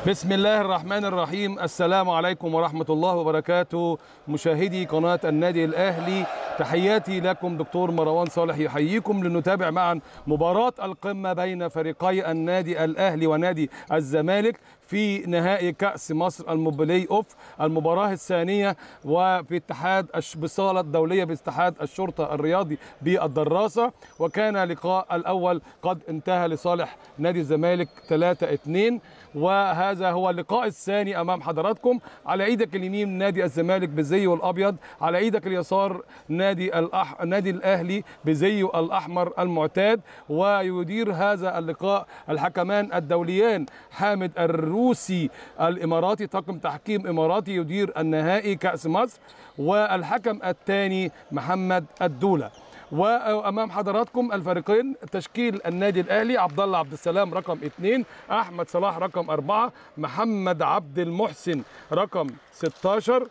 بسم الله الرحمن الرحيم السلام عليكم ورحمة الله وبركاته مشاهدي قناة النادي الأهلي تحياتي لكم دكتور مروان صالح يحييكم لنتابع معا مباراة القمة بين فريقي النادي الأهلي ونادي الزمالك في نهائي كأس مصر الموبيلي أوف المباراة الثانية وفي اتحاد الش- بصالة دولية باتحاد الشرطة الرياضي بالدراسة وكان اللقاء الأول قد انتهى لصالح نادي الزمالك 3-2 وهذا هو اللقاء الثاني أمام حضراتكم على إيدك اليمين نادي الزمالك بزيه الأبيض على إيدك اليسار نادي الأح... نادي الأهلي بزيه الأحمر المعتاد ويدير هذا اللقاء الحكمان الدوليان حامد الروسي الإماراتي طاقم تحكيم إماراتي يدير النهائي كأس مصر والحكم الثاني محمد الدولة وامام حضراتكم الفريقين تشكيل النادي الاهلي عبد الله عبد السلام رقم اثنين احمد صلاح رقم اربعه محمد عبد المحسن رقم 16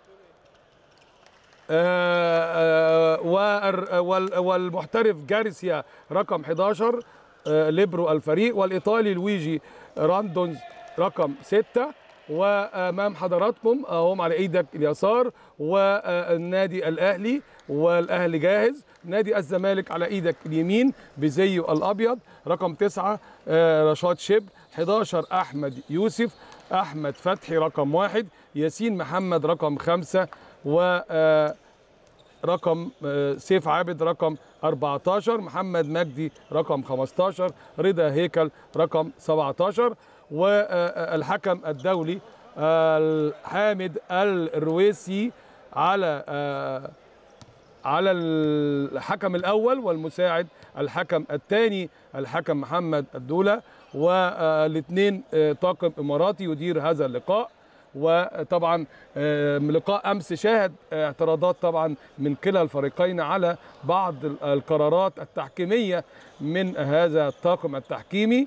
آه، آه، والر- وال- والمحترف جارسيا رقم 11 آه، ليبرو الفريق والايطالي لويجي راندونز رقم 6 وامام حضراتكم هم على ايدك اليسار والنادي الاهلي والاهلي جاهز نادي الزمالك على ايدك اليمين بزيه الابيض رقم 9 رشاد شب 11 احمد يوسف احمد فتحي رقم واحد ياسين محمد رقم خمسة و آه، رقم آه، سيف عابد رقم 14 محمد مجدي رقم 15 رضا هيكل رقم 17 والحكم الدولي آه، حامد الرويسي على آه، على الحكم الاول والمساعد الحكم الثاني الحكم محمد الدوله والاثنين طاقم اماراتي يدير هذا اللقاء وطبعا آه، لقاء امس شاهد اعتراضات طبعا من كلا الفريقين على بعض القرارات التحكيميه من هذا الطاقم التحكيمي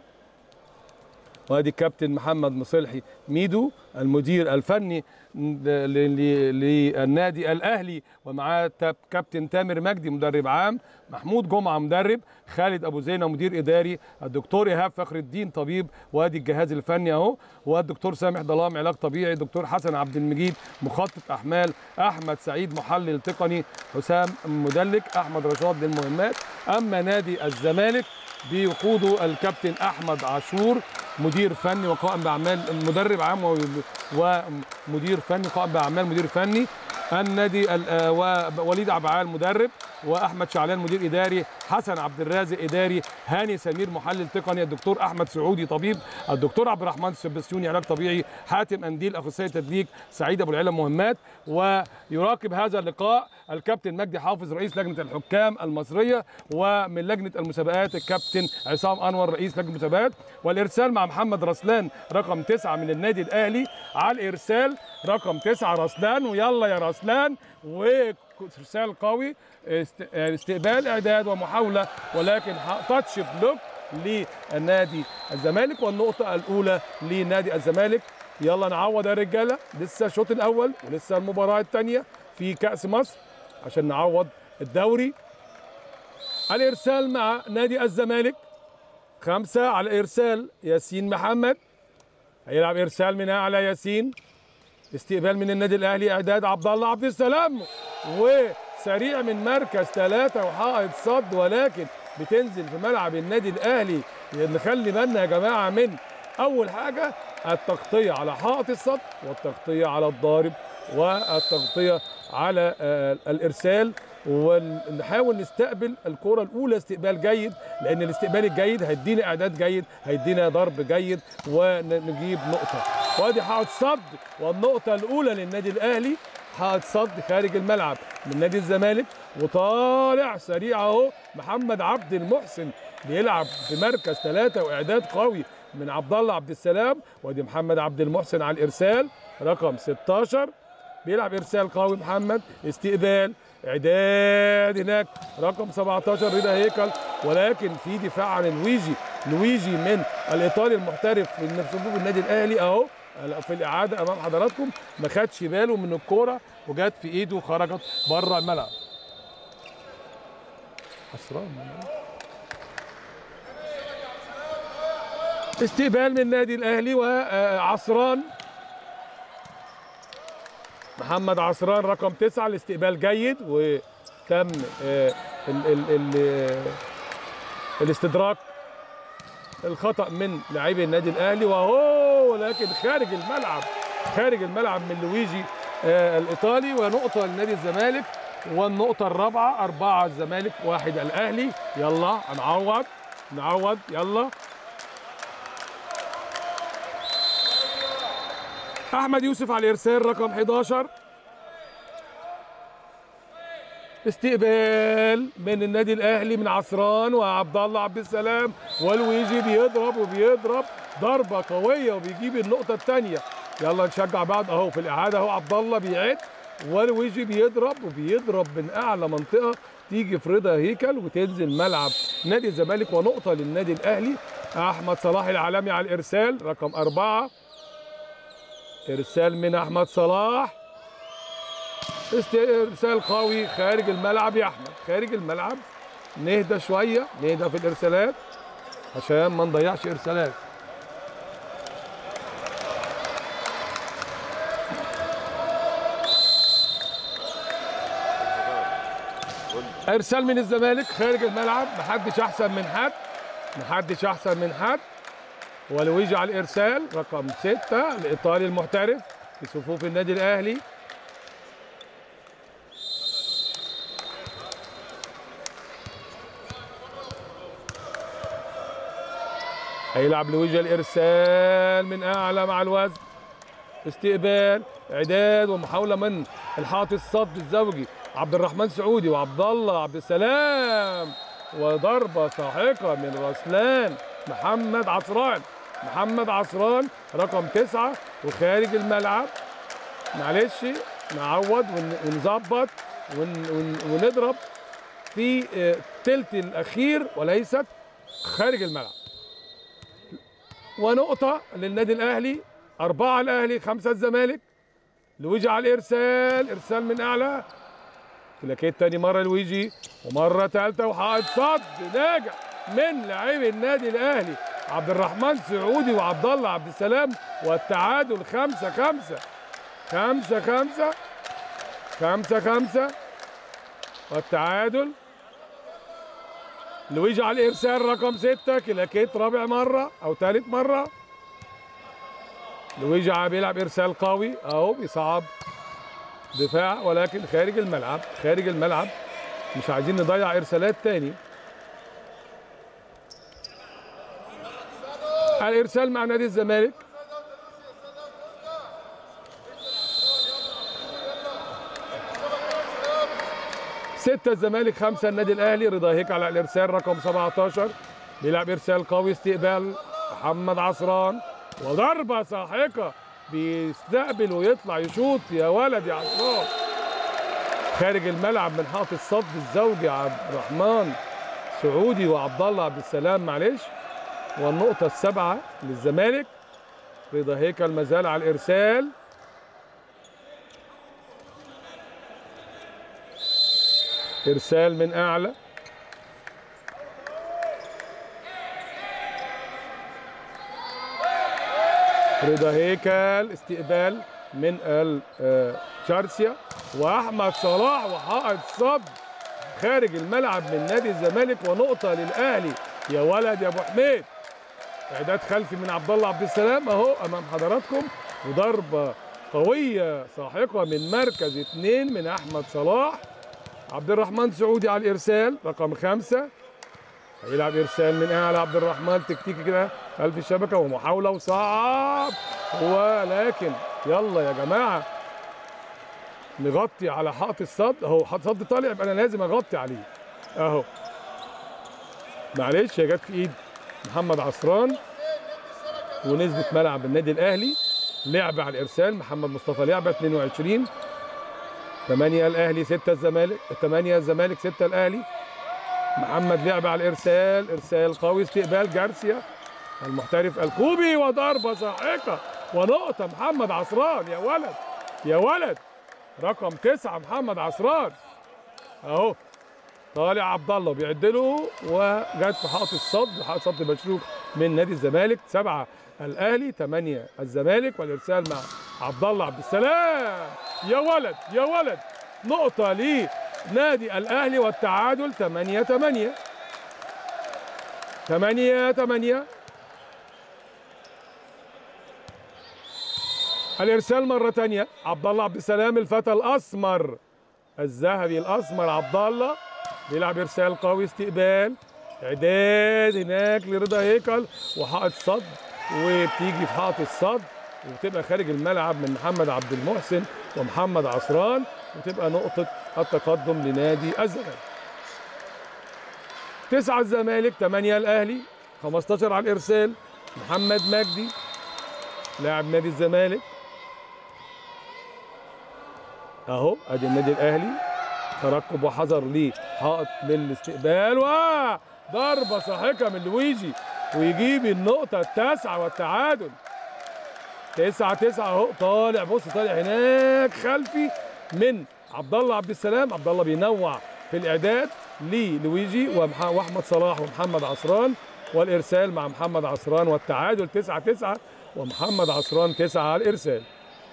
وادي الكابتن محمد مصلحي ميدو المدير الفني ل- ل- للنادي الاهلي ومعاه تاب- كابتن تامر مجدي مدرب عام محمود جمعه مدرب خالد ابو زينه مدير اداري الدكتور ايهاب فخر الدين طبيب وادي الجهاز الفني اهو والدكتور سامح ظلام علاج طبيعي دكتور حسن عبد المجيد مخطط احمال احمد سعيد محلل تقني حسام مدلك احمد رشاد للمهمات اما نادي الزمالك بيقوده الكابتن احمد عاشور مدير فني وقائم باعمال مدرب عام و- ومدير فني قائم باعمال مدير فني النادي ال- آه، ووليد عبعال مدرب واحمد شعلان مدير اداري حسن عبد الرازق اداري هاني سمير محلل تقني الدكتور احمد سعودي طبيب الدكتور عبد الرحمن السبستيوني علاج طبيعي حاتم انديل اخصائي تدليك سعيد ابو العلا مهمات ويراقب هذا اللقاء الكابتن مجدي حافظ رئيس لجنه الحكام المصريه ومن لجنه المسابقات الكابتن عصام انور رئيس لجنه المسابقات والارسال مع محمد رسلان رقم تسعة من النادي الاهلي على الارسال رقم تسعة رسلان ويلا يا رسلان وارسال قوي است- استقبال اعداد ومحاوله ولكن ح- تاتش بلوك للنادي الزمالك والنقطه الاولى لنادي الزمالك يلا نعوض يا رجاله لسه الشوط الاول ولسه المباراه الثانيه في كاس مصر عشان نعوض الدوري الارسال مع نادي الزمالك خمسه على ارسال ياسين محمد هيلعب ارسال من على ياسين استقبال من النادي الاهلي اعداد عبد الله عبد السلام وسريع من مركز ثلاثه وحائط صد ولكن بتنزل في ملعب النادي الاهلي نخلي بالنا يا جماعه من اول حاجه التغطيه على حائط الصد والتغطيه على الضارب والتغطيه على آه، الارسال ونحاول نستقبل الكرة الأولى استقبال جيد لأن الاستقبال الجيد هيدينا إعداد جيد هيدينا ضرب جيد ونجيب نقطة وادي حائط صد والنقطة الأولى للنادي الأهلي حائط صد خارج الملعب من نادي الزمالك وطالع سريع أهو محمد عبد المحسن بيلعب في مركز ثلاثة وإعداد قوي من عبد الله عبد السلام وادي محمد عبد المحسن على الإرسال رقم 16 بيلعب ارسال قوي محمد استقبال اعداد هناك رقم 17 رضا هيكل ولكن في دفاع عن لويجي لويجي من الايطالي المحترف من صفوف النادي الاهلي اهو في الاعاده امام حضراتكم ما خدش باله من الكوره وجت في ايده وخرجت بره الملعب اسرار استقبال من النادي الاهلي وعصران محمد عصران رقم تسعة الاستقبال جيد وتم آه، ال ال ال آه، الاستدراك الخطأ من لاعبي النادي الاهلي وهو لكن خارج الملعب خارج الملعب من لويجي آه، الايطالي ونقطة لنادي الزمالك والنقطة الرابعة أربعة الزمالك واحد الأهلي يلا هنعوض نعوض يلا احمد يوسف على الارسال رقم 11 استقبال من النادي الاهلي من عصران وعبد الله عبد السلام والويجي بيضرب وبيضرب ضربه قويه وبيجيب النقطه الثانيه يلا نشجع بعض اهو في الاعاده اهو عبد الله بيعد والويجي بيضرب وبيضرب من اعلى منطقه تيجي في رضا هيكل وتنزل ملعب نادي الزمالك ونقطه للنادي الاهلي احمد صلاح العالمي على الارسال رقم اربعه ارسال من احمد صلاح است- ارسال قوي خارج الملعب يا احمد خارج الملعب نهدى شويه نهدى في الارسالات عشان ما نضيعش ارسالات ارسال من الزمالك خارج الملعب محدش احسن من حد محدش احسن من حد ولويجي على الارسال رقم ستة الايطالي المحترف في صفوف النادي الاهلي هيلعب لويجي الارسال من اعلى مع الوزن استقبال اعداد ومحاوله من الحائط الصد الزوجي عبد الرحمن سعودي وعبد الله عبد السلام وضربه ساحقه من رسلان محمد عصران محمد عصران رقم تسعة وخارج الملعب معلش نعوض ون- ونظبط ون- ون- ونضرب في آه، تلت الاخير وليست خارج الملعب ونقطة للنادي الأهلي أربعة الأهلي خمسة الزمالك لويجي على الإرسال إرسال من أعلى كلاكيت تاني مرة لويجي ومرة ثالثة وحائط صد ناجح من لاعبي النادي الأهلي عبد الرحمن سعودي وعبد الله عبد السلام والتعادل خمسة خمسة خمسة خمسة خمسة خمسة والتعادل لويجي على الارسال رقم ستة كلاكيت رابع مرة او ثالث مرة لويجي عم بيلعب ارسال قوي اهو بيصعب دفاع ولكن خارج الملعب خارج الملعب مش عايزين نضيع ارسالات تاني الارسال مع نادي الزمالك ستة الزمالك خمسة النادي الأهلي رضا هيك على الإرسال رقم 17 بيلعب إرسال قوي استقبال محمد عصران وضربة ساحقة بيستقبل ويطلع يشوط يا ولد يا عصران خارج الملعب من حائط الصد الزوجي عبد الرحمن سعودي وعبد الله عبد السلام معلش والنقطة السبعة للزمالك رضا هيكل مازال على الإرسال إرسال من أعلى رضا هيكل استقبال من الجارسيا وأحمد صلاح وحائط صد خارج الملعب من نادي الزمالك ونقطة للأهلي يا ولد يا أبو حميد إعداد خلفي من عبد الله عبد السلام أهو أمام حضراتكم وضربة قوية ساحقة من مركز اثنين من أحمد صلاح عبد الرحمن سعودي على الارسال رقم خمسة هيلعب ارسال من اعلى عبد الرحمن تكتيكي كده خلف الشبكه ومحاوله وصعب ولكن يلا يا جماعه نغطي على حائط الصد اهو حائط صد طالع يبقى انا لازم اغطي عليه اهو معلش هي جت في ايد محمد عصران ونزلت ملعب النادي الاهلي لعبه على الارسال محمد مصطفى لعبه 22 8 الاهلي 6 الزمالك 8 الزمالك 6 الاهلي محمد لعب على الارسال ارسال قوي استقبال جارسيا المحترف الكوبي وضربه ساحقه ونقطه محمد عصران يا ولد يا ولد رقم تسعة محمد عصران اهو طالع عبد الله بيعد له وجت في حائط الصد حائط صد مشروك من نادي الزمالك سبعه الاهلي ثمانيه الزمالك والارسال مع عبد الله عبد السلام يا ولد يا ولد نقطه لنادي الاهلي والتعادل 8 8 8 8 الارسال مره ثانيه عبد الله عبد السلام الفتى الاسمر الذهبي الاسمر عبد الله بيلعب ارسال قوي استقبال اعداد هناك لرضا هيكل وحائط صد وبتيجي في حائط الصد وبتبقى خارج الملعب من محمد عبد المحسن ومحمد عصران وتبقى نقطة التقدم لنادي الزمالك. تسعة الزمالك ثمانية الأهلي 15 على الإرسال محمد مجدي لاعب نادي الزمالك اهو ادي النادي الاهلي ترقب وحذر ليه حائط للاستقبال وضربه ساحقه من لويجي ويجيب النقطه التاسعه والتعادل تسعة تسعة اهو طالع بص طالع هناك خلفي من عبد الله عبد السلام عبد الله بينوع في الاعداد للويجي ومح- واحمد صلاح ومحمد عصران والارسال مع محمد عصران والتعادل تسعة تسعة ومحمد عصران تسعة على الارسال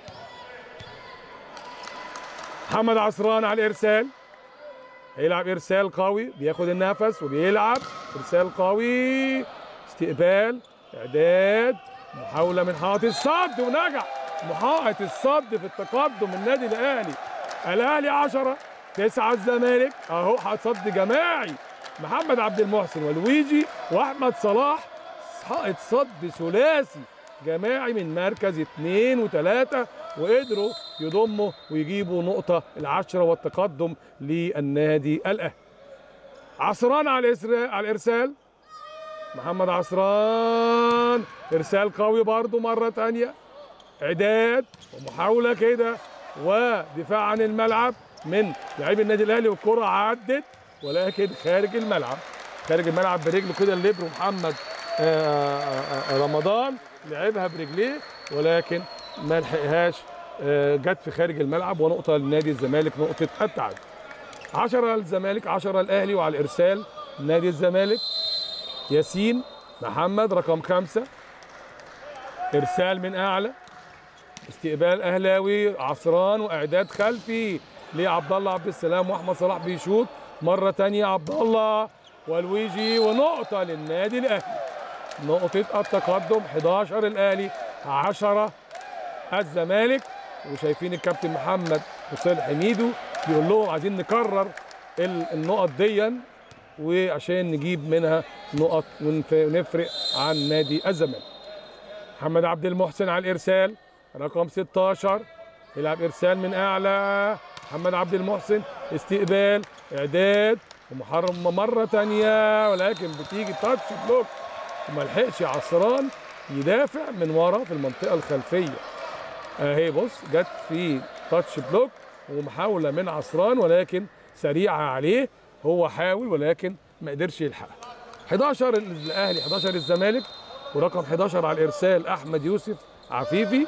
محمد عصران على الارسال هيلعب ارسال قوي بياخد النفس وبيلعب ارسال قوي استقبال اعداد محاوله من حائط الصد ونجح محائط الصد في التقدم النادي الاهلي الاهلي 10 9 الزمالك اهو حائط صد جماعي محمد عبد المحسن ولويجي واحمد صلاح حائط صد ثلاثي جماعي من مركز اثنين وثلاثة وقدروا يضموا ويجيبوا نقطة العشرة والتقدم للنادي الأهلي عصران على الإسر- على الإرسال محمد عصران إرسال قوي برضو مرة تانية إعداد ومحاولة كده ودفاع عن الملعب من لعيب النادي الأهلي والكرة عدت ولكن خارج الملعب خارج الملعب برجله كده الليبرو محمد آه، آه، آه، رمضان لعبها برجليه ولكن ما لحقهاش آه، جت في خارج الملعب ونقطه لنادي الزمالك نقطه التعادل 10 الزمالك 10 الاهلي وعلى الارسال نادي الزمالك ياسين محمد رقم خمسة ارسال من اعلى استقبال اهلاوي عصران واعداد خلفي لعبد الله عبد السلام واحمد صلاح بيشوط مره تانية عبد الله والويجي ونقطه للنادي الاهلي نقطه التقدم 11 الاهلي 10 الزمالك وشايفين الكابتن محمد حسين حميدو بيقول لهم عايزين نكرر ال- النقط ديا وعشان نجيب منها نقط ونف- ونفرق عن نادي الزمالك محمد عبد المحسن على الارسال رقم 16 يلعب ارسال من اعلى محمد عبد المحسن استقبال اعداد ومحرم مره تانية ولكن بتيجي تاتش بلوك وما لحقش عصران يدافع من ورا في المنطقه الخلفيه اهي بص جت في تاتش بلوك ومحاوله من عصران ولكن سريعه عليه هو حاول ولكن ما قدرش يلحقها 11 الاهلي 11 الزمالك ورقم 11 على الارسال احمد يوسف عفيفي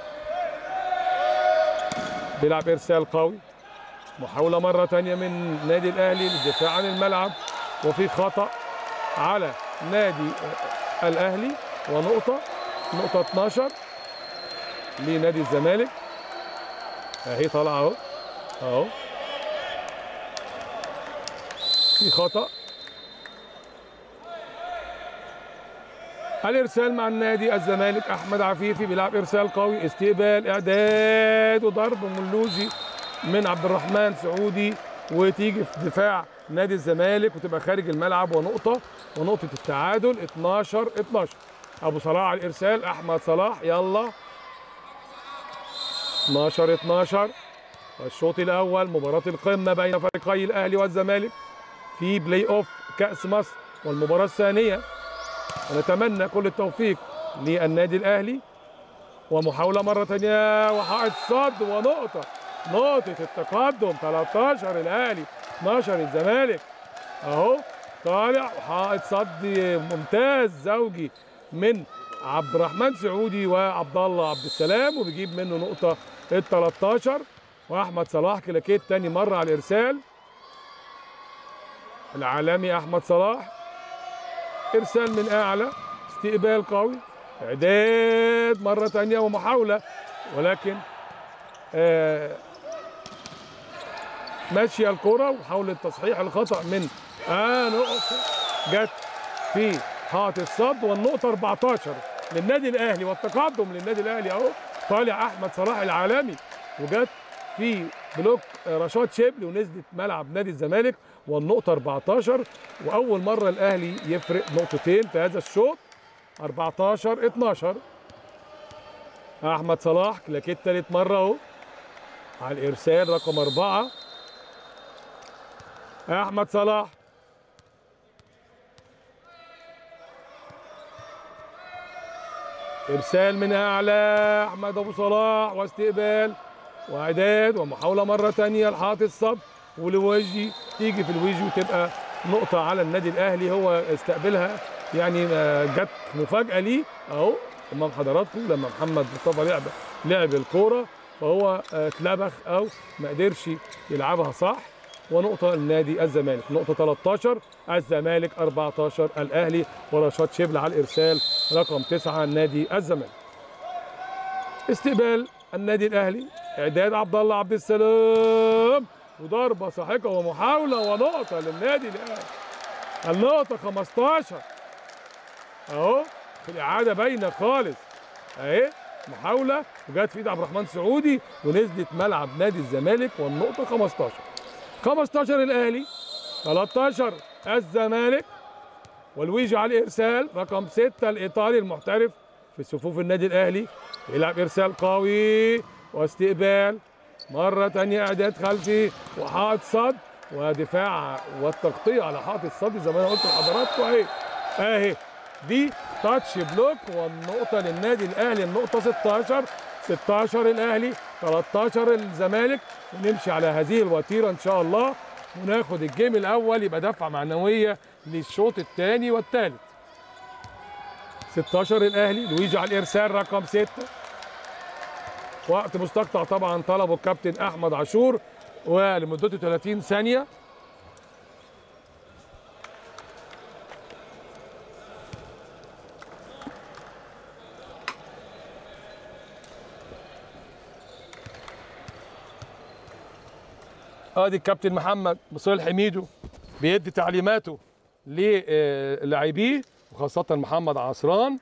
بيلعب ارسال قوي محاوله مره تانية من نادي الاهلي للدفاع عن الملعب وفي خطا على نادي الاهلي ونقطه نقطه 12 لنادي الزمالك اهي طالعه اهو اهو في خطا الارسال مع النادي الزمالك احمد عفيفي بيلعب ارسال قوي استقبال اعداد وضرب ملوجي من عبد الرحمن سعودي وتيجي في دفاع نادي الزمالك وتبقى خارج الملعب ونقطه ونقطه التعادل 12 12 ابو صلاح على الارسال احمد صلاح يلا 12 12 الشوط الاول مباراه القمه بين فريقي الاهلي والزمالك في بلاي اوف كاس مصر والمباراه الثانيه ونتمنى كل التوفيق للنادي الاهلي ومحاوله مره ثانيه وحائط صد ونقطه نقطه التقدم 13 الاهلي 12 الزمالك اهو طالع وحائط صد ممتاز زوجي من عبد الرحمن سعودي وعبد الله عبد السلام وبيجيب منه نقطه ال 13 واحمد صلاح كلاكيت تاني مره على الارسال العالمي احمد صلاح ارسال من اعلى استقبال قوي اعداد مره تانية ومحاوله ولكن آه ماشيه الكره وحاولت تصحيح الخطا من اه نقطه جت في حائط الصد والنقطه 14 للنادي الاهلي والتقدم للنادي الاهلي اهو طالع احمد صلاح العالمي وجت في بلوك رشاد شبل ونزلت ملعب نادي الزمالك والنقطه 14 واول مره الاهلي يفرق نقطتين في هذا الشوط 14 12 احمد صلاح كلاكيت ثالث مره اهو على الارسال رقم اربعه احمد صلاح ارسال من اعلى احمد ابو صلاح واستقبال واعداد ومحاوله مره ثانيه لحاط الصد ولوجي تيجي في الويجي وتبقى نقطه على النادي الاهلي هو استقبلها يعني جت مفاجاه ليه اهو امام حضراتكم لما محمد مصطفى لعب لعب الكوره فهو اتلبخ او ما قدرش يلعبها صح ونقطة لنادي الزمالك نقطة 13 الزمالك 14 الأهلي ورشاد شبل على الإرسال رقم 9 نادي الزمالك استقبال النادي الأهلي إعداد عبد الله عبد السلام وضربة ساحقة ومحاولة ونقطة للنادي الأهلي النقطة 15 أهو في الإعادة باينة خالص أهي محاولة وجت في إيد عبد الرحمن سعودي ونزلت ملعب نادي الزمالك والنقطة 15 15 الاهلي 13 الزمالك والويجي على الارسال رقم 6 الايطالي المحترف في صفوف النادي الاهلي يلعب ارسال قوي واستقبال مره ثانيه اعداد خلفي وحائط صد ودفاع والتغطيه على حائط الصد زي ما انا قلت لحضراتكم اهي اهي دي تاتش بلوك والنقطه للنادي الاهلي النقطه 16 16 الاهلي 13 الزمالك ونمشي على هذه الوتيره ان شاء الله وناخد الجيم الاول يبقى دفعه معنويه للشوط الثاني والثالث 16 الاهلي لويجي على الارسال رقم 6 وقت مستقطع طبعا طلبه الكابتن احمد عاشور ولمدته 30 ثانيه ادي الكابتن محمد مصطفى حميدو بيدي تعليماته للاعبيه وخاصه محمد عصران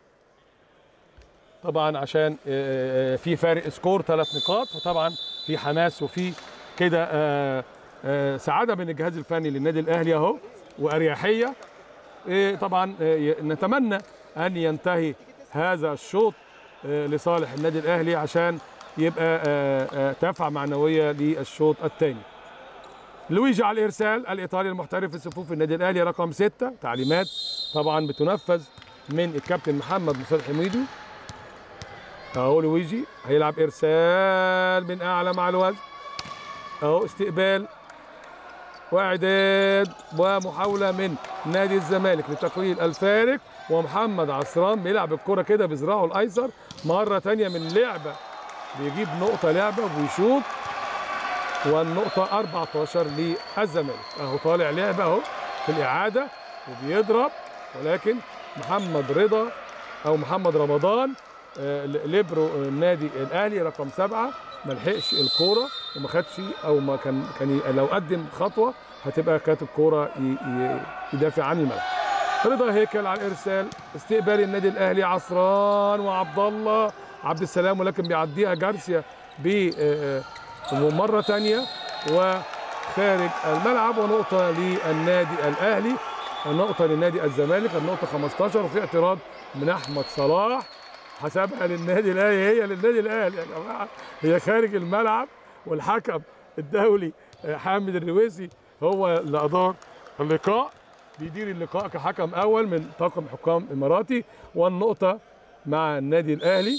طبعا عشان في فارق سكور ثلاث نقاط فطبعا في حماس وفي كده سعاده من الجهاز الفني للنادي الاهلي اهو واريحيه طبعا نتمنى ان ينتهي هذا الشوط لصالح النادي الاهلي عشان يبقى دفعه معنويه للشوط الثاني لويجي على الارسال الايطالي المحترف في صفوف النادي الاهلي رقم 6 تعليمات طبعا بتنفذ من الكابتن محمد مصطفى حميدو اهو لويجي هيلعب ارسال من اعلى مع الوزن اهو استقبال واعداد ومحاوله من نادي الزمالك لتقليل الفارق ومحمد عصران بيلعب الكره كده بذراعه الايسر مره ثانيه من لعبه بيجيب نقطه لعبه وبيشوط والنقطة 14 للزمالك اهو طالع لعبة اهو في الإعادة وبيضرب ولكن محمد رضا أو محمد رمضان آه ليبرو النادي الأهلي رقم سبعة ما لحقش الكورة وما خدش أو ما كان كان لو قدم خطوة هتبقى كانت الكورة يدافع عن الملعب. رضا هيكل على الإرسال استقبال النادي الأهلي عصران وعبد الله عبد السلام ولكن بيعديها جارسيا ب ومرة تانية وخارج الملعب ونقطة للنادي الأهلي النقطة لنادي الزمالك النقطة 15 وفي اعتراض من أحمد صلاح حسبها للنادي الأهلي هي للنادي الأهلي يا جماعة هي خارج الملعب والحكم الدولي حامد الرويسي هو اللي أدار اللقاء بيدير اللقاء كحكم أول من طاقم حكام إماراتي والنقطة مع النادي الأهلي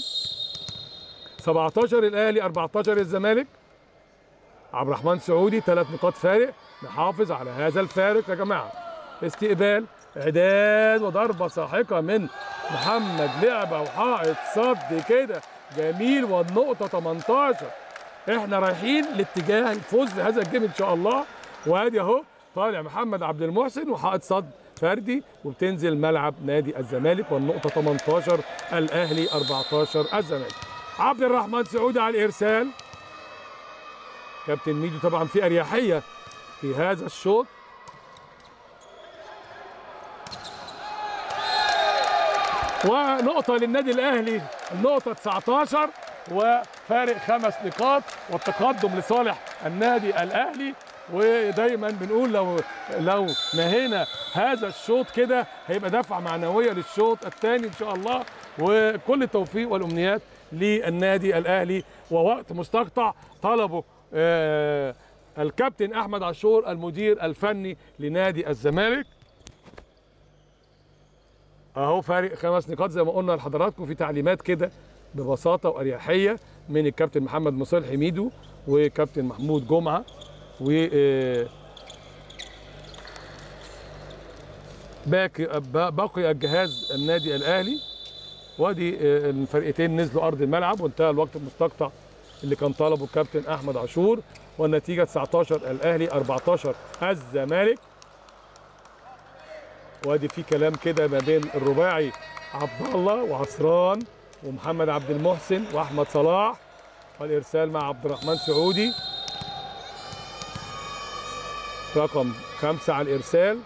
17 الأهلي 14 الزمالك عبد الرحمن سعودي ثلاث نقاط فارق نحافظ على هذا الفارق يا جماعه استقبال اعداد وضربه ساحقه من محمد لعبه وحائط صد كده جميل والنقطه 18 احنا رايحين لاتجاه الفوز في هذا الجيم ان شاء الله وادي اهو طالع محمد عبد المحسن وحائط صد فردي وبتنزل ملعب نادي الزمالك والنقطه 18 الاهلي 14 الزمالك عبد الرحمن سعودي على الارسال كابتن ميدو طبعا في اريحيه في هذا الشوط ونقطة للنادي الأهلي النقطة 19 وفارق خمس نقاط والتقدم لصالح النادي الأهلي ودايما بنقول لو لو نهينا هذا الشوط كده هيبقى دفعة معنوية للشوط الثاني إن شاء الله وكل التوفيق والأمنيات للنادي الأهلي ووقت مستقطع طلبه آه الكابتن أحمد عاشور المدير الفني لنادي الزمالك اهو فارق خمس نقاط زي ما قلنا لحضراتكم في تعليمات كده ببساطه واريحيه من الكابتن محمد مصالح ميدو وكابتن محمود جمعه و آه، باقي باقي الجهاز النادي الاهلي وادي آه، الفرقتين نزلوا ارض الملعب وانتهى الوقت المستقطع اللي كان طلبه الكابتن احمد عاشور والنتيجه 19 الاهلي 14 الزمالك وادي في كلام كده ما بين الرباعي عبد الله وعصران ومحمد عبد المحسن واحمد صلاح والارسال مع عبد الرحمن سعودي رقم خمسة على الارسال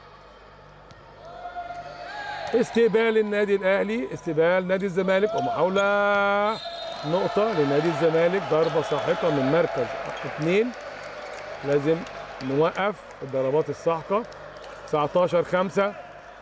استقبال النادي الاهلي استقبال نادي الزمالك ومحاوله نقطة لنادي الزمالك ضربة ساحقة من مركز اثنين لازم نوقف الضربات الساحقة 19 5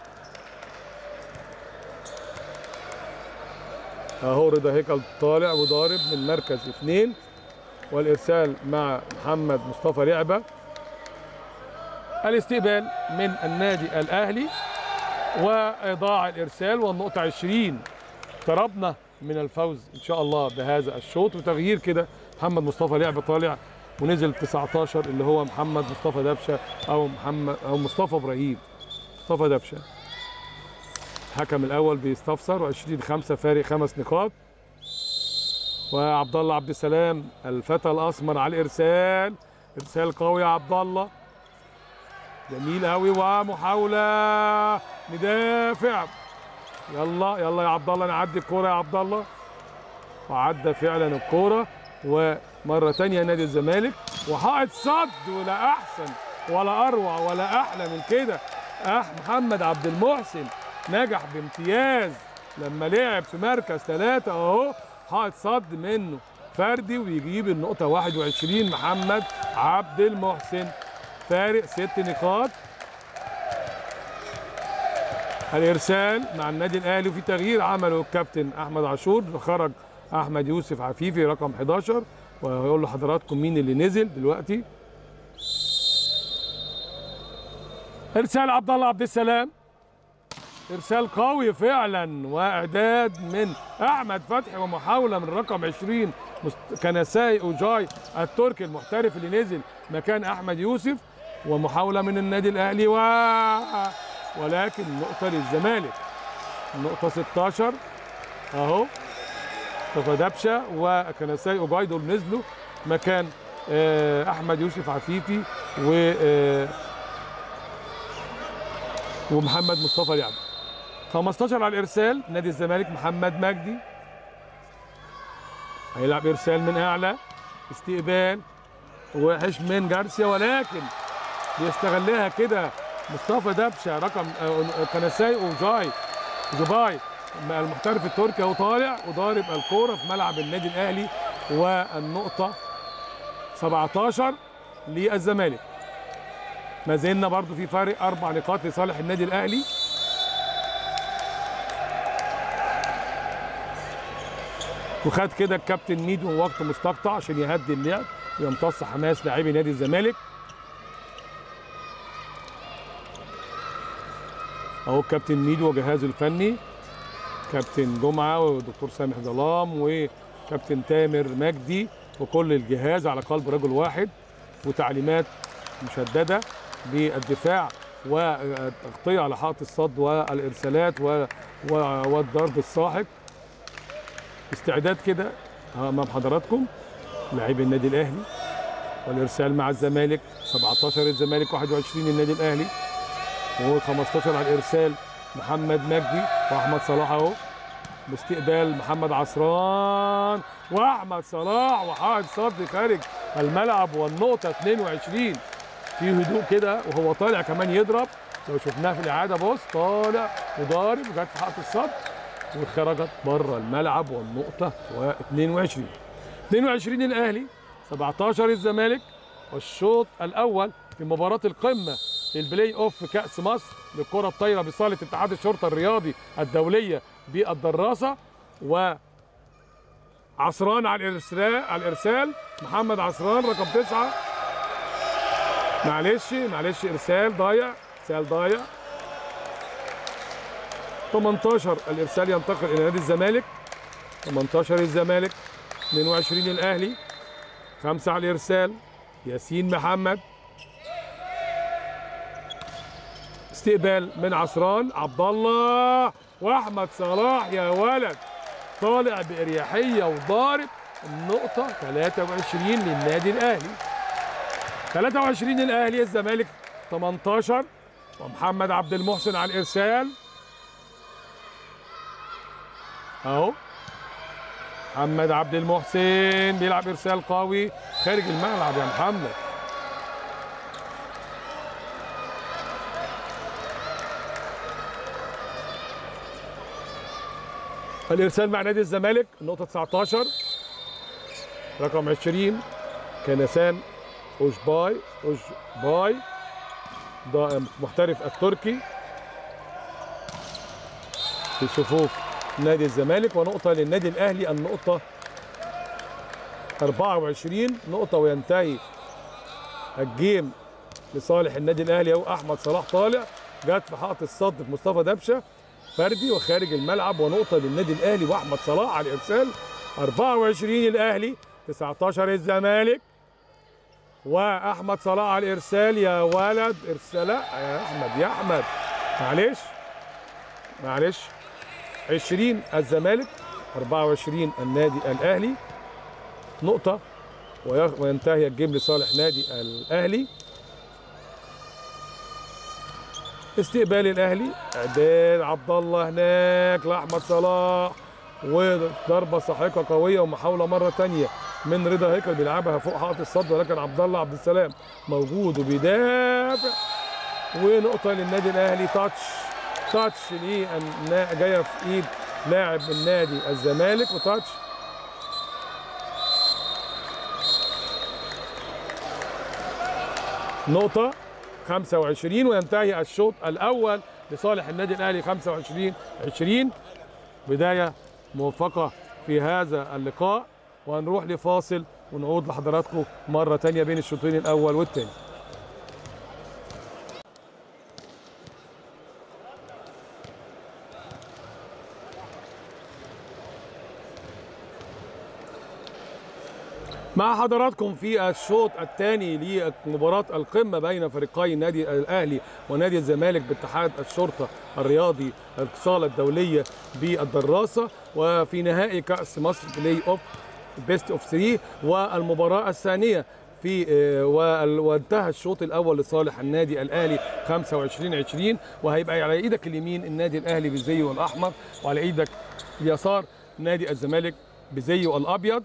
اهو رضا هيكل طالع وضارب من مركز اثنين والارسال مع محمد مصطفى لعبه الاستقبال من النادي الاهلي واضاع الارسال والنقطه 20 اقتربنا من الفوز ان شاء الله بهذا الشوط وتغيير كده محمد مصطفى لعبه طالع ونزل 19 اللي هو محمد مصطفى دبشه او محمد او مصطفى ابراهيم مصطفى دبشه الحكم الاول بيستفسر و20 5 فارق خمس نقاط وعبد الله عبد السلام الفتى الاسمر على الارسال ارسال قوي يا عبد الله جميل قوي ومحاوله ندافع يلا يلا يا عبد الله نعدي الكوره يا عبد الله وعدى فعلا الكوره ومره ثانيه نادي الزمالك وحائط صد ولا احسن ولا اروع ولا احلى من كده أح محمد عبد المحسن نجح بامتياز لما لعب في مركز ثلاثة اهو حائط صد منه فردي ويجيب النقطة 21 محمد عبد المحسن فارق ست نقاط الارسال مع النادي الاهلي وفي تغيير عمله الكابتن احمد عاشور خرج احمد يوسف عفيفي رقم 11 وهيقول لحضراتكم مين اللي نزل دلوقتي ارسال عبد الله عبد السلام ارسال قوي فعلا واعداد من احمد فتحي ومحاوله من رقم 20 مست- كنساي اوجاي التركي المحترف اللي نزل مكان احمد يوسف ومحاوله من النادي الاهلي و... ولكن نقطه للزمالك النقطه 16 اهو مصطفى دبشه وكنساي اوجاي دول نزلوا مكان آه، احمد يوسف عفيفي و آه، ومحمد مصطفى لعب 15 على الارسال نادي الزمالك محمد مجدي هيلعب ارسال من اعلى استقبال وحش من جارسيا ولكن بيستغلها كده مصطفى دبشه رقم آه، كنساي وجاي جوباي المحترف التركي اهو طالع وضارب الكوره في ملعب النادي الاهلي والنقطه 17 للزمالك ما زلنا برضو في فارق اربع نقاط لصالح النادي الاهلي وخد كده الكابتن ميدو وقت مستقطع عشان يهدي اللعب ويمتص حماس لاعبي نادي الزمالك اهو الكابتن ميدو وجهازه الفني كابتن جمعه ودكتور سامح ظلام وكابتن تامر مجدي وكل الجهاز على قلب رجل واحد وتعليمات مشدده بالدفاع والتغطيه على حائط الصد والارسالات و- و- والضرب الساحق استعداد كده امام حضراتكم لاعبي النادي الاهلي والارسال مع الزمالك 17 الزمالك 21 النادي الاهلي و15 على الارسال محمد مجدي واحمد صلاح اهو باستقبال محمد عصران واحمد صلاح وحائط صد خارج الملعب والنقطه 22 في هدوء كده وهو طالع كمان يضرب لو شفناها في الاعاده بص طالع وضارب وجت في حائط الصد وخرجت بره الملعب والنقطه 22 22 الاهلي 17 الزمالك والشوط الاول في مباراه القمه في البلاي اوف في كاس مصر للكره الطايره بصاله اتحاد الشرطه الرياضي الدوليه بالدراسه و عصران على الارسال على الارسال محمد عصران رقم تسعة معلش معلش ارسال ضايع ارسال ضايع 18 الارسال ينتقل الى نادي الزمالك 18 الزمالك 22 الاهلي خمسة على الارسال ياسين محمد استقبال من عصران عبد الله واحمد صلاح يا ولد طالع باريحيه وضارب النقطه 23 للنادي الاهلي 23 الاهلي الزمالك 18 ومحمد عبد المحسن على الارسال اهو محمد عبد المحسن بيلعب ارسال قوي خارج الملعب يا محمد الارسال مع نادي الزمالك النقطه 19 رقم 20 كنسان اوجباي اوجباي ده محترف التركي في صفوف نادي الزمالك ونقطه للنادي الاهلي النقطه 24 نقطه وينتهي الجيم لصالح النادي الاهلي اهو احمد صلاح طالع جت في حائط الصد في مصطفى دبشه فردي وخارج الملعب ونقطة للنادي الأهلي وأحمد صلاح على الإرسال 24 الأهلي 19 الزمالك وأحمد صلاح على الإرسال يا ولد إرسال يا أحمد يا أحمد معلش معلش 20 الزمالك 24 النادي الأهلي نقطة وينتهي الجيم لصالح نادي الأهلي استقبال الاهلي اعداد عبد الله هناك لاحمد صلاح وضربه ساحقه قويه ومحاوله مره ثانيه من رضا هيكل بيلعبها فوق حائط الصد ولكن عبد الله عبد السلام موجود وبيدافع ونقطه للنادي الاهلي تاتش تاتش ليه جايه في ايد لاعب من نادي الزمالك وتاتش نقطه 25 وينتهي الشوط الاول لصالح النادي الاهلي 25 20 بدايه موفقه في هذا اللقاء وهنروح لفاصل ونعود لحضراتكم مره ثانيه بين الشوطين الاول والثاني مع حضراتكم في الشوط الثاني لمباراة القمة بين فريقي النادي الأهلي ونادي الزمالك باتحاد الشرطة الرياضي الصالة الدولية بالدراسة وفي نهائي كأس مصر بلاي أوف بيست أوف 3 والمباراة الثانية في وانتهى الشوط الاول لصالح النادي الاهلي 25 20 وهيبقى على ايدك اليمين النادي الاهلي بزيه الاحمر وعلى ايدك اليسار نادي الزمالك بزيه الابيض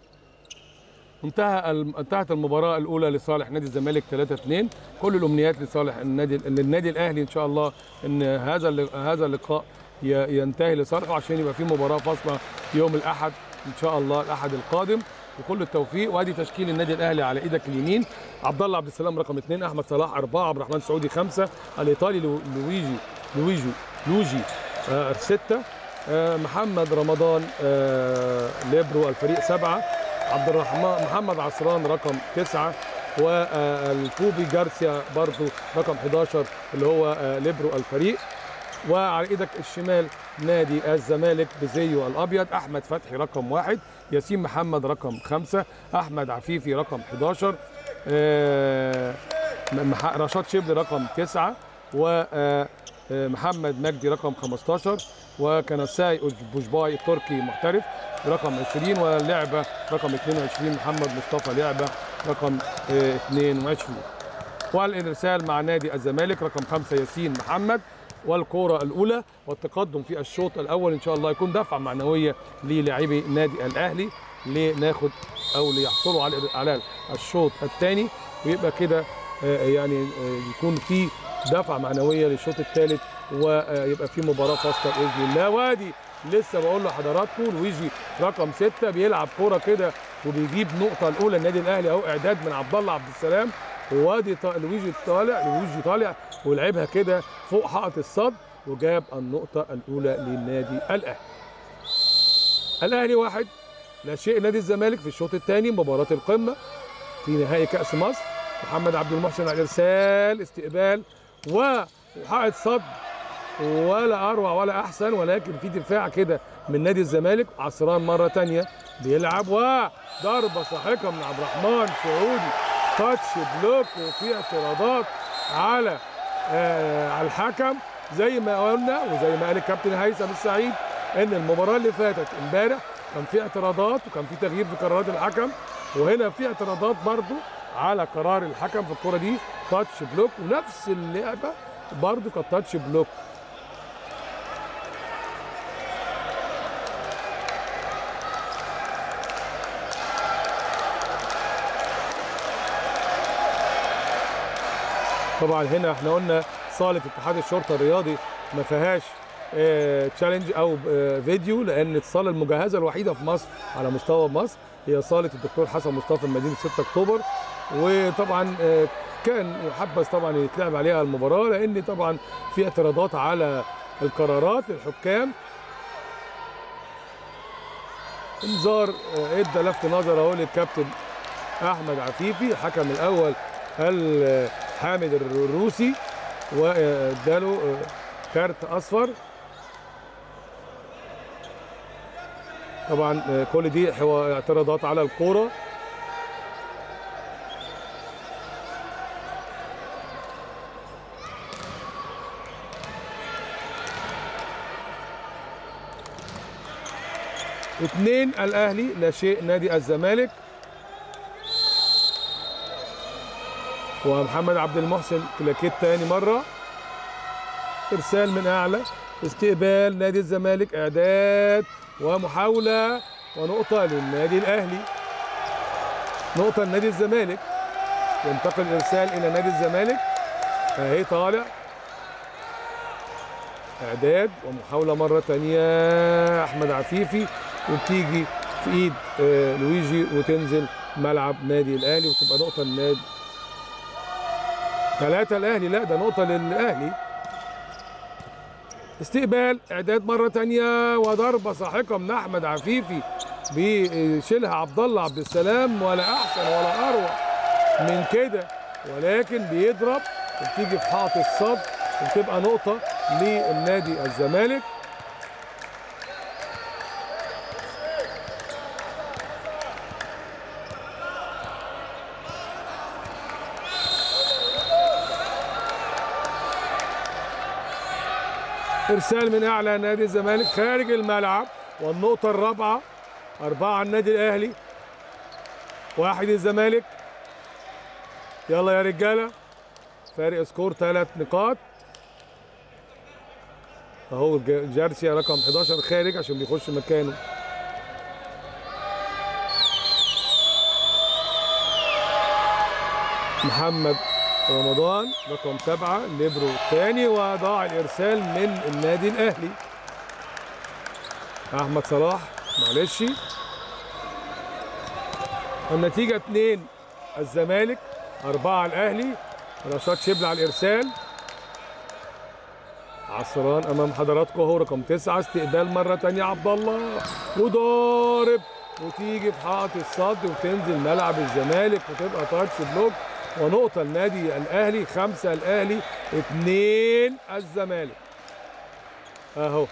انتهى انتهت المباراه الاولى لصالح نادي الزمالك 3 2 كل الامنيات لصالح النادي للنادي الاهلي ان شاء الله ان هذا هذا اللقاء ينتهي لصالحه عشان يبقى في مباراه فاصله يوم الاحد ان شاء الله الاحد القادم بكل التوفيق وادي تشكيل النادي الاهلي على ايدك اليمين عبد الله عبد السلام رقم اثنين احمد صلاح اربعه عبد الرحمن سعودي خمسه الايطالي لويجي لويجي لوجي آه سته آه محمد رمضان آه ليبرو الفريق سبعه عبد الرحمن محمد عصران رقم تسعة والكوبي جارسيا برضو رقم 11 اللي هو ليبرو الفريق وعلى ايدك الشمال نادي الزمالك بزيه الابيض احمد فتحي رقم واحد ياسين محمد رقم خمسة احمد عفيفي رقم 11 رشاد شبل رقم تسعة ومحمد مجدي رقم 15 وكنساي بوشباي التركي محترف رقم 20 واللعبه رقم 22 محمد مصطفى لعبه رقم آه، 22 والارسال مع نادي الزمالك رقم خمسة ياسين محمد والكرة الأولى والتقدم في الشوط الأول إن شاء الله يكون دفعة معنوية للاعبي النادي الأهلي لناخد أو ليحصلوا على على الشوط الثاني ويبقى كده آه، يعني آه، يكون في دفعة معنوية للشوط الثالث ويبقى في مباراة فاصلة بإذن الله وادي لسه بقول لحضراتكم لويجي رقم ستة بيلعب كرة كده وبيجيب نقطة الأولى النادي الأهلي أهو إعداد من عبد الله عبد السلام وادي طا- لويجي طالع لويجي طالع ولعبها كده فوق حائط الصد وجاب النقطة الأولى للنادي الأهلي. الأهلي واحد لا شيء نادي الزمالك في الشوط الثاني مباراة القمة في نهائي كأس مصر محمد عبد المحسن على الإرسال استقبال وحائط صد ولا اروع ولا احسن ولكن في دفاع كده من نادي الزمالك عصران مره تانية بيلعب وضربه ساحقه من عبد الرحمن سعودي تاتش بلوك وفي اعتراضات على آه على الحكم زي ما قلنا وزي ما قال الكابتن هيثم السعيد ان المباراه اللي فاتت امبارح كان في اعتراضات وكان في تغيير في قرارات الحكم وهنا في اعتراضات برضو على قرار الحكم في الكره دي تاتش بلوك ونفس اللعبه برضو كانت تاتش بلوك طبعا هنا احنا قلنا صاله اتحاد الشرطه الرياضي ما فيهاش اه تشالنج او اه فيديو لان الصاله المجهزه الوحيده في مصر على مستوى مصر هي صاله الدكتور حسن مصطفى مدينه 6 اكتوبر وطبعا اه كان يحبذ طبعا يتلعب عليها المباراه لان طبعا في اعتراضات على القرارات للحكام انذار اه ادى لفت نظر اهو للكابتن احمد عفيفي الحكم الاول ال- حامد الروسي واداله كارت اصفر طبعا كل دي حوا- اعتراضات على الكوره اثنين الاهلي لا شيء نادي الزمالك ومحمد عبد المحسن كلاكيت تاني مرة إرسال من أعلى استقبال نادي الزمالك إعداد ومحاولة ونقطة للنادي الأهلي نقطة لنادي الزمالك ينتقل الإرسال إلى نادي الزمالك أهي طالع إعداد ومحاولة مرة تانية أحمد عفيفي وبتيجي في إيد آه، لويجي وتنزل ملعب نادي الأهلي وتبقى نقطة للنادي ثلاثة الأهلي لا ده نقطة للأهلي استقبال إعداد مرة تانية وضربة ساحقة من أحمد عفيفي بيشيلها عبد الله عبد السلام ولا أحسن ولا أروع من كده ولكن بيضرب وبتيجي في حائط الصد وبتبقى نقطة للنادي الزمالك ارسال من اعلى نادي الزمالك خارج الملعب والنقطه الرابعه اربعه النادي الاهلي واحد الزمالك يلا يا رجاله فارق سكور ثلاث نقاط اهو ج- جارسيا رقم 11 خارج عشان بيخش مكانه محمد رمضان رقم سبعة ليبرو الثاني وضاع الإرسال من النادي الأهلي أحمد صلاح معلش النتيجة اتنين الزمالك أربعة الأهلي رشاد شبل على الإرسال عصران أمام حضراتكم هو رقم تسعة استقبال مرة تانية عبد الله وضارب وتيجي في حائط الصد وتنزل ملعب الزمالك وتبقى تاتش بلوك ونقطة النادي الأهلي خمسة الأهلي اتنين الزمالك أهو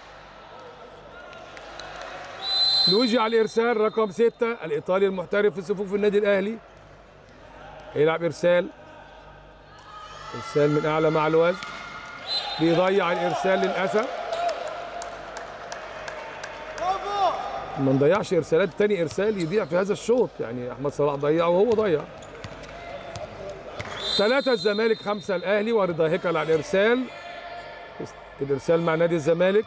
لويجي على الإرسال رقم ستة الإيطالي المحترف في صفوف النادي الأهلي يلعب إرسال إرسال من أعلى مع الوزن بيضيع الإرسال للأسف ما نضيعش ارسالات تاني ارسال يضيع في هذا الشوط يعني احمد صلاح ضيع وهو ضيع ثلاثة الزمالك خمسة الأهلي ورضا هيكل على الإرسال الإرسال مع نادي الزمالك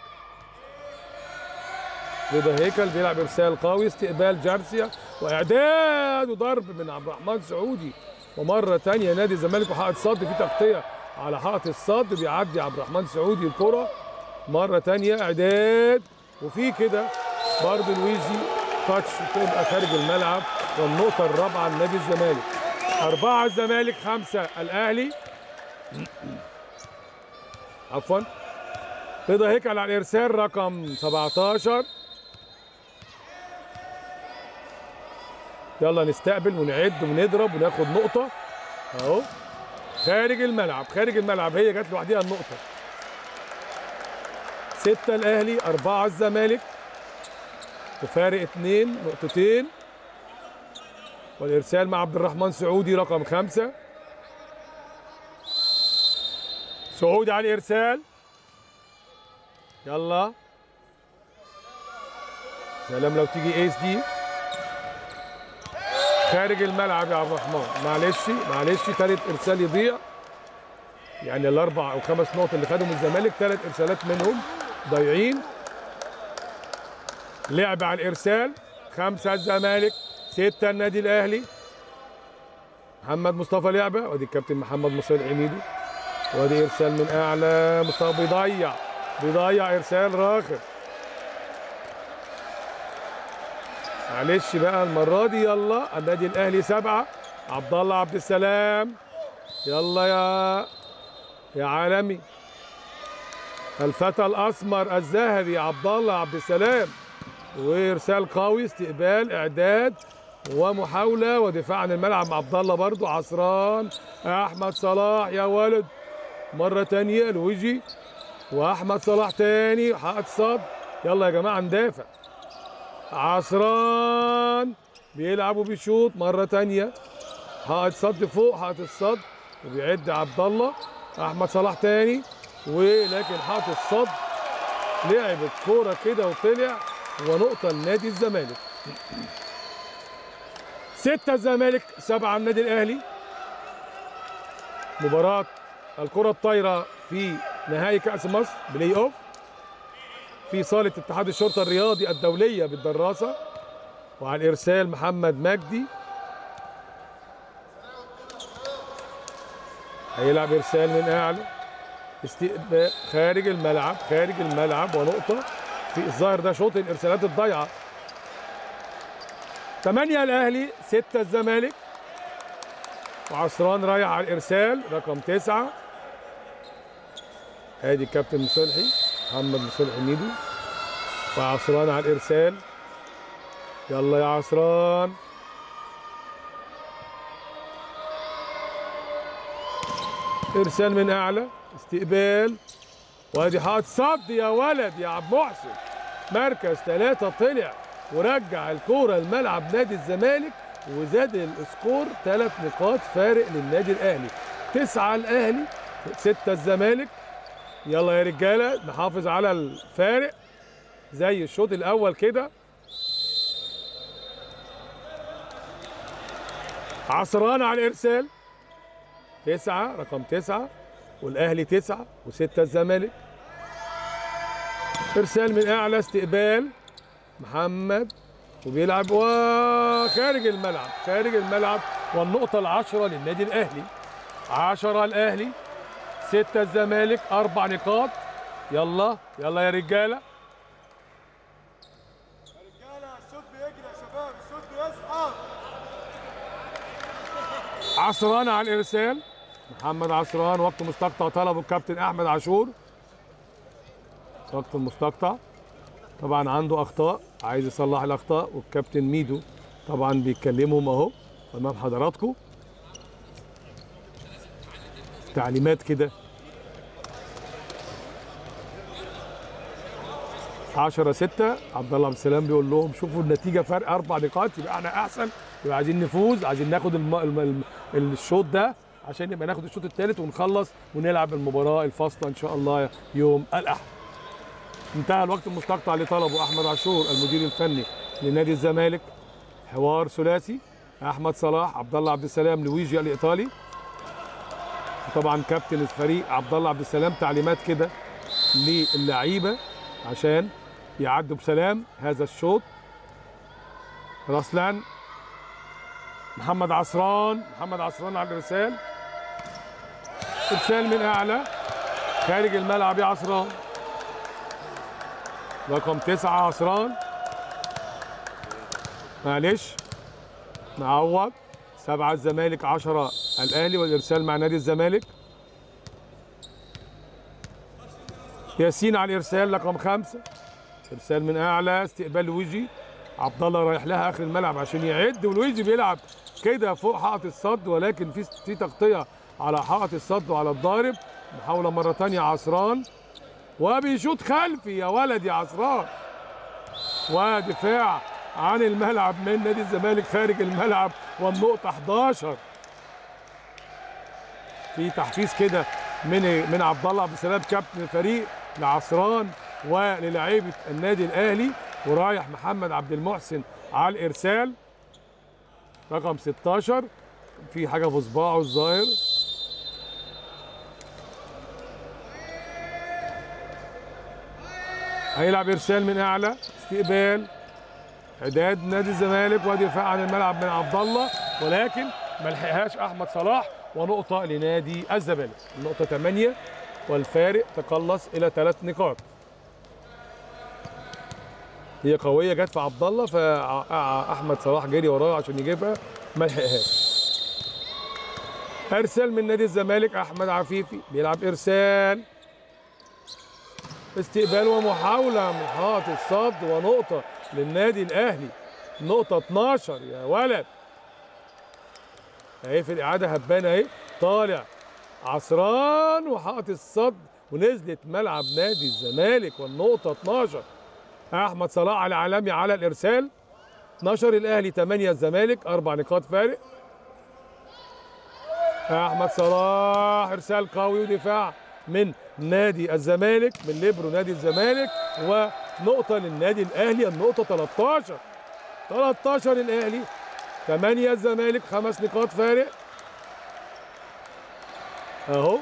رضا هيكل بيلعب إرسال قوي استقبال جارسيا وإعداد وضرب من عبد الرحمن سعودي ومرة تانية نادي الزمالك وحائط صد في تغطية على حائط الصد بيعدي عبد الرحمن سعودي الكرة مرة تانية إعداد وفي كده برضه لويجي تاتش تبقى خارج الملعب والنقطة الرابعة لنادي الزمالك أربعة الزمالك خمسة الأهلي عفوا رضا هيكل على الإرسال رقم 17 يلا نستقبل ونعد ونضرب وناخد نقطة أهو خارج الملعب خارج الملعب هي جت لوحديها النقطة ستة الأهلي أربعة الزمالك وفارق اتنين نقطتين والإرسال مع عبد الرحمن سعودي رقم خمسة سعودي على الإرسال يلا سلام لو تيجي ايس دي خارج الملعب يا عبد الرحمن معلش معلش تالت ارسال يضيع يعني الاربع او خمس نقط اللي خدهم الزمالك ثلاث ارسالات منهم ضايعين لعب على الارسال خمسه الزمالك سته النادي الاهلي محمد مصطفى لعبه وادي الكابتن محمد مصطفى عميدو وادي ارسال من اعلى مصطفى بيضيع بيضيع ارسال راخر معلش بقى المره دي يلا النادي الاهلي سبعه عبد الله عبد السلام يلا يا يا عالمي الفتى الاسمر الذهبي عبد الله عبد السلام وارسال قوي استقبال اعداد ومحاوله ودفاع عن الملعب مع عبد الله برضه عصران احمد صلاح يا ولد مره تانية لويجي واحمد صلاح تاني حائط صد يلا يا جماعه ندافع عصران بيلعب وبيشوط مره تانية حائط صد فوق حائط الصد وبيعد عبد الله احمد صلاح تاني ولكن حائط الصد لعب الكوره كده وطلع ونقطه لنادي الزمالك ستة الزمالك سبعة النادي الأهلي مباراة الكرة الطايرة في نهائي كأس مصر بلاي أوف في صالة اتحاد الشرطة الرياضي الدولية بالدراسة وعلى الإرسال محمد مجدي هيلعب إرسال من أعلى استقبال خارج الملعب خارج الملعب ونقطة في الظاهر ده شوط الإرسالات الضايعة 8 الأهلي 6 الزمالك وعصران رايح على الإرسال رقم 9 ادي الكابتن مصلحي محمد مصلحي ميدو وعصران على الارسال يلا يا عصران ارسال من اعلى استقبال وادي حاط صد يا ولد يا عبد محسن مركز ثلاثة طلع ورجع الكورة الملعب نادي الزمالك وزاد السكور ثلاث نقاط فارق للنادي الاهلي تسعة الاهلي ستة الزمالك يلا يا رجاله نحافظ على الفارق زي الشوط الاول كده عصران على الارسال تسعة رقم تسعة والاهلي تسعة وستة الزمالك ارسال من اعلى استقبال محمد وبيلعب وخارج الملعب خارج الملعب والنقطة العشرة للنادي الأهلي عشرة الأهلي ستة الزمالك أربع نقاط يلا يلا يا رجالة رجاله الصوت بيجري يا شباب الصوت بيصحى عصران على الإرسال محمد عصران وقت مستقطع طلبه الكابتن أحمد عاشور وقت المستقطع طبعا عنده أخطاء عايز يصلح الأخطاء والكابتن ميدو طبعا بيتكلمهم أهو أمام حضراتكم تعليمات كده 10 6 عبد الله عبد السلام بيقول لهم شوفوا النتيجه فرق اربع نقاط يبقى احنا احسن يبقى عايزين نفوز عايزين ناخد الم... الم... الم... الشوط ده عشان نبقى ناخد الشوط الثالث ونخلص ونلعب المباراه الفاصله ان شاء الله يوم الاحد انتهى الوقت المستقطع اللي طلبه احمد عاشور المدير الفني لنادي الزمالك حوار ثلاثي احمد صلاح عبد الله عبد السلام لويجي الايطالي طبعا كابتن الفريق عبد الله عبد السلام تعليمات كده للعيبه عشان يعدوا بسلام هذا الشوط راسلان محمد عصران محمد عصران على الارسال ارسال من اعلى خارج الملعب يا عصران رقم تسعة عصران معلش نعوض سبعة الزمالك عشرة الأهلي والإرسال مع نادي الزمالك ياسين على الإرسال رقم خمسة إرسال من أعلى استقبال لويجي عبد الله رايح لها آخر الملعب عشان يعد ولويجي بيلعب كده فوق حائط الصد ولكن في في تغطية على حائط الصد وعلى الضارب محاولة مرة تانية عصران وبيشوط خلفي يا ولد يا عصران ودفاع عن الملعب من نادي الزمالك خارج الملعب والنقطة 11 في تحفيز كده من من عبد الله عبد السلام كابتن الفريق لعصران وللاعيبه النادي الاهلي ورايح محمد عبد المحسن على الارسال رقم 16 في حاجه في صباعه الظاهر هيلعب ارسال من اعلى استقبال اعداد نادي الزمالك ودفاع عن الملعب من عبد الله ولكن ما لحقهاش احمد صلاح ونقطه لنادي الزمالك النقطه 8 والفارق تقلص الى ثلاث نقاط هي قويه جت في عبد الله فاحمد صلاح جري وراها عشان يجيبها ما لحقهاش ارسال من نادي الزمالك احمد عفيفي بيلعب ارسال استقبال ومحاوله من حائط الصد ونقطه للنادي الاهلي نقطه 12 يا ولد اهي في الاعاده هبان اهي طالع عصران وحائط الصد ونزلت ملعب نادي الزمالك والنقطه 12 احمد صلاح على عالمي على الارسال 12 الاهلي 8 الزمالك اربع نقاط فارق احمد صلاح ارسال قوي ودفاع من نادي الزمالك من ليبرو نادي الزمالك ونقطه للنادي الاهلي النقطه 13 13 الاهلي 8 الزمالك خمس نقاط فارق اهو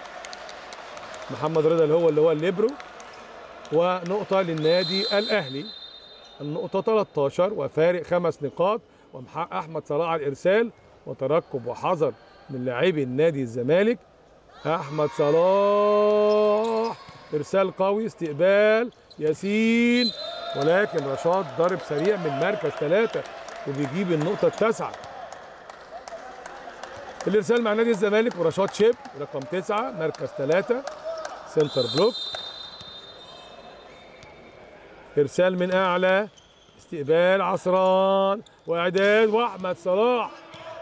محمد رضا اللي هو اللي هو الليبرو ونقطة للنادي الأهلي النقطة 13 وفارق خمس نقاط ومحقق أحمد صلاح على الإرسال وترقب وحذر من لاعبي النادي الزمالك أحمد صلاح إرسال قوي استقبال ياسين ولكن رشاد ضرب سريع من مركز ثلاثة وبيجيب النقطة التاسعة الإرسال مع نادي الزمالك ورشاد شيب رقم تسعة مركز ثلاثة سنتر بلوك ارسال من اعلى استقبال عصران واعداد واحمد صلاح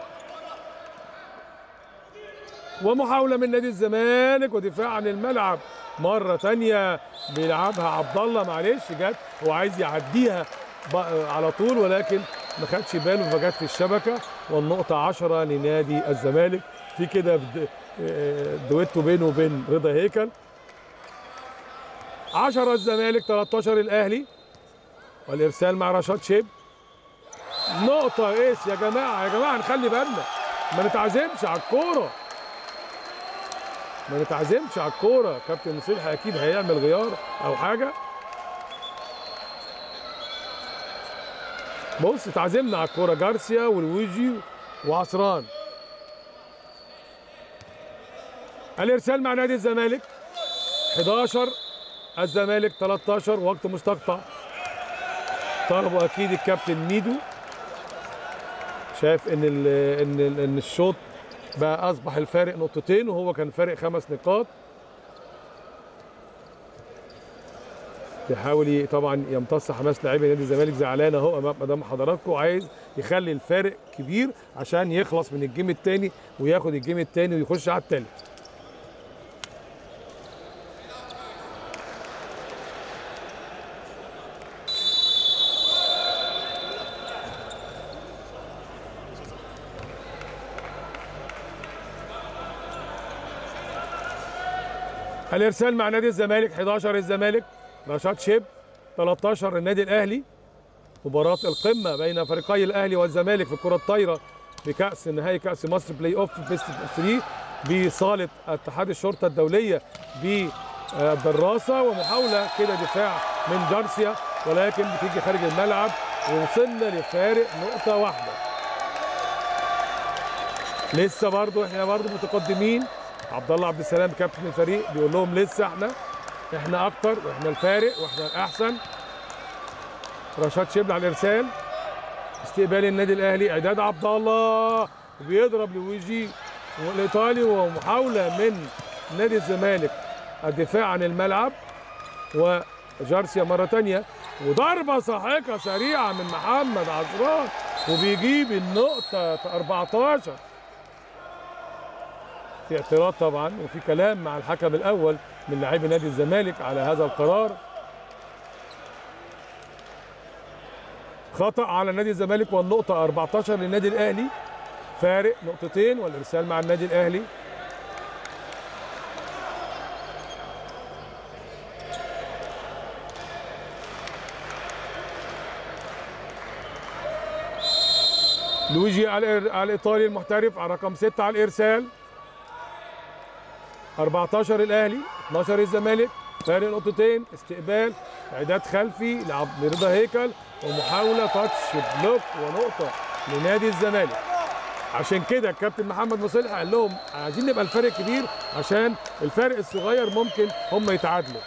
ومحاوله من نادي الزمالك ودفاع عن الملعب مره تانية بيلعبها عبد الله معلش جت هو عايز يعديها على طول ولكن ما خدش باله فجت في الشبكه والنقطه 10 لنادي الزمالك في كده دويتو بينه وبين رضا هيكل 10 الزمالك 13 الاهلي والارسال مع رشاد شيب نقطة ايش يا جماعة يا جماعة نخلي بالنا ما نتعزمش على الكورة ما نتعزمش على الكورة كابتن مسلحي اكيد هيعمل غيار او حاجة بص اتعزمنا على الكورة جارسيا والويجي وعصران الارسال مع نادي الزمالك 11 الزمالك 13 وقت مستقطع طلبوا اكيد الكابتن ميدو شايف ان ال ان ال ان الشوط بقى اصبح الفارق نقطتين وهو كان فارق خمس نقاط بيحاول طبعا يمتص حماس لاعبي نادي الزمالك زعلان اهو امام قدام حضراتكم عايز يخلي الفارق كبير عشان يخلص من الجيم الثاني وياخد الجيم الثاني ويخش على الثالث الارسال مع نادي الزمالك 11 الزمالك رشاد شيب 13 النادي الاهلي مباراة القمة بين فريقي الأهلي والزمالك في الكرة الطايرة في كأس نهائي كأس مصر بلاي أوف بيست 3 بصالة اتحاد الشرطة الدولية بالدراسة ومحاولة كده دفاع من جارسيا ولكن بتيجي خارج الملعب ووصلنا لفارق نقطة واحدة لسه برضو احنا برضو متقدمين عبد الله عبد السلام كابتن الفريق بيقول لهم لسه احنا احنا اكتر واحنا الفارق واحنا الاحسن رشاد شبل على الارسال استقبال النادي الاهلي اعداد عبد الله وبيضرب لويجي الايطالي ومحاوله من نادي الزمالك الدفاع عن الملعب وجارسيا مره تانية وضربه ساحقه سريعه من محمد عزران وبيجيب النقطه 14 في اعتراض طبعا وفي كلام مع الحكم الاول من لاعبي نادي الزمالك على هذا القرار خطا على نادي الزمالك والنقطه 14 للنادي الاهلي فارق نقطتين والارسال مع النادي الاهلي لويجي على الإر- على الايطالي المحترف على رقم 6 على الارسال 14 الاهلي 12 الزمالك فارق نقطتين استقبال اعداد خلفي لعب لرضا هيكل ومحاوله تاتش بلوك ونقطه لنادي الزمالك عشان كده الكابتن محمد مصلح قال لهم عايزين نبقى الفرق كبير عشان الفرق الصغير ممكن هم يتعادلوا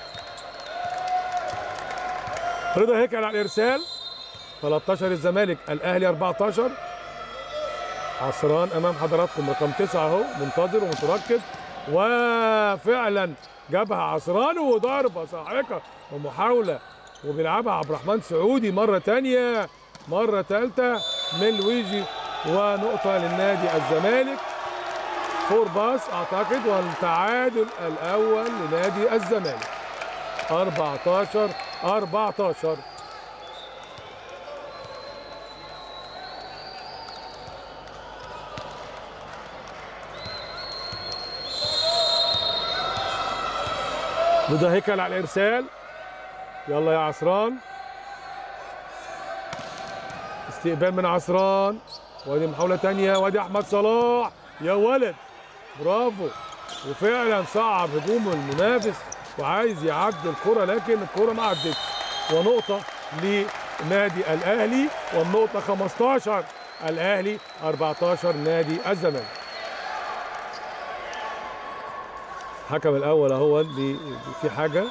رضا هيكل على الارسال 13 الزمالك الاهلي 14 عصران امام حضراتكم رقم تسعة اهو منتظر ومتركز وفعلا جابها عصران وضربه ساحقه ومحاوله وبيلعبها عبد الرحمن سعودي مره تانية مره ثالثه من لويجي ونقطه للنادي الزمالك فور باس اعتقد والتعادل الاول لنادي الزمالك 14 14 رضا هيكل على الارسال يلا يا عصران استقبال من عصران وادي محاوله تانية وادي احمد صلاح يا ولد برافو وفعلا صعب هجوم المنافس وعايز يعدي الكره لكن الكره ما عدتش ونقطه لنادي الاهلي والنقطه 15 الاهلي 14 نادي الزمالك الحكم الاول اهو بي- في حاجه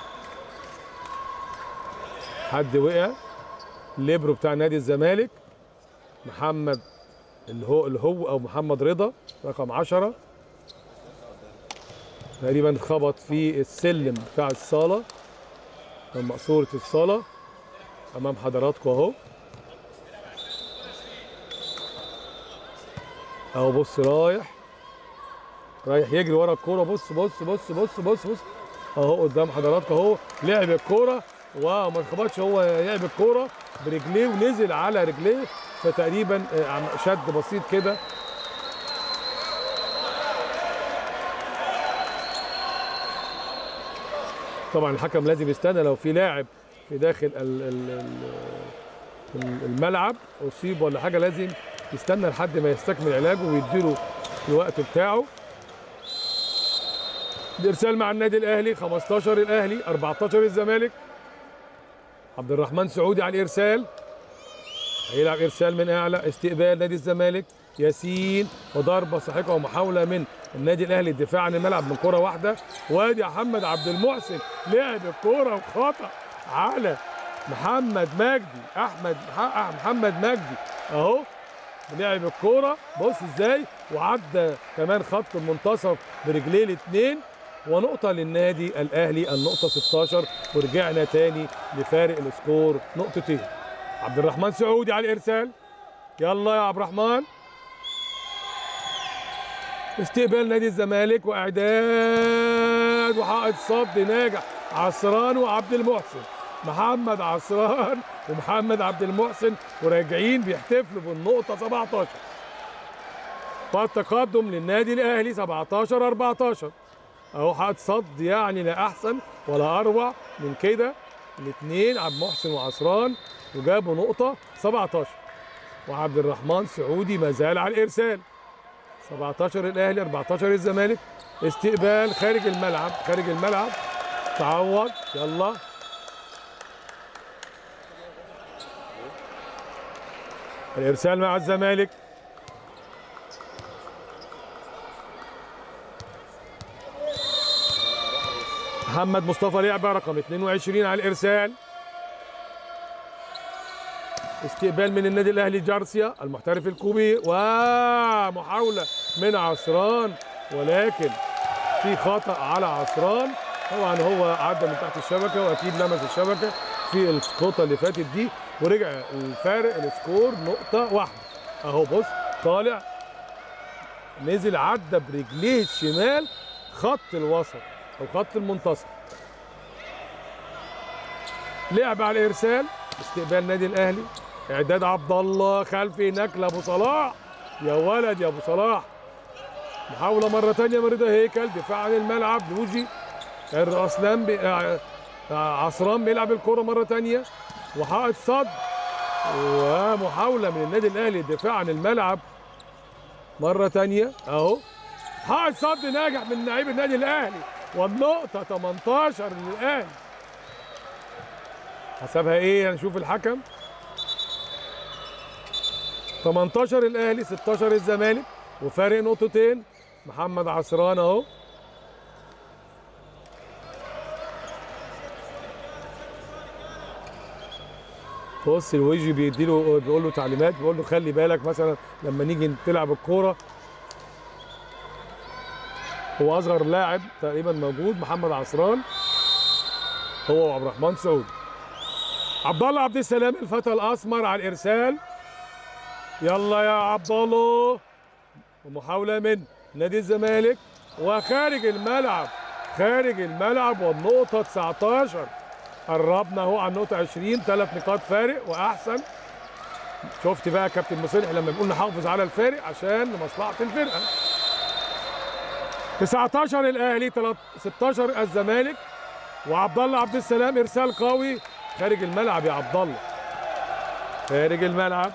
حد وقع الليبرو بتاع نادي الزمالك محمد اللي هو اللي هو او محمد رضا رقم 10 تقريبا خبط في السلم بتاع الصاله من مقصوره الصاله امام حضراتكم اهو اهو بص رايح رايح يجري ورا الكوره بص بص بص بص بص بص اهو قدام حضراتكم اهو لعب الكوره وما اتخبطش هو لعب الكوره برجليه ونزل على رجليه فتقريبا آه، عم- شد بسيط كده طبعا الحكم لازم يستنى لو في لاعب في داخل ال- ال- ال- الملعب اصيب ولا حاجه لازم يستنى لحد ما يستكمل علاجه ويديله الوقت بتاعه الارسال مع النادي الاهلي 15 الاهلي 14 الزمالك عبد الرحمن سعودي على الارسال هيلعب ارسال من اعلى استقبال نادي الزمالك ياسين وضربه ساحقه ومحاوله من النادي الاهلي الدفاع عن الملعب من كره واحده وادي محمد عبد المحسن لعب الكره وخطا على محمد مجدي احمد مح- محمد مجدي اهو لعب الكوره بص ازاي وعدى كمان خط المنتصف برجليه الاثنين ونقطة للنادي الأهلي النقطة 16 ورجعنا تاني لفارق السكور نقطتين عبد الرحمن سعودي على الإرسال يلا يا عبد الرحمن استقبال نادي الزمالك وإعداد وحائط صد ناجح عصران وعبد المحسن محمد عصران ومحمد عبد المحسن وراجعين بيحتفلوا بالنقطة 17 فالتقدم للنادي الأهلي 17 14 اهو حائط صد يعني لا احسن ولا اروع من كده الاثنين عبد محسن وعصران وجابوا نقطه 17 وعبد الرحمن سعودي ما زال على الارسال 17 الاهلي 14 الزمالك استقبال خارج الملعب خارج الملعب تعوض يلا الارسال مع الزمالك محمد مصطفى لعبه رقم 22 على الارسال استقبال من النادي الاهلي جارسيا المحترف الكوبي ومحاوله من عصران ولكن في خطا على عصران طبعا هو عدى من تحت الشبكه واكيد لمس الشبكه في النقطه اللي فاتت دي ورجع الفارق السكور نقطه واحده اهو بص طالع نزل عدى برجليه الشمال خط الوسط او خط المنتصف لعب على الارسال استقبال نادي الاهلي اعداد عبد الله خلفي هناك لابو صلاح يا ولد يا ابو صلاح محاوله مره ثانيه من رضا هيكل دفاع عن الملعب لوجي الرسلان بي... آه، آه، عصران بيلعب الكره مره ثانيه وحائط صد ومحاوله من النادي الاهلي الدفاع عن الملعب مره ثانيه اهو حائط صد ناجح من لعيب النادي الاهلي والنقطه 18 للاهلي حسبها ايه هنشوف الحكم 18 الاهلي 16 الزمالك وفارق نقطتين محمد عصران اهو بص الوجي بيديله بيقول له تعليمات بيقول له خلي بالك مثلا لما نيجي تلعب الكوره هو اصغر لاعب تقريبا موجود محمد عصران هو وعبد الرحمن سعود عبد الله عبد السلام الفتى الاسمر على الارسال يلا يا عبد الله ومحاوله من نادي الزمالك وخارج الملعب خارج الملعب والنقطه 19 قربنا اهو على النقطه 20 ثلاث نقاط فارق واحسن شفت بقى كابتن مصلح لما بيقول نحافظ على الفارق عشان لمصلحه الفرقه 19 الاهلي 16 الزمالك وعبد الله عبد السلام ارسال قوي خارج الملعب يا عبد الله خارج الملعب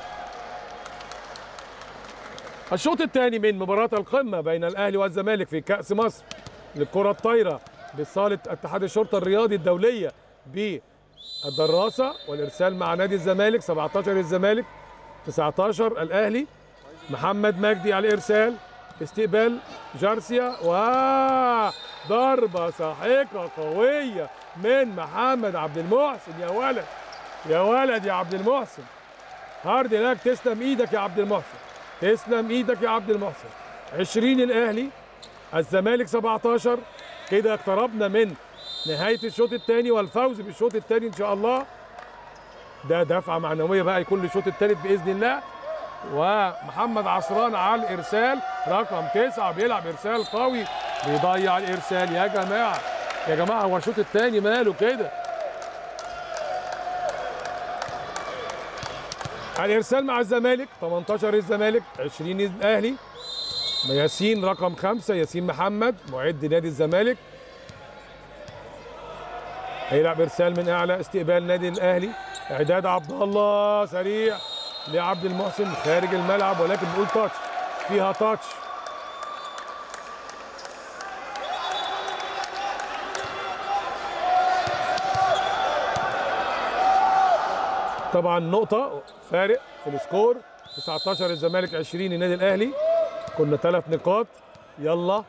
الشوط الثاني من مباراة القمة بين الأهلي والزمالك في كأس مصر للكرة الطايرة بصالة اتحاد الشرطة الرياضي الدولية بالدراسة والإرسال مع نادي الزمالك 17 الزمالك 19 الأهلي محمد مجدي على الإرسال استقبال جارسيا وضربة ساحقة قوية من محمد عبد المحسن يا ولد يا ولد يا عبد المحسن هارد لك تسلم ايدك يا عبد المحسن تسلم ايدك يا عبد المحسن 20 الاهلي الزمالك 17 كده اقتربنا من نهايه الشوط الثاني والفوز بالشوط الثاني ان شاء الله ده دفعه معنويه بقى يكون للشوط الثالث باذن الله ومحمد عصران على الارسال رقم تسعه بيلعب ارسال قوي بيضيع الارسال يا جماعه يا جماعه هو الشوط الثاني ماله كده الارسال مع الزمالك 18 الزمالك 20 الاهلي ياسين رقم خمسة ياسين محمد معد نادي الزمالك هيلعب ارسال من اعلى استقبال نادي الاهلي اعداد عبد الله سريع لعبد المحسن خارج الملعب ولكن بنقول تاتش فيها تاتش طبعا نقطة فارق في السكور 19 الزمالك 20 النادي الاهلي كنا ثلاث نقاط يلا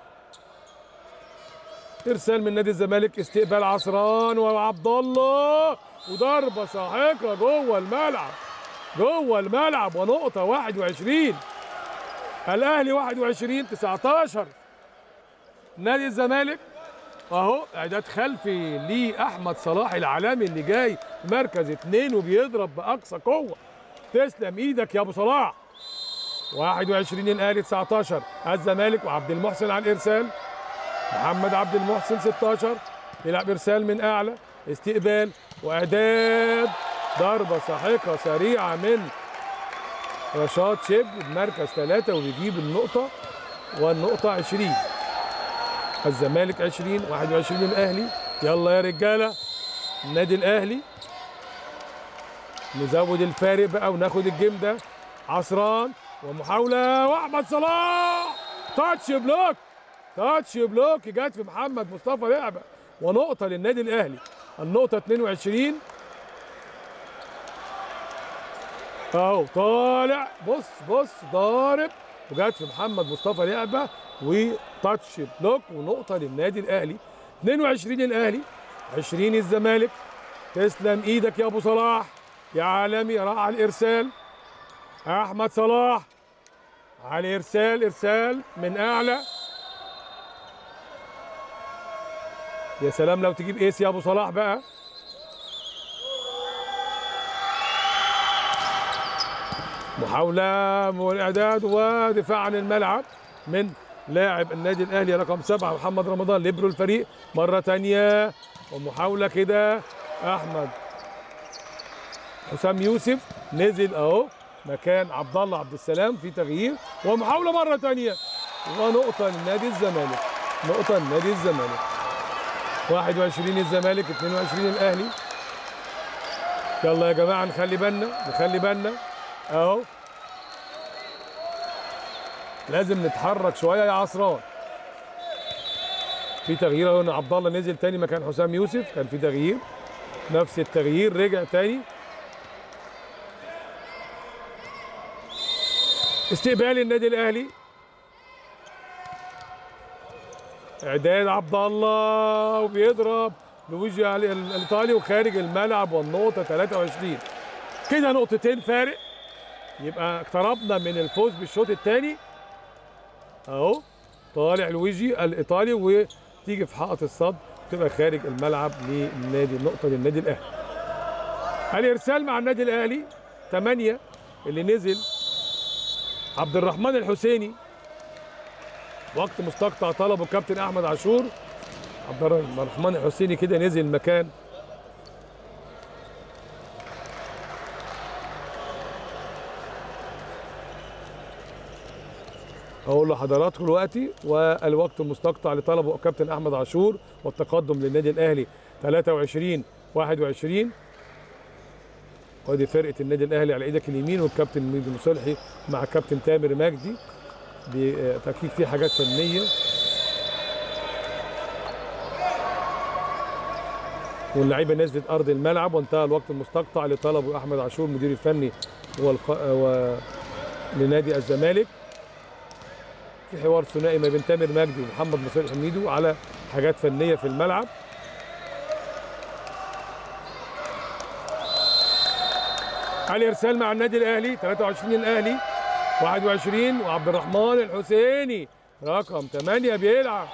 ارسال من نادي الزمالك استقبال عصران وعبد الله وضربه ساحقه جوه الملعب جوه الملعب ونقطه 21 الاهلي 21 19 نادي الزمالك اهو اعداد خلفي لاحمد صلاح العالمي اللي جاي في مركز اثنين وبيضرب باقصى قوه تسلم ايدك يا ابو صلاح 21 الاهلي 19 الزمالك وعبد المحسن على الارسال محمد عبد المحسن 16 يلعب ارسال من اعلى استقبال واعداد ضربه ساحقه سريعه من رشاد شبل بمركز ثلاثة وبيجيب النقطة والنقطة 20 الزمالك 20 21 الأهلي يلا يا رجالة النادي الأهلي نزود الفارق بقى وناخد الجيم ده عصران ومحاوله واحمد صلاح تاتش بلوك تاتش بلوك جت في محمد مصطفى لعبه ونقطه للنادي الاهلي النقطه 22 اهو طالع بص بص ضارب وجت في محمد مصطفى لعبه وتاتش بلوك ونقطه للنادي الاهلي 22 الاهلي 20 الزمالك تسلم ايدك يا ابو صلاح يا عالمي راح على الارسال احمد صلاح على الارسال ارسال من اعلى يا سلام لو تجيب ايس يا ابو صلاح بقى محاولة والاعداد ودفاع عن الملعب من لاعب النادي الاهلي رقم سبعة محمد رمضان ليبرو الفريق مرة تانية ومحاولة كده احمد حسام يوسف نزل اهو مكان عبد الله عبد السلام في تغيير ومحاولة مرة تانية ونقطة لنادي الزمالك نقطة لنادي الزمالك 21 الزمالك 22 الاهلي يلا يا جماعة نخلي بالنا نخلي بالنا اهو لازم نتحرك شويه يا عصران في تغيير اهو إن عبد الله نزل تاني مكان حسام يوسف كان في تغيير نفس التغيير رجع تاني استقبال النادي الاهلي اعداد عبد الله وبيضرب لويجي ال- ال- الايطالي وخارج الملعب والنقطه 23 كده نقطتين فارق يبقى اقتربنا من الفوز بالشوط الثاني اهو طالع لويجي الايطالي وتيجي في حائط الصد تبقى خارج الملعب للنادي النقطه للنادي الاهلي الارسال مع النادي الاهلي 8 اللي نزل عبد الرحمن الحسيني وقت مستقطع طلبه كابتن احمد عاشور عبد الرحمن الحسيني كده نزل مكان اقول لحضراتكم دلوقتي والوقت المستقطع لطلبه كابتن احمد عاشور والتقدم للنادي الاهلي 23 21 وادي فرقه النادي الاهلي على ايدك اليمين والكابتن ميدو مصلحي مع كابتن تامر مجدي بتاكيد في حاجات فنيه واللعيبه نزلت ارض الملعب وانتهى الوقت المستقطع لطلبه احمد عاشور مدير الفني والق... و... لنادي الزمالك في حوار ثنائي ما بين تامر مجدي ومحمد مصطفى حميدو على حاجات فنيه في الملعب علي ارسال مع النادي الاهلي 23 الاهلي 21 وعبد الرحمن الحسيني رقم 8 بيلعب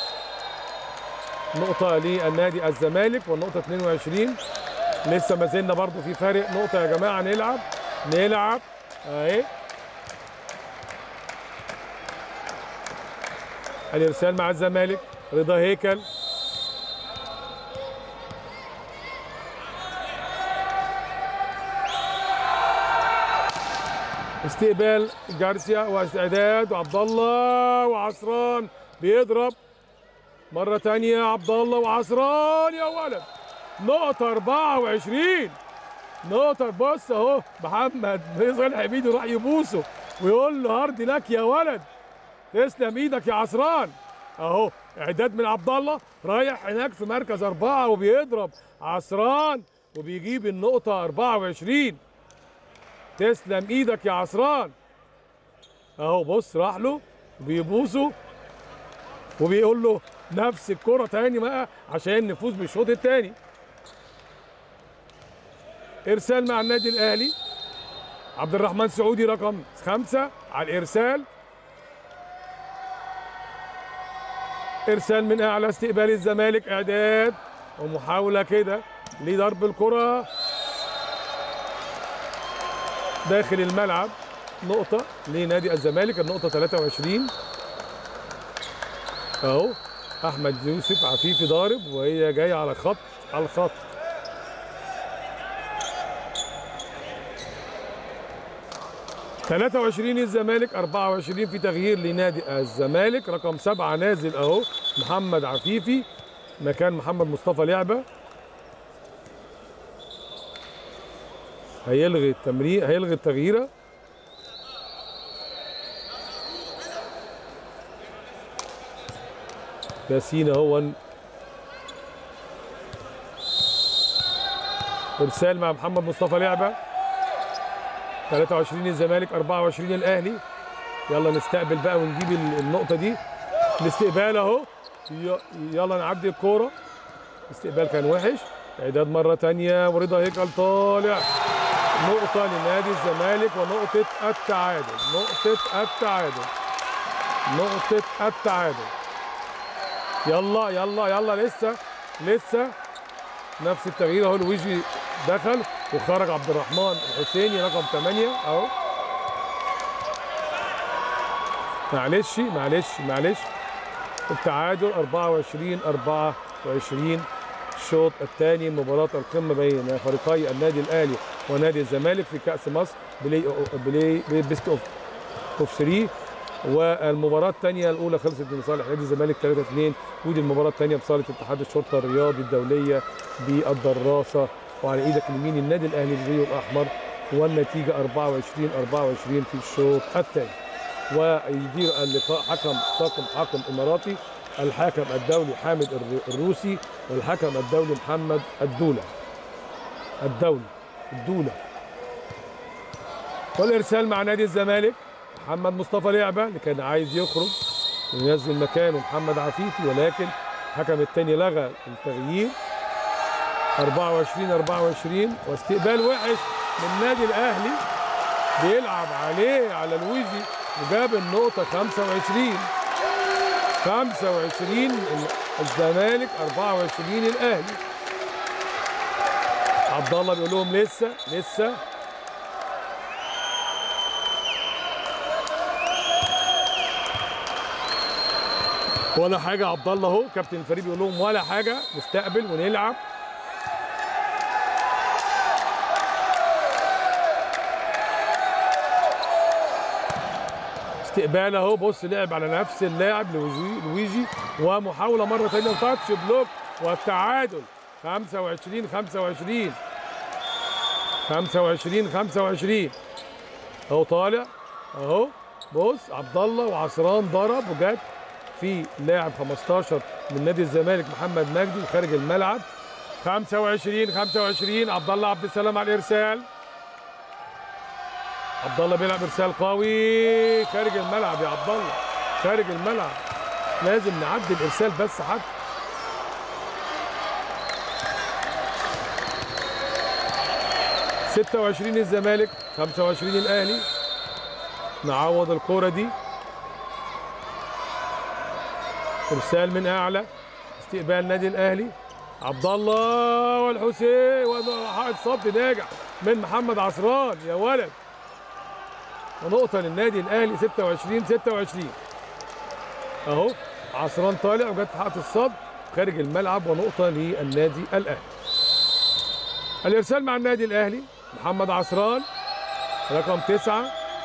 نقطة للنادي الزمالك والنقطة 22 لسه ما زلنا برضو في فارق نقطة يا جماعة نلعب نلعب اهي الارسال مع الزمالك رضا هيكل استقبال جارسيا واستعداد وعبد الله وعصران بيضرب مرة تانية عبد الله وعصران يا ولد نقطة 24 نقطة بص اهو محمد صالح حميدي راح يبوسه ويقول له هارد لك يا ولد تسلم ايدك يا عصران اهو اعداد من عبد الله رايح هناك في مركز اربعه وبيضرب عصران وبيجيب النقطه 24 تسلم ايدك يا عصران اهو بص راح له بيبوسه وبيقول له نفس الكرة تاني بقى عشان نفوز بالشوط التاني ارسال مع النادي الاهلي عبد الرحمن سعودي رقم خمسة على الارسال ارسال من اعلى استقبال الزمالك اعداد ومحاوله كده لضرب الكره داخل الملعب نقطه لنادي الزمالك النقطه 23 اهو احمد يوسف عفيفي ضارب وهي جايه على خط على الخط ثلاثة وعشرين الزمالك أربعة وعشرين في تغيير لنادي الزمالك رقم سبعة نازل أهو محمد عفيفي مكان محمد مصطفى لعبة هيلغي التمرين هيلغي التغييره ياسين اهو ارسال مع محمد مصطفى لعبه 23 الزمالك 24 الاهلي يلا نستقبل بقى ونجيب ال- النقطه دي الاستقبال اهو ي- يلا نعدي الكوره الاستقبال كان وحش اعداد مره تانية ورضا هيكل طالع نقطه لنادي الزمالك ونقطه التعادل نقطه التعادل نقطه التعادل يلا يلا يلا لسه لسه نفس التغيير اهو لويجي دخل وخرج عبد الرحمن الحسيني رقم 8 اهو معلش معلش معلش التعادل 24 24 الشوط الثاني مباراة القمة بين فريقي النادي الأهلي ونادي الزمالك في كأس مصر بلاي بلاي بيست اوف اوف 3 والمباراة الثانية الأولى خلصت لصالح نادي الزمالك 3 2 ودي المباراة الثانية بصالة اتحاد الشرطة الرياضي الدولية بالدراسة وعلى ايدك اليمين النادي الأهلي الزيو الأحمر والنتيجة 24 24 في الشوط الثاني ويدير اللقاء حكم طاقم حكم إماراتي الحكم الدولي حامد الر- الروسي والحكم الدولي محمد الدولة الدولي الدولة والإرسال مع نادي الزمالك محمد مصطفى لعبة اللي كان عايز يخرج وينزل مكانه محمد عفيفي ولكن الحكم الثاني لغى التغيير 24 24 واستقبال وحش من النادي الاهلي بيلعب عليه على لويجي وجاب النقطة 25 25 ال- الزمالك 24 الاهلي عبد الله بيقول لهم لسه لسه ولا حاجة عبد الله اهو كابتن الفريق بيقول لهم ولا حاجة نستقبل ونلعب استقبال اهو بص لعب على نفس اللاعب لويجي, لويجي ومحاولة مرة ثانية وتاتش بلوك والتعادل 25 25 25 25 اهو طالع اهو بص عبد الله وعصران ضرب وجت في لاعب 15 من نادي الزمالك محمد مجدي خارج الملعب 25 25 عبد الله عبد السلام على الارسال عبد الله بيلعب ارسال قوي خارج الملعب يا عبد الله خارج الملعب لازم نعدي الارسال بس حتى ستة وعشرين الزمالك خمسة وعشرين الأهلي نعوض الكرة دي إرسال من أعلى استقبال نادي الأهلي عبد الله والحسين وحائط صد ناجح من محمد عصران يا ولد ونقطة للنادي الأهلي 26 26 أهو عصران طالع وجت في حائط الصد خارج الملعب ونقطة للنادي الأهلي الإرسال مع النادي الأهلي محمد عصران رقم تسعة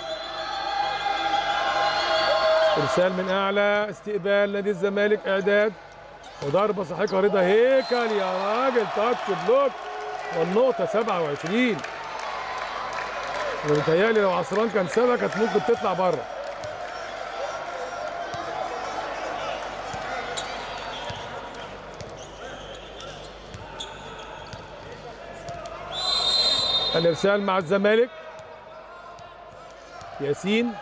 إرسال من أعلى استقبال نادي الزمالك إعداد وضربة ساحقة رضا هيكل يا راجل تاتش بلوك والنقطة 27 ومتهيألي لو عصران كان سابها كانت ممكن تطلع بره الارسال مع الزمالك ياسين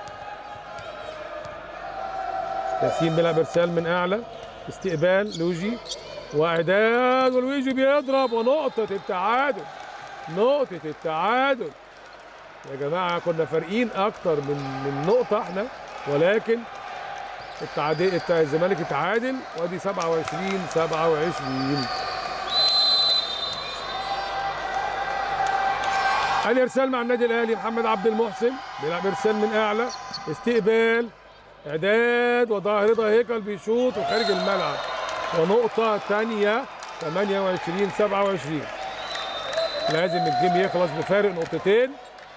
ياسين بيلعب ارسال من اعلى استقبال لوجي واعداد ولويجي بيضرب ونقطة التعادل نقطة التعادل يا جماعة كنا فارقين أكتر من من نقطة احنا ولكن التعادل الت- الزمالك اتعادل وادي 27 27 الارسال مع النادي الاهلي محمد عبد المحسن بيلعب ارسال من اعلى استقبال اعداد وظاهر رضا هيكل بيشوط وخارج الملعب ونقطة ثانية 28 27 لازم الجيم يخلص بفارق نقطتين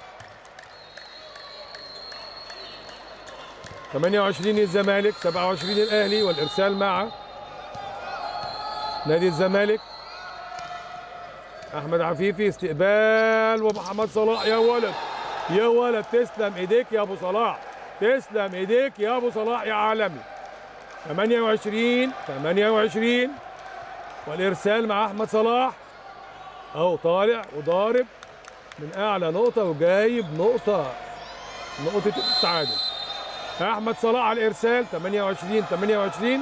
28 الزمالك 27 الاهلي والارسال مع نادي الزمالك احمد عفيفي استقبال ومحمد صلاح يا ولد يا ولد تسلم ايديك يا ابو صلاح تسلم ايديك يا ابو صلاح يا عالمي 28 28 والارسال مع احمد صلاح اهو طالع وضارب من اعلى نقطه وجايب نقطه نقطه التعادل احمد صلاح على الارسال 28 28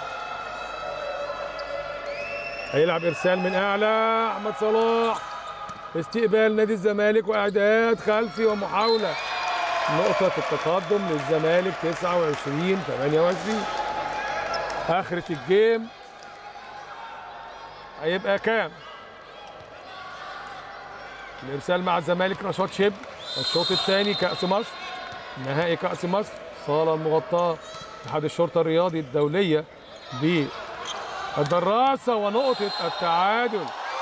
هيلعب ارسال من اعلى احمد صلاح استقبال نادي الزمالك واعداد خلفي ومحاوله نقطه التقدم للزمالك 29 28 اخره الجيم هيبقى كام الارسال مع الزمالك رشاد شب الشوط الثاني كاس مصر نهائي كاس مصر صاله المغطاه اتحاد الشرطه الرياضي الدوليه بالدراسه ونقطه التعادل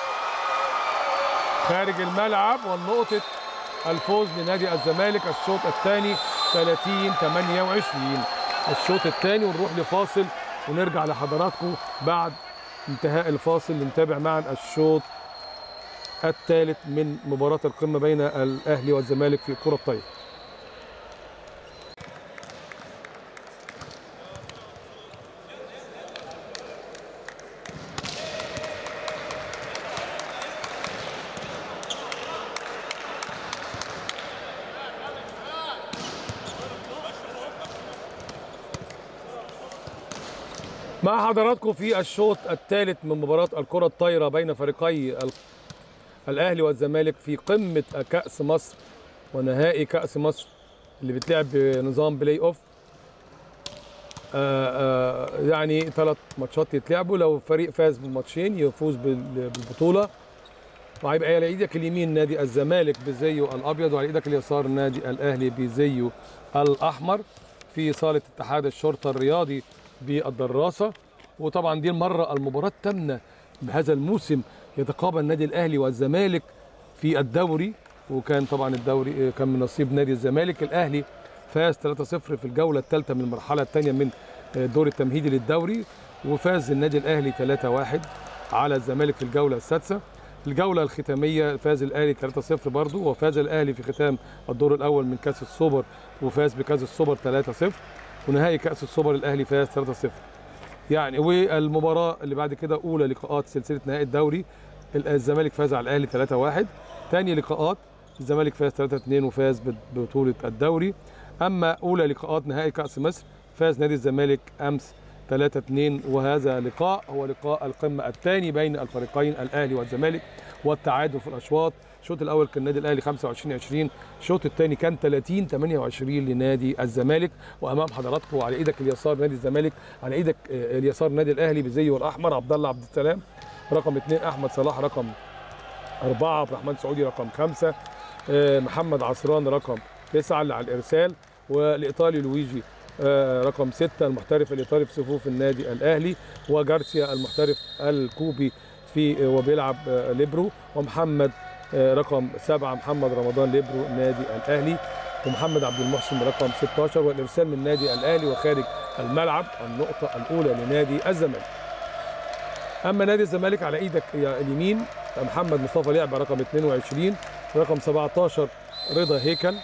خارج الملعب والنقطه الفوز لنادي الزمالك الشوط الثاني 30 28 الشوط الثاني ونروح لفاصل ونرجع لحضراتكم بعد انتهاء الفاصل نتابع معا الشوط الثالث من مباراة القمة بين الأهلي والزمالك في كرة الطايرة مع حضراتكم في الشوط الثالث من مباراة الكرة الطايرة بين فريقي ال- الأهلي والزمالك في قمة كأس مصر ونهائي كأس مصر اللي بيتلعب بنظام بلاي أوف آه، آه، يعني ثلاث ماتشات يتلعبوا لو فريق فاز بالماتشين يفوز بال- بالبطولة وهيبقى على ايدك اليمين نادي الزمالك بزيه الابيض وعلى ايدك اليسار نادي الاهلي بزيه الاحمر في صاله اتحاد الشرطه الرياضي بالدراسه وطبعا دي المره المباراه الثامنه بهذا الموسم يتقابل النادي الاهلي والزمالك في الدوري وكان طبعا الدوري كان من نصيب نادي الزمالك الاهلي فاز 3-0 في الجوله الثالثه من المرحله الثانيه من الدور التمهيدي للدوري وفاز النادي الاهلي 3-1 على الزمالك في الجوله السادسه الجوله الختاميه فاز الاهلي 3-0 برضه وفاز الاهلي في ختام الدور الاول من كاس السوبر وفاز بكاس السوبر 3-0 ونهائي كاس السوبر الاهلي فاز 3-0 يعني والمباراه اللي بعد كده اولى لقاءات سلسله نهائي الدوري الزمالك فاز على الاهلي 3-1 ثاني لقاءات الزمالك فاز 3-2 وفاز ببطوله الدوري اما اولى لقاءات نهائي كاس مصر فاز نادي الزمالك امس 3-2 وهذا لقاء هو لقاء القمه الثاني بين الفريقين الاهلي والزمالك والتعادل في الاشواط الشوط الاول كان النادي الاهلي 25 20 الشوط الثاني كان 30 28 لنادي الزمالك وامام حضراتكم على ايدك اليسار نادي الزمالك على ايدك آه، اليسار نادي الاهلي بزيه الاحمر عبد الله عبد السلام رقم اثنين احمد صلاح رقم أربعة عبد الرحمن سعودي رقم خمسة آه، محمد عصران رقم تسعة اللي على الإرسال والإيطالي لويجي آه، رقم ستة المحترف الإيطالي في صفوف النادي الأهلي وجارسيا المحترف الكوبي في آه، وبيلعب آه، ليبرو ومحمد آه، رقم سبعة محمد رمضان ليبرو نادي الأهلي ومحمد عبد المحسن رقم 16 والإرسال من نادي الأهلي وخارج الملعب النقطة الأولى لنادي الزمالك اما نادي الزمالك على ايدك يا اليمين محمد مصطفى لعبه رقم 22 رقم 17 رضا هيكل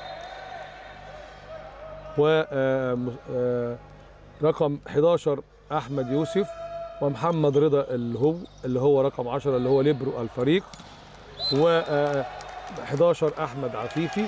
و آه، م- آه، رقم 11 احمد يوسف ومحمد رضا اللي هو اللي هو رقم 10 اللي هو ليبرو الفريق و آه، 11 احمد عفيفي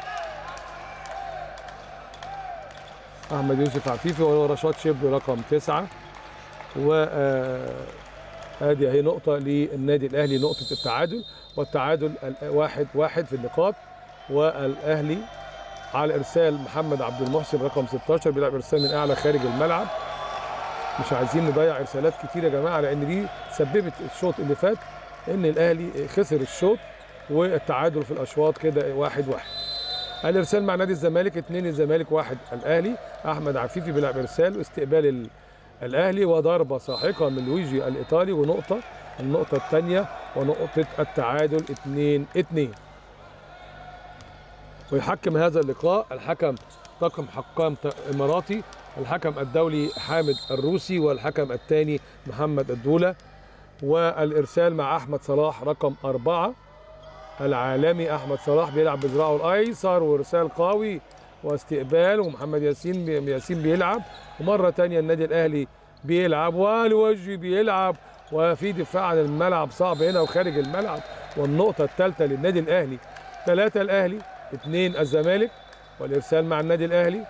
احمد يوسف عفيفي وهو رشاد شبل رقم 9 و آه، ادي اهي نقطة للنادي الاهلي نقطة التعادل والتعادل ال- واحد واحد في النقاط والاهلي على ارسال محمد عبد المحسن رقم 16 بيلعب ارسال من اعلى خارج الملعب مش عايزين نضيع ارسالات كتير يا جماعه لان دي سببت الشوط اللي فات ان الاهلي خسر الشوط والتعادل في الاشواط كده واحد واحد الارسال مع نادي الزمالك اثنين الزمالك واحد الاهلي احمد عفيفي بيلعب ارسال واستقبال ال- الاهلي وضربه ساحقه من لويجي الايطالي ونقطه النقطه الثانيه ونقطه التعادل 2 2 ويحكم هذا اللقاء الحكم طاقم حكام ت- اماراتي الحكم الدولي حامد الروسي والحكم الثاني محمد الدوله والارسال مع احمد صلاح رقم اربعه العالمي احمد صلاح بيلعب بذراعه الايسر وارسال قوي واستقبال ومحمد ياسين بي- ياسين بيلعب ومره تانية النادي الاهلي بيلعب والوجي بيلعب وفي دفاع عن الملعب صعب هنا وخارج الملعب والنقطه الثالثه للنادي الاهلي ثلاثه الاهلي اثنين الزمالك والارسال مع النادي الاهلي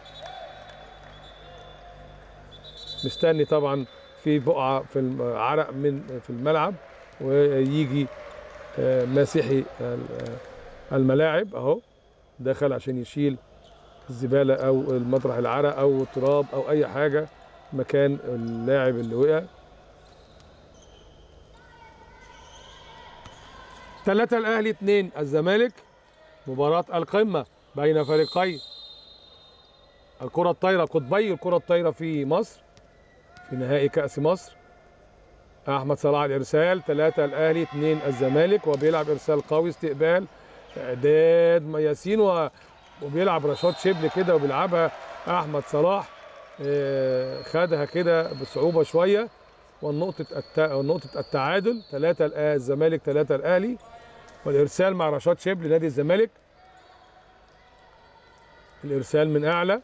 مستني طبعا في بقعه في العرق من في الملعب ويجي آه، مسيحي ال- آه، الملاعب اهو دخل عشان يشيل الزباله او المطرح العرق او التراب او اي حاجه مكان اللاعب اللي وقع ثلاثة الأهلي اثنين الزمالك مباراة القمة بين فريقي الكرة الطايرة قطبي الكرة الطايرة في مصر في نهائي كأس مصر احمد صلاح على الارسال ثلاثة الاهلي اثنين الزمالك وبيلعب ارسال قوي استقبال اعداد ياسين و... وبيلعب رشاد شبل كده وبيلعبها احمد صلاح آه، خدها كده بصعوبة شوية والنقطة الت... نقطة التعادل ثلاثة الزمالك ثلاثة الاهلي والارسال مع رشاد شبل نادي الزمالك الارسال من اعلى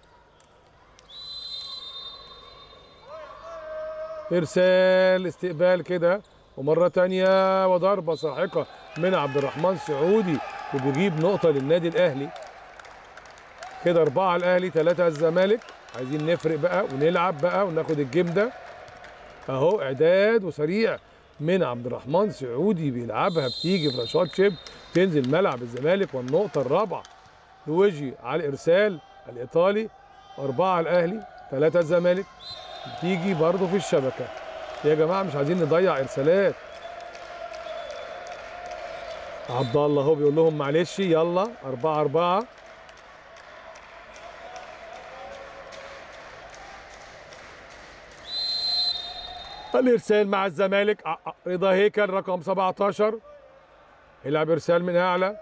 ارسال استقبال كده ومره تانية وضربه ساحقه من عبد الرحمن سعودي وبيجيب نقطه للنادي الاهلي كده اربعه الاهلي ثلاثه الزمالك عايزين نفرق بقى ونلعب بقى وناخد الجيم ده اهو اعداد وسريع من عبد الرحمن سعودي بيلعبها بتيجي في رشاد شيب تنزل ملعب الزمالك والنقطه الرابعه لوجي على الارسال الايطالي اربعه الاهلي ثلاثه الزمالك بتيجي برضه في الشبكه يا جماعه مش عايزين نضيع ارسالات عبد الله اهو بيقول لهم معلش يلا أربعة أربعة الإرسال مع الزمالك ع- ع- رضا هيكل رقم 17 يلعب إرسال من أعلى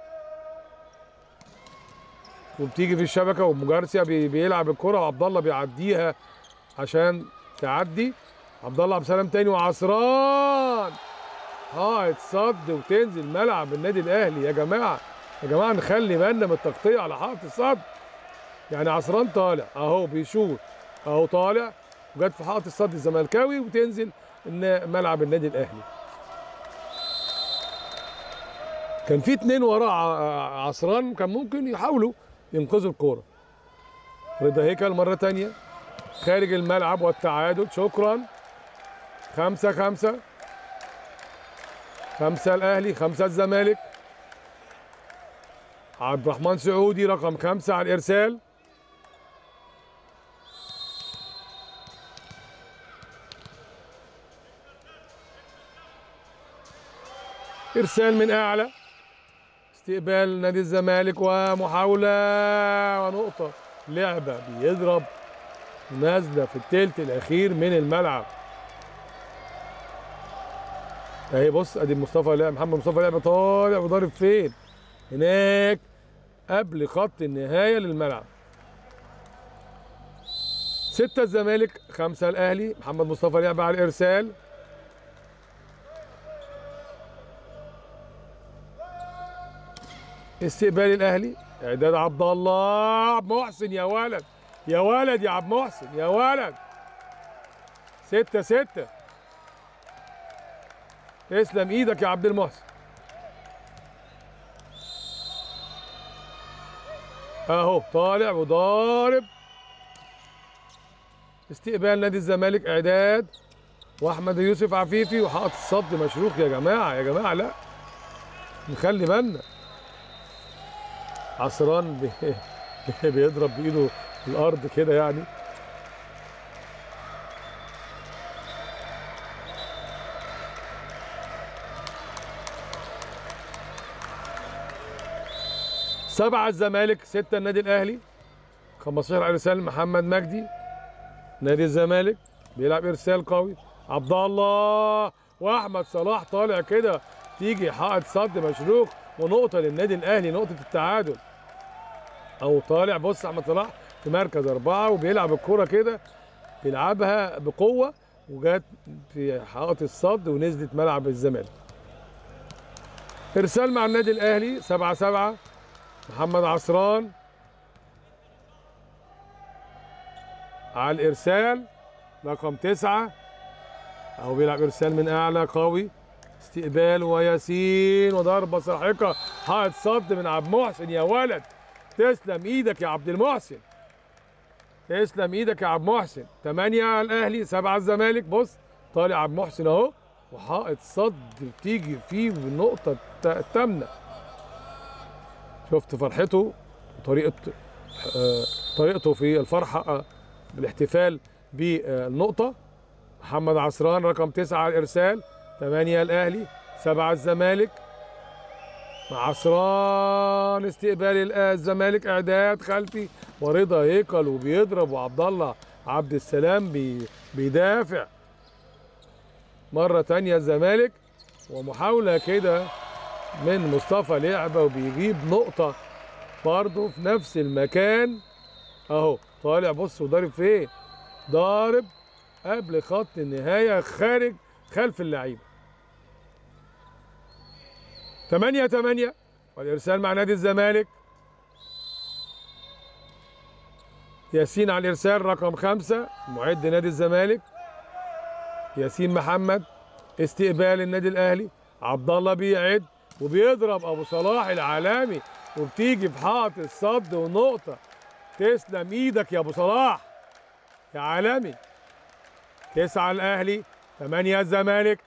وبتيجي في الشبكة ومجارسيا بي- بيلعب الكرة وعبد الله بيعديها عشان تعدي عبد الله عبد السلام تاني وعصران اه اتصد وتنزل ملعب النادي الاهلي يا جماعه يا جماعه نخلي بالنا من التغطيه على حائط الصد يعني عصران طالع اهو بيشوط اهو طالع وجت في حائط الصد الزملكاوي وتنزل ان ملعب النادي الاهلي كان في اتنين وراه ع- عصران كان ممكن يحاولوا ينقذوا الكوره رضا هيكل مره تانية خارج الملعب والتعادل شكرا خمسة خمسة خمسة الأهلي خمسة الزمالك عبد الرحمن سعودي رقم خمسة على الإرسال إرسال من أعلى استقبال نادي الزمالك ومحاولة ونقطة لعبة بيضرب نازلة في التلت الأخير من الملعب اهي بص ادي مصطفى لعب محمد مصطفى لعب طالع وضارب فين هناك قبل خط النهايه للملعب ستة الزمالك خمسة الأهلي محمد مصطفى لعب على الإرسال استقبال الأهلي إعداد عبد الله عبد محسن يا ولد يا ولد يا عبد محسن يا ولد ستة ستة تسلم ايدك يا عبد المحسن اهو طالع وضارب استقبال نادي الزمالك اعداد واحمد يوسف عفيفي وحائط الصد مشروخ يا جماعه يا جماعه لا نخلي بالنا عصران بي- بيضرب بايده الارض كده يعني سبعة الزمالك ستة النادي الأهلي 15 إرسال محمد مجدي نادي الزمالك بيلعب إرسال قوي عبد الله وأحمد صلاح طالع كده تيجي حائط صد مشروخ ونقطة للنادي الأهلي نقطة التعادل أو طالع بص أحمد صلاح في مركز أربعة وبيلعب الكرة كده بيلعبها بقوة وجت في حائط الصد ونزلت ملعب الزمالك ارسال مع النادي الاهلي 7 7 محمد عصران على الارسال رقم تسعة اهو بيلعب ارسال من اعلى قوي استقبال وياسين وضربه ساحقه حائط صد من عبد محسن يا ولد تسلم ايدك يا عبد المحسن تسلم ايدك يا عبد محسن 8 على الاهلي 7 على الزمالك بص طالع عبد محسن اهو وحائط صد بتيجي فيه بالنقطه الت- الثامنه شفت فرحته وطريقه آه، طريقته في الفرحه آه، بالاحتفال بالنقطه محمد عصران رقم 9 على الارسال 8 الاهلي 7 الزمالك مع عصران استقبال ال- الزمالك اعداد خلفي ورضا هيكل وبيضرب وعبد الله عبد السلام بي بيدافع مره تانية الزمالك ومحاوله كده من مصطفى لعبه وبيجيب نقطه برضه في نفس المكان اهو طالع بص وضارب فين ضارب قبل خط النهايه خارج خلف اللعيبه 8 8 والارسال مع نادي الزمالك ياسين على الارسال رقم خمسة معد نادي الزمالك ياسين محمد استقبال النادي الاهلي عبد الله بيعد وبيضرب ابو صلاح العالمي وبتيجي في حائط الصد ونقطه تسلم ايدك يا ابو صلاح يا عالمي تسعة الاهلي ثمانية الزمالك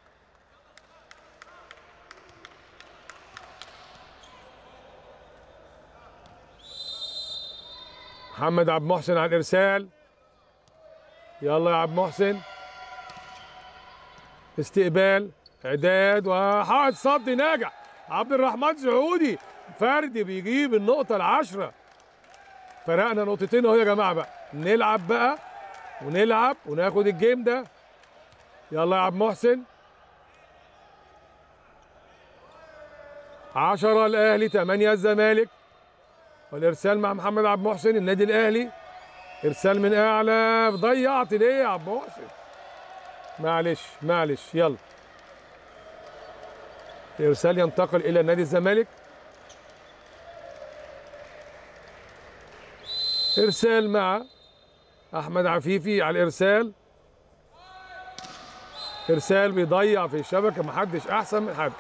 محمد عبد المحسن على الارسال يلا يا عبد المحسن استقبال اعداد وحائط صد ناجح عبد الرحمن سعودي فردي بيجيب النقطة العشرة فرقنا نقطتين اهو يا جماعة بقى نلعب بقى ونلعب وناخد الجيم ده يلا يا عبد محسن عشرة الأهلي تمانية الزمالك والإرسال مع محمد عبد المحسن النادي الأهلي إرسال من أعلى ضيعت ليه يا عبد المحسن معلش معلش يلا الإرسال ينتقل إلى نادي الزمالك إرسال مع أحمد عفيفي على الإرسال إرسال بيضيع في الشبكة محدش أحسن من حد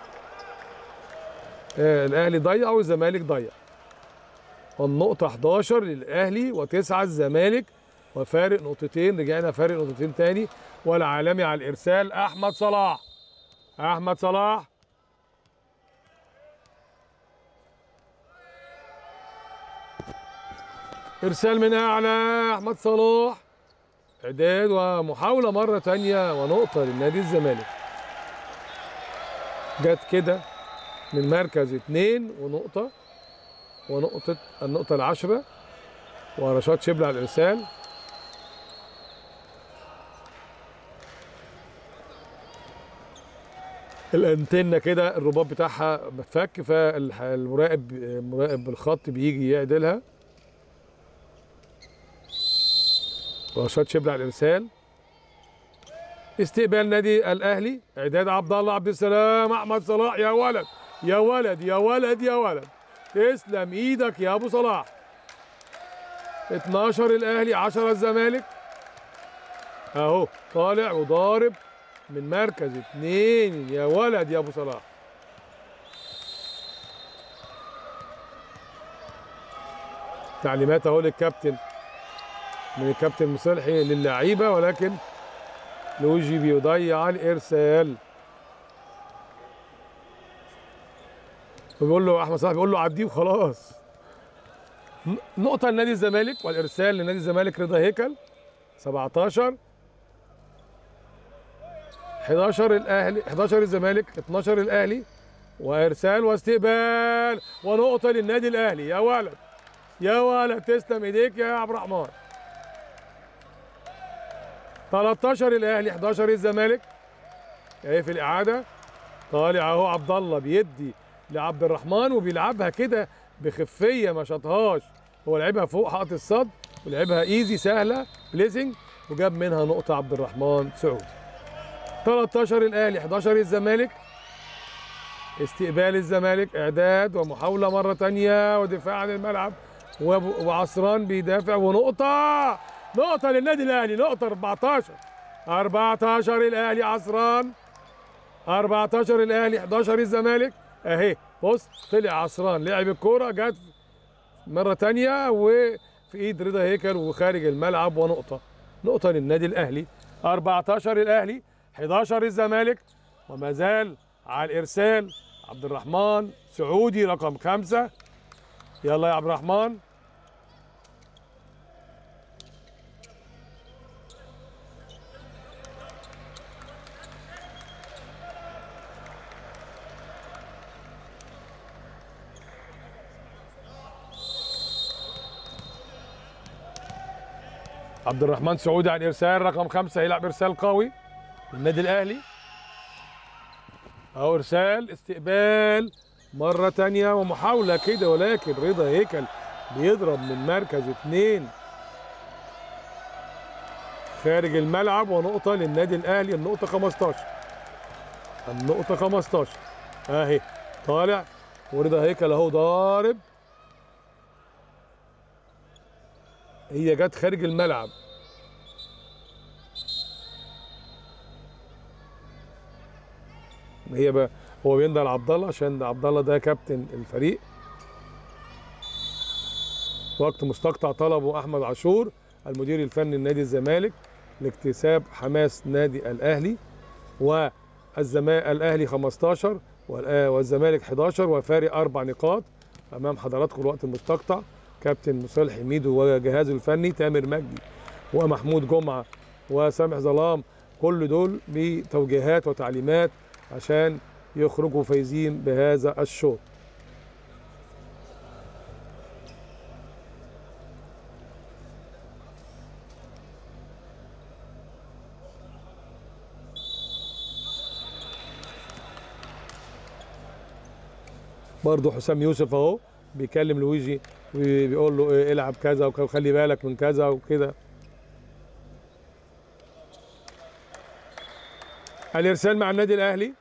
آه الأهلي ضيع والزمالك ضيع والنقطة 11 للأهلي وتسعة الزمالك وفارق نقطتين رجعنا فارق نقطتين تاني والعالمي على الإرسال أحمد صلاح أحمد صلاح إرسال من أعلى أحمد صلاح إعداد ومحاولة مرة تانية ونقطة للنادي الزمالك جت كده من مركز اتنين ونقطة ونقطة النقطة العشرة ورشاد شبل على الإرسال الانتنة كده الرباط بتاعها متفك فالمراقب مراقب الخط بيجي يعدلها رشاد شبل على الارسال استقبال نادي الاهلي اعداد عبد الله عبد السلام احمد صلاح يا ولد يا ولد يا ولد يا ولد تسلم ايدك يا ابو صلاح 12 الاهلي 10 الزمالك اهو طالع وضارب من مركز اتنين يا ولد يا ابو صلاح تعليمات اهو للكابتن من الكابتن مصلحي للعيبه ولكن لوجي بيضيع الارسال بيقول له احمد صلاح بيقول له عديه وخلاص ن- نقطه لنادي الزمالك والارسال لنادي الزمالك رضا هيكل 17 11 الاهلي 11 الزمالك 12 الاهلي وارسال واستقبال ونقطه للنادي الاهلي يا ولد يا ولد تسلم ايديك يا عبد الرحمن 13 الاهلي 11 الزمالك اهي في الاعاده طالع اهو عبد الله بيدي لعبد الرحمن وبيلعبها كده بخفيه ما شاطهاش هو لعبها فوق حائط الصد ولعبها ايزي سهله بليسنج وجاب منها نقطة عبد الرحمن سعود 13 الأهلي 11 الزمالك استقبال الزمالك إعداد ومحاولة مرة تانية ودفاع عن الملعب وأبو- وعصران بيدافع ونقطة نقطة للنادي الأهلي نقطة 14 14 الأهلي عصران 14 الأهلي 11 الزمالك أهي بص طلع عصران لعب الكورة جت مرة تانية وفي ايد رضا هيكل وخارج الملعب ونقطة نقطة للنادي الأهلي 14 الأهلي 11 الزمالك وما زال على الإرسال عبد الرحمن سعودي رقم خمسة يلا يا عبد الرحمن عبد الرحمن سعودي على الارسال رقم خمسة يلعب ارسال قوي للنادي الاهلي اهو ارسال استقبال مرة تانية ومحاولة كده ولكن رضا هيكل بيضرب من مركز اتنين خارج الملعب ونقطة للنادي الاهلي النقطة 15 النقطة 15 اهي طالع ورضا هيكل اهو ضارب هي جت خارج الملعب هي بقى هو بيندى لعبد الله عشان عبد الله ده كابتن الفريق وقت مستقطع طلبه احمد عاشور المدير الفني لنادي الزمالك لاكتساب حماس نادي الاهلي والزمالك الاهلي 15 والآ- والزمالك 11 وفارق اربع نقاط امام حضراتكم الوقت المستقطع كابتن مصالح حميدو وجهازه الفني تامر مجدي ومحمود جمعه وسامح ظلام كل دول بتوجيهات وتعليمات عشان يخرجوا فايزين بهذا الشوط برضه حسام يوسف اهو بيكلم لويجي وبيقول له إيه العب كذا وك- وخلي بالك من كذا وكده الارسال مع النادي الاهلي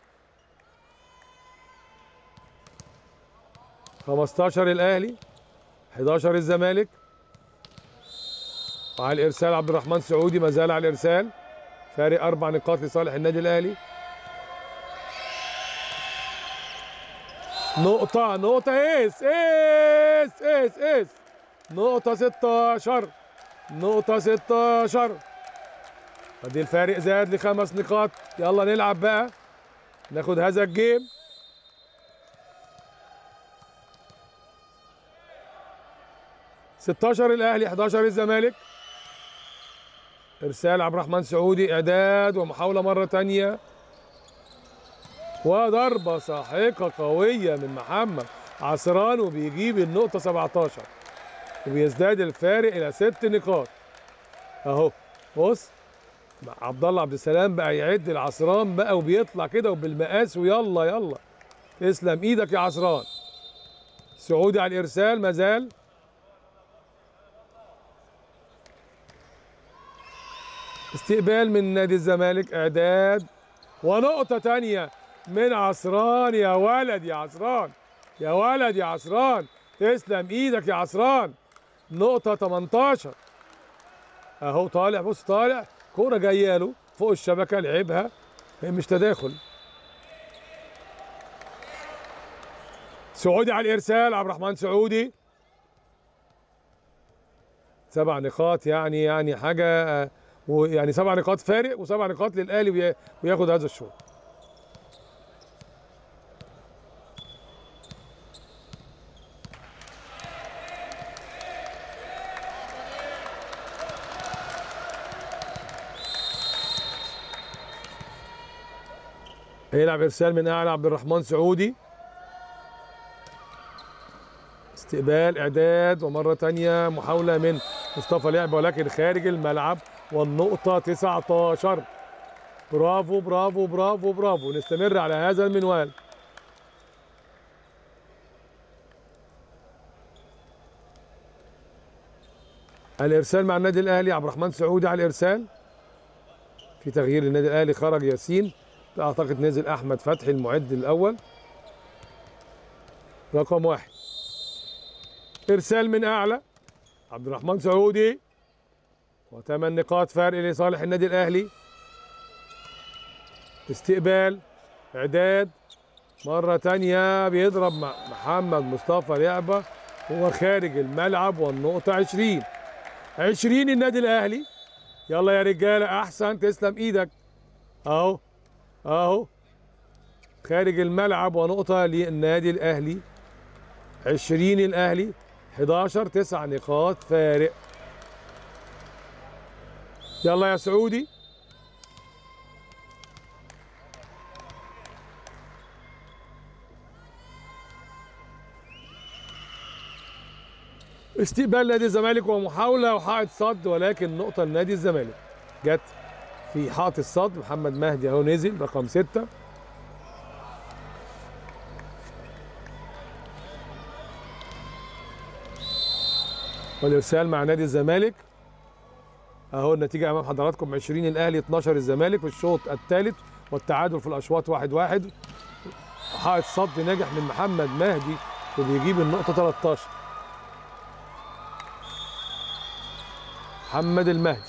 15 الاهلي 11 الزمالك وعلى الارسال عبد الرحمن سعودي ما زال على الارسال فارق اربع نقاط لصالح النادي الاهلي نقطة نقطة ايس ايس ايس ايس نقطة 16 نقطة 16 ادي الفارق زاد لخمس نقاط يلا نلعب بقى ناخد هذا الجيم ستاشر الاهلي 11 الزمالك ارسال عبد الرحمن سعودي اعداد ومحاولة مرة تانية وضربة ساحقة قوية من محمد عصران وبيجيب النقطة 17 وبيزداد الفارق إلى ست نقاط أهو بص عبد الله عبد السلام بقى يعد العصران بقى وبيطلع كده وبالمقاس ويلا يلا تسلم ايدك يا عصران سعودي على الارسال مازال استقبال من نادي الزمالك اعداد ونقطة تانية من عصران يا ولد يا عصران يا ولد يا عصران تسلم ايدك يا عصران نقطة 18 اهو طالع بص طالع كورة جاية له فوق الشبكة لعبها هي مش تداخل سعودي على الارسال عبد الرحمن سعودي سبع نقاط يعني يعني حاجة آه، ويعني سبع نقاط فارق وسبع نقاط للاهلي وي- وياخد هذا الشوط هيلعب ارسال من اعلى عبد الرحمن سعودي استقبال اعداد ومره تانية محاوله من مصطفى لعب ولكن خارج الملعب والنقطه 19 برافو برافو برافو برافو نستمر على هذا المنوال الارسال مع النادي الاهلي عبد الرحمن سعودي على الارسال في تغيير النادي الاهلي خرج ياسين اعتقد نزل احمد فتحي المعد الاول رقم واحد ارسال من اعلى عبد الرحمن سعودي وثمان نقاط فرق لصالح النادي الاهلي استقبال اعداد مرة تانية بيضرب مع محمد مصطفى لعبة هو خارج الملعب والنقطة 20 20 النادي الأهلي يلا يا رجالة أحسن تسلم إيدك أهو أهو خارج الملعب ونقطة للنادي الأهلي 20 الأهلي 11 تسع نقاط فارق يلا يا سعودي استقبال نادي الزمالك ومحاولة وحائط صد ولكن نقطة لنادي الزمالك جت في حائط الصد محمد مهدي اهو نزل رقم ستة والارسال مع نادي الزمالك اهو النتيجة امام حضراتكم 20 الاهلي 12 الزمالك في الشوط الثالث والتعادل في الاشواط 1 1 حائط صد ناجح من محمد مهدي وبيجيب النقطة 13 محمد المهدي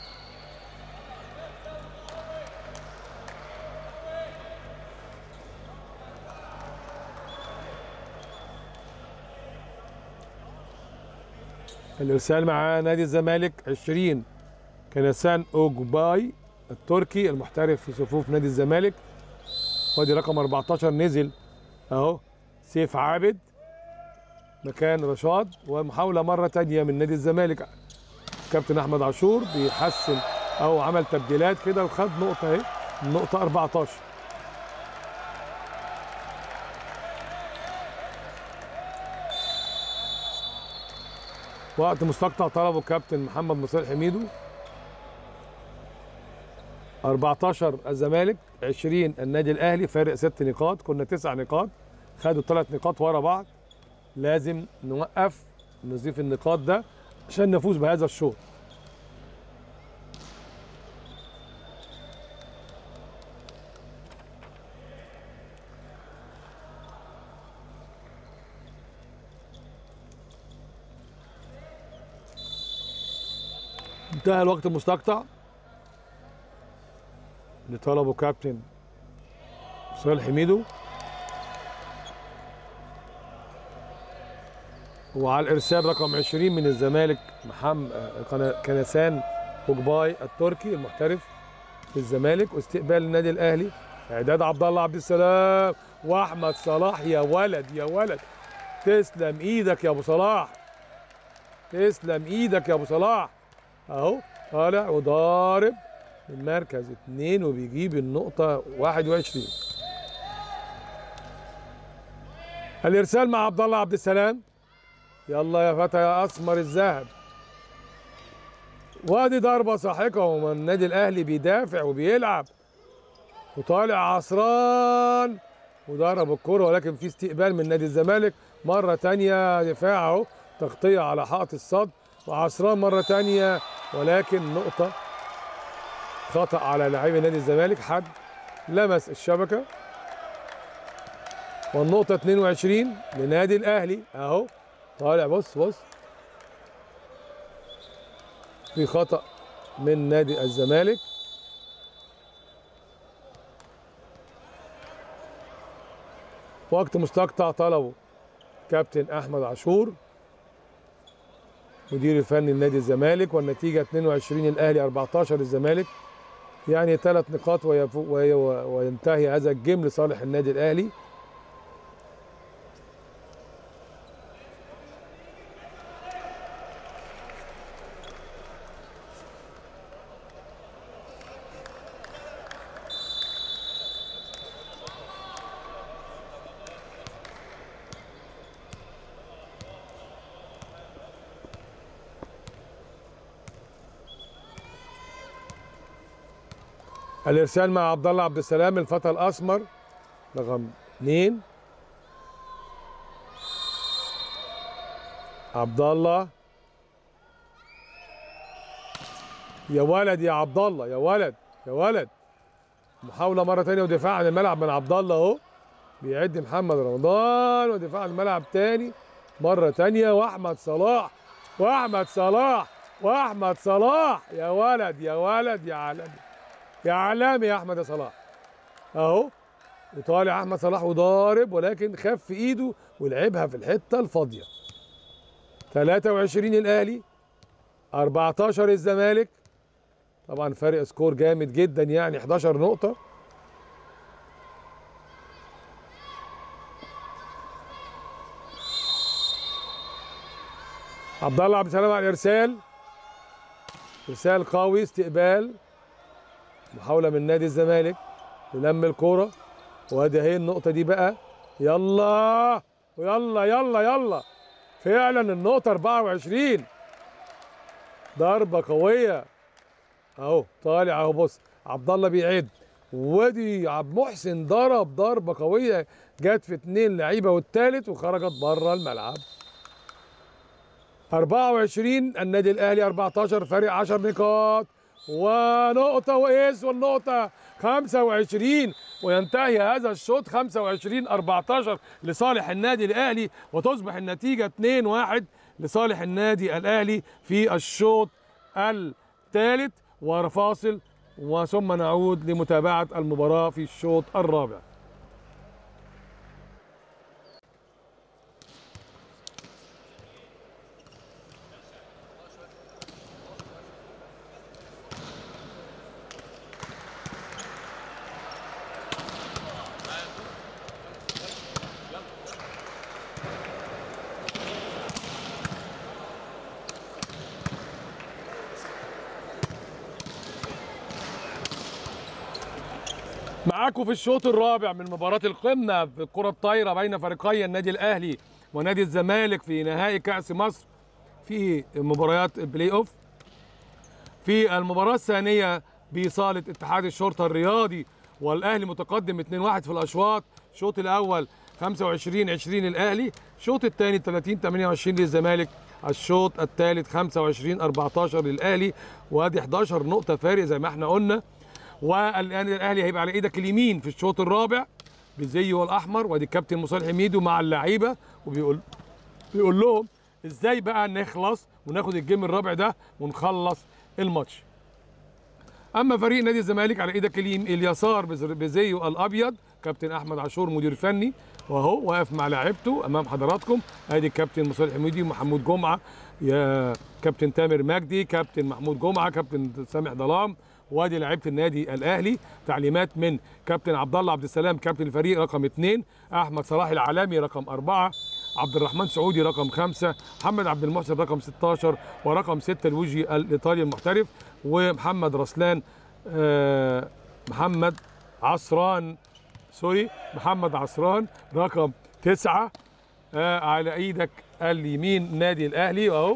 الارسال مع نادي الزمالك 20 كنسان اوجباي التركي المحترف في صفوف نادي الزمالك وادي رقم 14 نزل اهو سيف عابد مكان رشاد ومحاولة مرة تانية من نادي الزمالك كابتن احمد عاشور بيحسن او عمل تبديلات كده وخد نقطه اهي النقطه 14 وقت مستقطع طلبه كابتن محمد مصطفى حميدو 14 الزمالك 20 النادي الاهلي فارق ست نقاط كنا تسع نقاط خدوا ثلاث نقاط ورا بعض لازم نوقف نضيف النقاط ده عشان نفوز بهذا الشوط انتهى الوقت المستقطع اللي طلبه كابتن صالح حميدو وعلى الارسال رقم 20 من الزمالك محمد كنسان اوجباي التركي المحترف في الزمالك واستقبال النادي الاهلي اعداد عبد الله عبد السلام واحمد صلاح يا ولد يا ولد تسلم ايدك يا ابو صلاح تسلم ايدك يا ابو صلاح اهو طالع وضارب من مركز اتنين وبيجيب النقطة 21 الارسال مع عبد الله عبد السلام يلا يا فتى يا اسمر الذهب وادي ضربة ساحقة ومن النادي الاهلي بيدافع وبيلعب وطالع عصران وضرب الكرة ولكن في استقبال من نادي الزمالك مرة تانية دفاع اهو تغطية على حائط الصد وعصران مرة تانية ولكن نقطة خطأ على لاعبي نادي الزمالك حد لمس الشبكة والنقطة 22 لنادي الأهلي أهو طالع بص بص في خطأ من نادي الزمالك وقت مستقطع طلبه كابتن أحمد عاشور مدير الفني لنادي الزمالك والنتيجة 22 الأهلي 14 الزمالك يعني ثلاث نقاط ويفو وي وينتهي هذا الجيم لصالح النادي الأهلي الارسال مع عبد الله عبد السلام الفتى الاسمر رقم اثنين عبد الله يا ولد يا عبد الله يا ولد يا ولد محاولة مرة تانية ودفاع عن الملعب من عبد الله اهو بيعد محمد رمضان ودفاع عن الملعب تاني مرة تانية واحمد صلاح واحمد صلاح واحمد صلاح يا ولد يا ولد يا عالمي يا عالمي يا احمد يا صلاح اهو وطالع احمد صلاح وضارب ولكن خف في ايده ولعبها في الحته الفاضيه 23 الاهلي 14 الزمالك طبعا فرق سكور جامد جدا يعني 11 نقطه عبد الله عبد السلام على الارسال ارسال قوي استقبال محاوله من نادي الزمالك للم الكوره وادي اهي النقطه دي بقى يلا ويلا يلا يلا فعلا النقطه 24 ضربه قويه اهو طالع اهو بص عبد الله بيعد وادي عبد محسن ضرب ضربه قويه جت في اتنين لعيبه والتالت وخرجت بره الملعب 24 النادي الاهلي 14 فرق 10 نقاط ونقطة وإيس والنقطة 25 وينتهي هذا الشوط 25 14 لصالح النادي الأهلي وتصبح النتيجة 2-1 لصالح النادي الأهلي في الشوط الثالث وفاصل وثم نعود لمتابعة المباراة في الشوط الرابع معاكم في الشوط الرابع من مباراة القمة في الكرة الطايرة بين فريقي النادي الأهلي ونادي الزمالك في نهائي كأس مصر في مباريات البلاي أوف في المباراة الثانية بصالة اتحاد الشرطة الرياضي والأهلي متقدم 2-1 في الأشواط الشوط الأول 25 20 الأهلي الشوط الثاني 30 28 للزمالك الشوط الثالث 25 14 للأهلي وادي 11 نقطة فارق زي ما احنا قلنا والان الاهلي هيبقى على ايدك اليمين في الشوط الرابع بالزي والاحمر وادي الكابتن مصالح حميدو مع اللعيبه وبيقول بيقول لهم ازاي بقى نخلص وناخد الجيم الرابع ده ونخلص الماتش اما فريق نادي الزمالك على ايدك اليم اليسار بز- بزيه الابيض كابتن احمد عاشور مدير فني وهو واقف مع لاعيبته امام حضراتكم ادي الكابتن مصالح حميدي ومحمود جمعه يا كابتن تامر مجدي كابتن محمود جمعه كابتن سامح ظلام وادي لعيبه النادي الاهلي تعليمات من كابتن عبد الله عبد السلام كابتن الفريق رقم اثنين احمد صلاح العالمي رقم اربعه عبد الرحمن سعودي رقم خمسة محمد عبد المحسن رقم 16 ورقم 6 الوجي الإيطالي المحترف ومحمد رسلان آه، محمد عصران سوري محمد عصران رقم تسعة آه، على ايدك اليمين نادي الاهلي اهو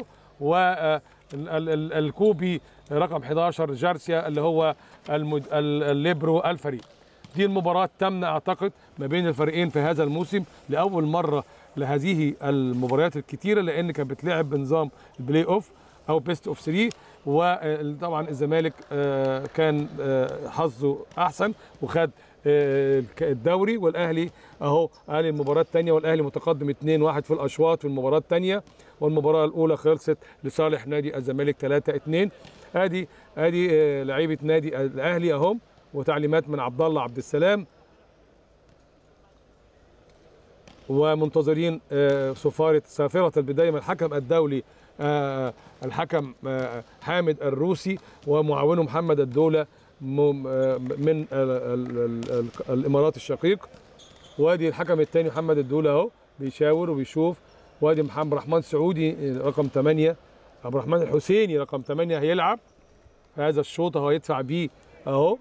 والكوبي رقم 11 جارسيا اللي هو المد... ال- الليبرو الفريق دي المباراة تامنة اعتقد ما بين الفريقين في هذا الموسم لاول مرة لهذه المباريات الكتيرة لان كانت بتلعب بنظام البلاي اوف او بيست اوف 3 وطبعا الزمالك آه، كان آه، حظه احسن وخد آه، الك- الدوري والاهلي اهو قال المباراه الثانيه والاهلي متقدم 2-1 في الاشواط في المباراه الثانيه والمباراه الاولى خلصت لصالح نادي الزمالك 3-2 ادي ادي آه، لعيبه نادي الاهلي اهم وتعليمات من عبد الله عبد السلام ومنتظرين آه، صفارة صافرة البداية من الحكم الدولي آه، الحكم آه، حامد الروسي ومعاونه محمد الدولة م- آه، من ال- ال- ال- ال- الإمارات الشقيق وادي الحكم الثاني محمد الدولة اهو بيشاور وبيشوف وادي محمد رحمن سعودي آه، رقم 8 عبد الرحمن الحسيني رقم 8 هيلعب هذا الشوط اهو هيدفع بيه اهو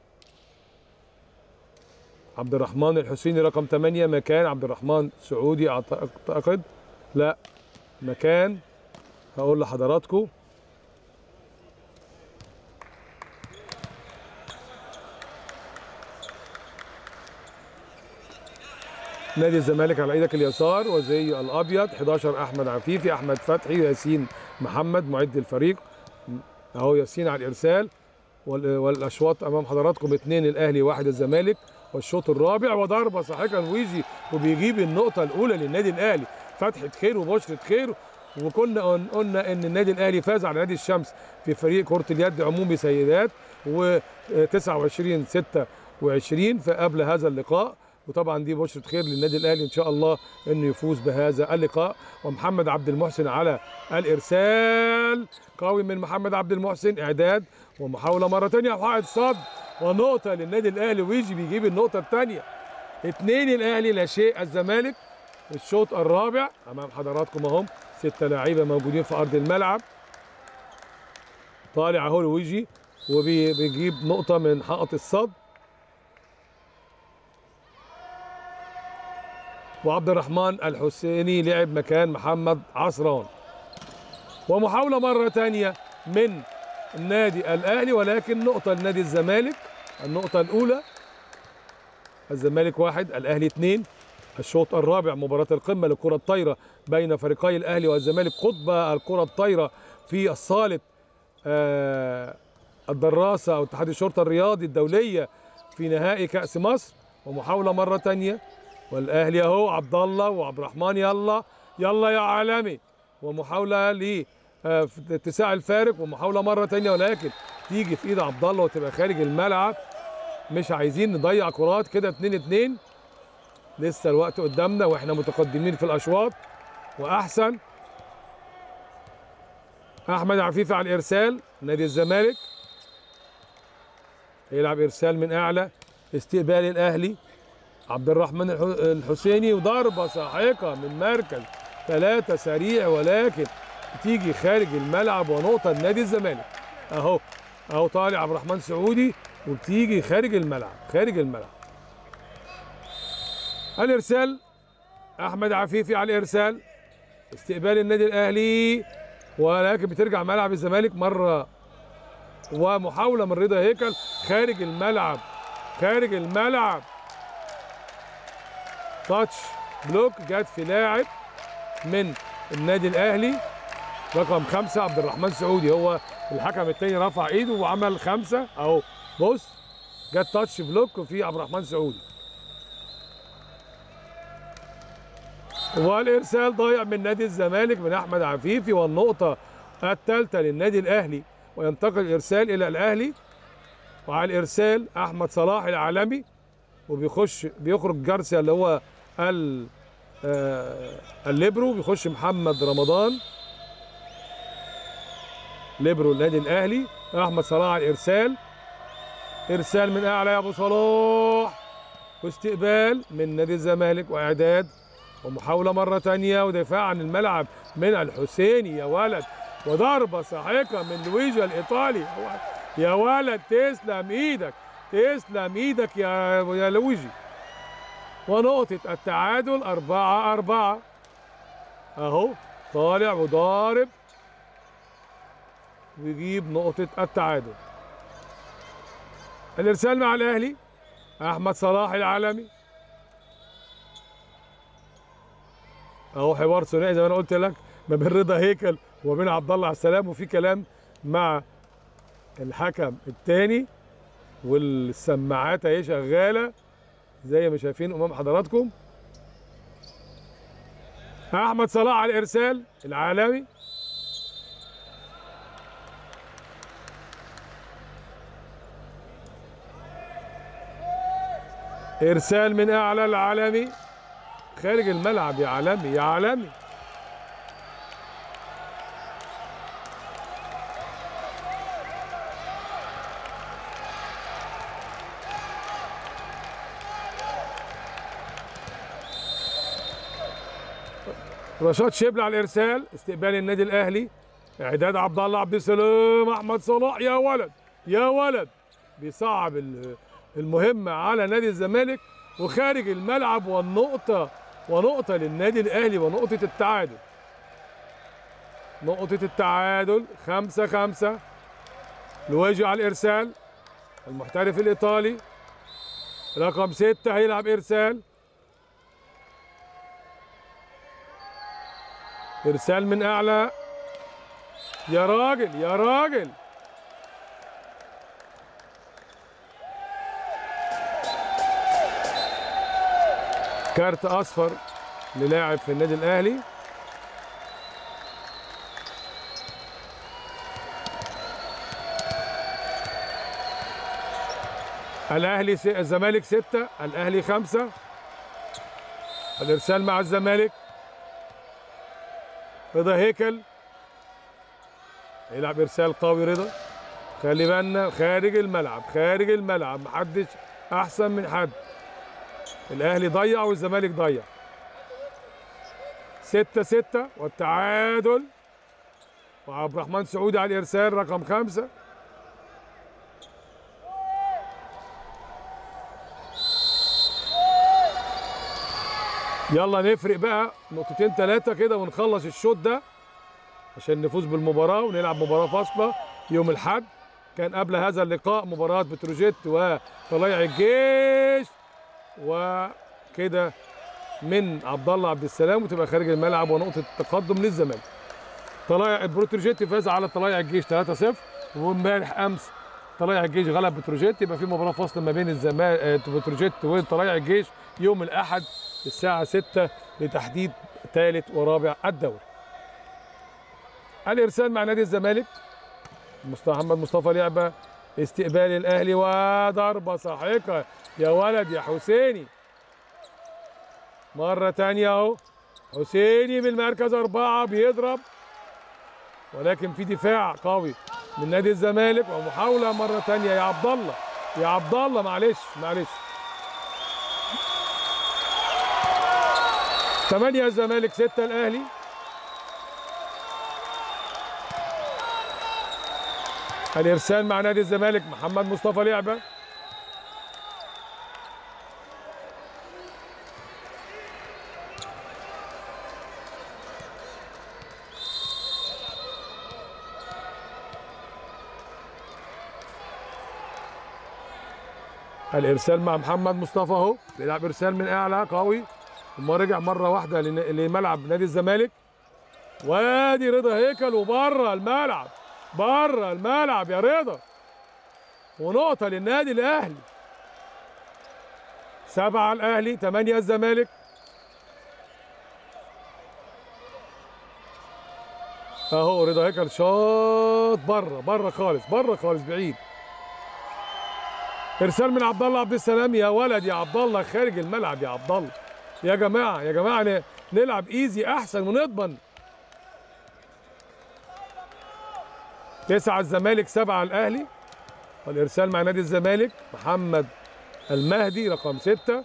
عبد الرحمن الحسيني رقم 8 مكان عبد الرحمن سعودي اعتقد لا مكان هقول لحضراتكم نادي الزمالك على ايدك اليسار وزي الابيض 11 احمد عفيفي احمد فتحي ياسين محمد معد الفريق اهو ياسين على الارسال وال- والاشواط امام حضراتكم اثنين الاهلي واحد الزمالك والشوط الرابع وضربه ساحقه لويجي وبيجيب النقطه الاولى للنادي الاهلي فتحه خير وبشره خير وكنا قل- قلنا ان النادي الاهلي فاز على نادي الشمس في فريق كره اليد عمومي سيدات و 29 26 فقبل هذا اللقاء وطبعا دي بشرة خير للنادي الاهلي ان شاء الله انه يفوز بهذا اللقاء ومحمد عبد المحسن على الارسال قوي من محمد عبد المحسن اعداد ومحاوله مره ثانيه وحائط صد ونقطه للنادي الاهلي ويجي بيجيب النقطه الثانيه اثنين الاهلي لا شيء الزمالك الشوط الرابع امام حضراتكم اهم ستة لاعيبه موجودين في ارض الملعب طالع اهو لويجي وبيجيب نقطه من حائط الصد وعبد الرحمن الحسيني لعب مكان محمد عصران ومحاولة مرة تانية من النادي الأهلي ولكن نقطة لنادي الزمالك النقطة الأولى الزمالك واحد الأهلي اثنين الشوط الرابع مباراة القمة للكرة الطايرة بين فريقي الأهلي والزمالك قطب الكرة الطايرة في الصالة آه الدراسة أو اتحاد الشرطة الرياضي الدولية في نهائي كأس مصر ومحاولة مرة تانية والاهلي اهو عبد الله وعبد الرحمن يلا يلا يا عالمي ومحاوله ل آه، في اتساع الفارق ومحاوله مره تانية ولكن تيجي في ايد عبد الله وتبقى خارج الملعب مش عايزين نضيع كرات كده 2 2 لسه الوقت قدامنا واحنا متقدمين في الاشواط واحسن احمد عفيفي على الارسال نادي الزمالك يلعب ارسال من اعلى استقبال الاهلي عبد الرحمن الح- الحسيني وضربة ساحقة من مركز ثلاثة سريع ولكن بتيجي خارج الملعب ونقطة لنادي الزمالك اهو اهو طالع عبد الرحمن سعودي وبتيجي خارج الملعب خارج الملعب الارسال احمد عفيفي على الارسال استقبال النادي الاهلي ولكن بترجع ملعب الزمالك مرة ومحاولة من رضا هيكل خارج الملعب خارج الملعب تاتش بلوك جت في لاعب من النادي الاهلي رقم خمسة عبد الرحمن سعودي هو الحكم التاني رفع ايده وعمل خمسة اهو بص جت تاتش بلوك في عبد الرحمن سعودي والارسال ضايع من نادي الزمالك من احمد عفيفي والنقطة الثالثة للنادي الاهلي وينتقل الارسال الى الاهلي وعلى الارسال احمد صلاح العالمي وبيخش بيخرج جارسيا اللي هو ال آه، الليبرو بيخش محمد رمضان ليبرو النادي الاهلي احمد صلاح على الارسال ارسال من اعلى يا ابو صلاح واستقبال من نادي الزمالك واعداد ومحاوله مره تانية ودفاع عن الملعب من الحسيني يا ولد وضربه ساحقه من لويجي الايطالي يا ولد تسلم ايدك تسلم ايدك يا يا لويجي ونقطة التعادل أربعة أربعة أهو طالع وضارب ويجيب نقطة التعادل الإرسال مع الأهلي أحمد صلاح العالمي أهو حوار ثنائي زي ما أنا قلت لك ما بين رضا هيكل وبين عبد الله على السلام وفي كلام مع الحكم الثاني والسماعات اهي شغاله زي ما شايفين امام حضراتكم احمد صلاح على الارسال العالمي ارسال من اعلى العالمي خارج الملعب يا عالمي يا عالمي رشاد شبل على الارسال استقبال النادي الاهلي اعداد عبد الله عبد السلام احمد صلاح يا ولد يا ولد بيصعب ال- المهمه على نادي الزمالك وخارج الملعب والنقطه ونقطه للنادي الاهلي ونقطه التعادل نقطه التعادل خمسة خمسة لويجي على الارسال المحترف الايطالي رقم ستة هيلعب ارسال ارسال من اعلى يا راجل يا راجل كارت اصفر للاعب في النادي الاهلي الاهلي س... الزمالك ستة الاهلي خمسة الارسال مع الزمالك رضا هيكل يلعب ارسال قوي رضا خلي بالنا خارج الملعب خارج الملعب محدش احسن من حد الاهلي ضيع والزمالك ضيع ستة ستة والتعادل وعبد الرحمن سعودي على الارسال رقم خمسة يلا نفرق بقى نقطتين ثلاثة كده ونخلص الشوط ده عشان نفوز بالمباراة ونلعب مباراة فاصلة يوم الأحد كان قبل هذا اللقاء مباراة بتروجيت وطلائع الجيش وكده من عبد الله عبد السلام وتبقى خارج الملعب ونقطة التقدم للزمالك. طلائع بتروجيت فاز على طلائع الجيش 3-0 وامبارح امس طلائع الجيش غلب بتروجيت يبقى في مباراة فاصلة ما بين الزمالك بتروجيت وطلائع الجيش يوم الأحد الساعة 6 لتحديد ثالث ورابع الدوري. الإرسال مع نادي الزمالك محمد مصطفى لعبة استقبال الأهلي وضربة ساحقة يا ولد يا حسيني مرة تانية أهو حسيني من مركز أربعة بيضرب ولكن في دفاع قوي من نادي الزمالك ومحاولة مرة تانية يا عبد الله يا عبد الله معلش معلش ثمانية الزمالك ستة الأهلي الإرسال مع نادي الزمالك محمد مصطفى لعبة الإرسال مع محمد مصطفى أهو بيلعب إرسال من أعلى قوي ثم رجع مرة واحدة لن- لملعب نادي الزمالك وادي رضا هيكل وبره الملعب بره الملعب يا رضا ونقطة للنادي الأهلي سبعة الأهلي ثمانية الزمالك أهو رضا هيكل شاط بره بره خالص بره خالص بعيد إرسال من عبد الله عبد السلام يا ولد يا عبد الله خارج الملعب يا عبد الله يا جماعة يا جماعة ن- نلعب ايزي أحسن ونضمن تسعة الزمالك سبعة الأهلي والإرسال مع نادي الزمالك محمد المهدي رقم ستة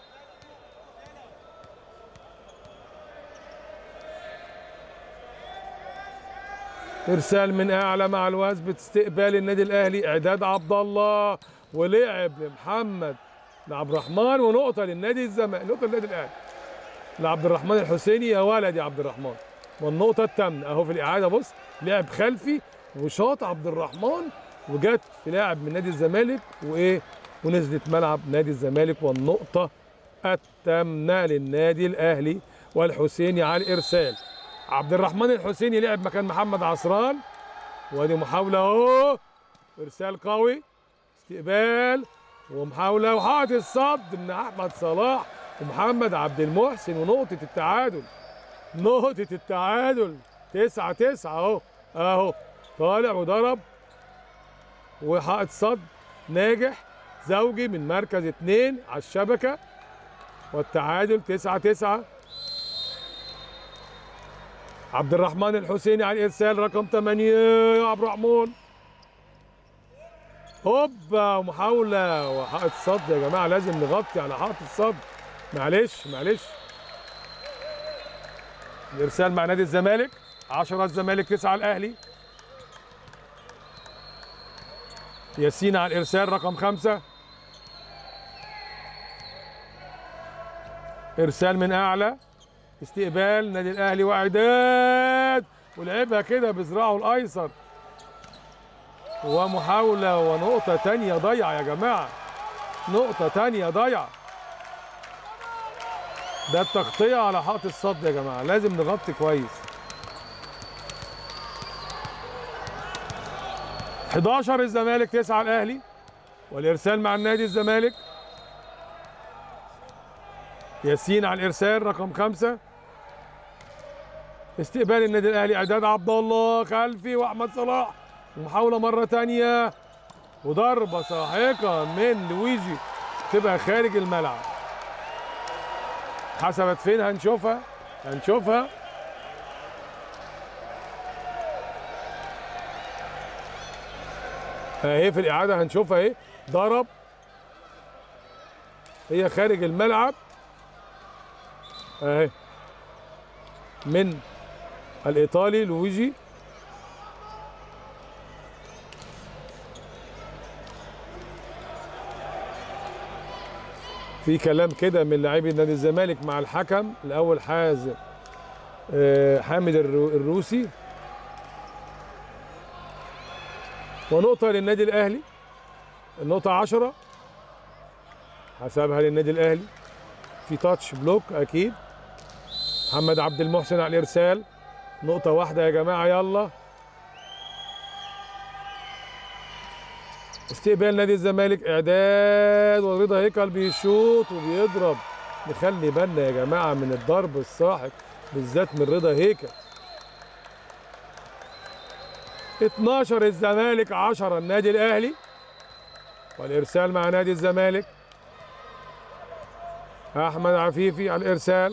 إرسال من أعلى مع الوثب استقبال النادي الأهلي إعداد عبد الله ولعب لمحمد لعبد الرحمن ونقطة للنادي الزمالك نقطة للنادي الأهلي لعبد الرحمن الحسيني يا ولد يا عبد الرحمن والنقطة الثامنة أهو في الإعادة بص لعب خلفي وشاط عبد الرحمن وجت في لاعب من نادي الزمالك وايه ونزلت ملعب نادي الزمالك والنقطة الثامنة للنادي الأهلي والحسيني على الإرسال عبد الرحمن الحسيني لعب مكان محمد عصران وادي محاولة اهو إرسال قوي استقبال ومحاولة وحاطط الصد من أحمد صلاح ومحمد عبد المحسن ونقطة التعادل نقطة التعادل تسعة تسعة اهو اهو طالع وضرب وحائط صد ناجح زوجي من مركز اتنين على الشبكة والتعادل تسعة تسعة عبد الرحمن الحسيني على الإرسال رقم 8 يا عبد الرحمن هوبا محاولة وحائط صد يا جماعة لازم نغطي على حائط الصد معلش معلش الإرسال مع نادي الزمالك 10 الزمالك 9 الأهلي ياسين على الإرسال رقم خمسة إرسال من أعلى استقبال نادي الأهلي وإعداد ولعبها كده بذراعه الأيسر ومحاولة ونقطة تانية ضيعة يا جماعة نقطة تانية ضيعة ده التغطية على حائط الصد يا جماعة لازم نغطي كويس 11 الزمالك 9 الاهلي والارسال مع النادي الزمالك ياسين على الارسال رقم خمسة استقبال النادي الاهلي اعداد عبد الله خلفي واحمد صلاح ومحاوله مره تانية وضربه ساحقه من لويجي تبقى خارج الملعب حسبت فين هنشوفها هنشوفها اهي في الاعاده هنشوفها اهي ضرب هي خارج الملعب اهي من الايطالي لويجي في كلام كده من لاعبي نادي الزمالك مع الحكم الاول حاز آه، حامد الرو- الروسي ونقطة للنادي الأهلي النقطة 10 حسبها للنادي الأهلي في تاتش بلوك أكيد محمد عبد المحسن على الإرسال نقطة واحدة يا جماعة يلا استقبال نادي الزمالك إعداد ورضا هيكل بيشوط وبيضرب نخلي بالنا يا جماعة من الضرب الساحق بالذات من رضا هيكل 12 الزمالك 10 النادي الاهلي والارسال مع نادي الزمالك احمد عفيفي على الارسال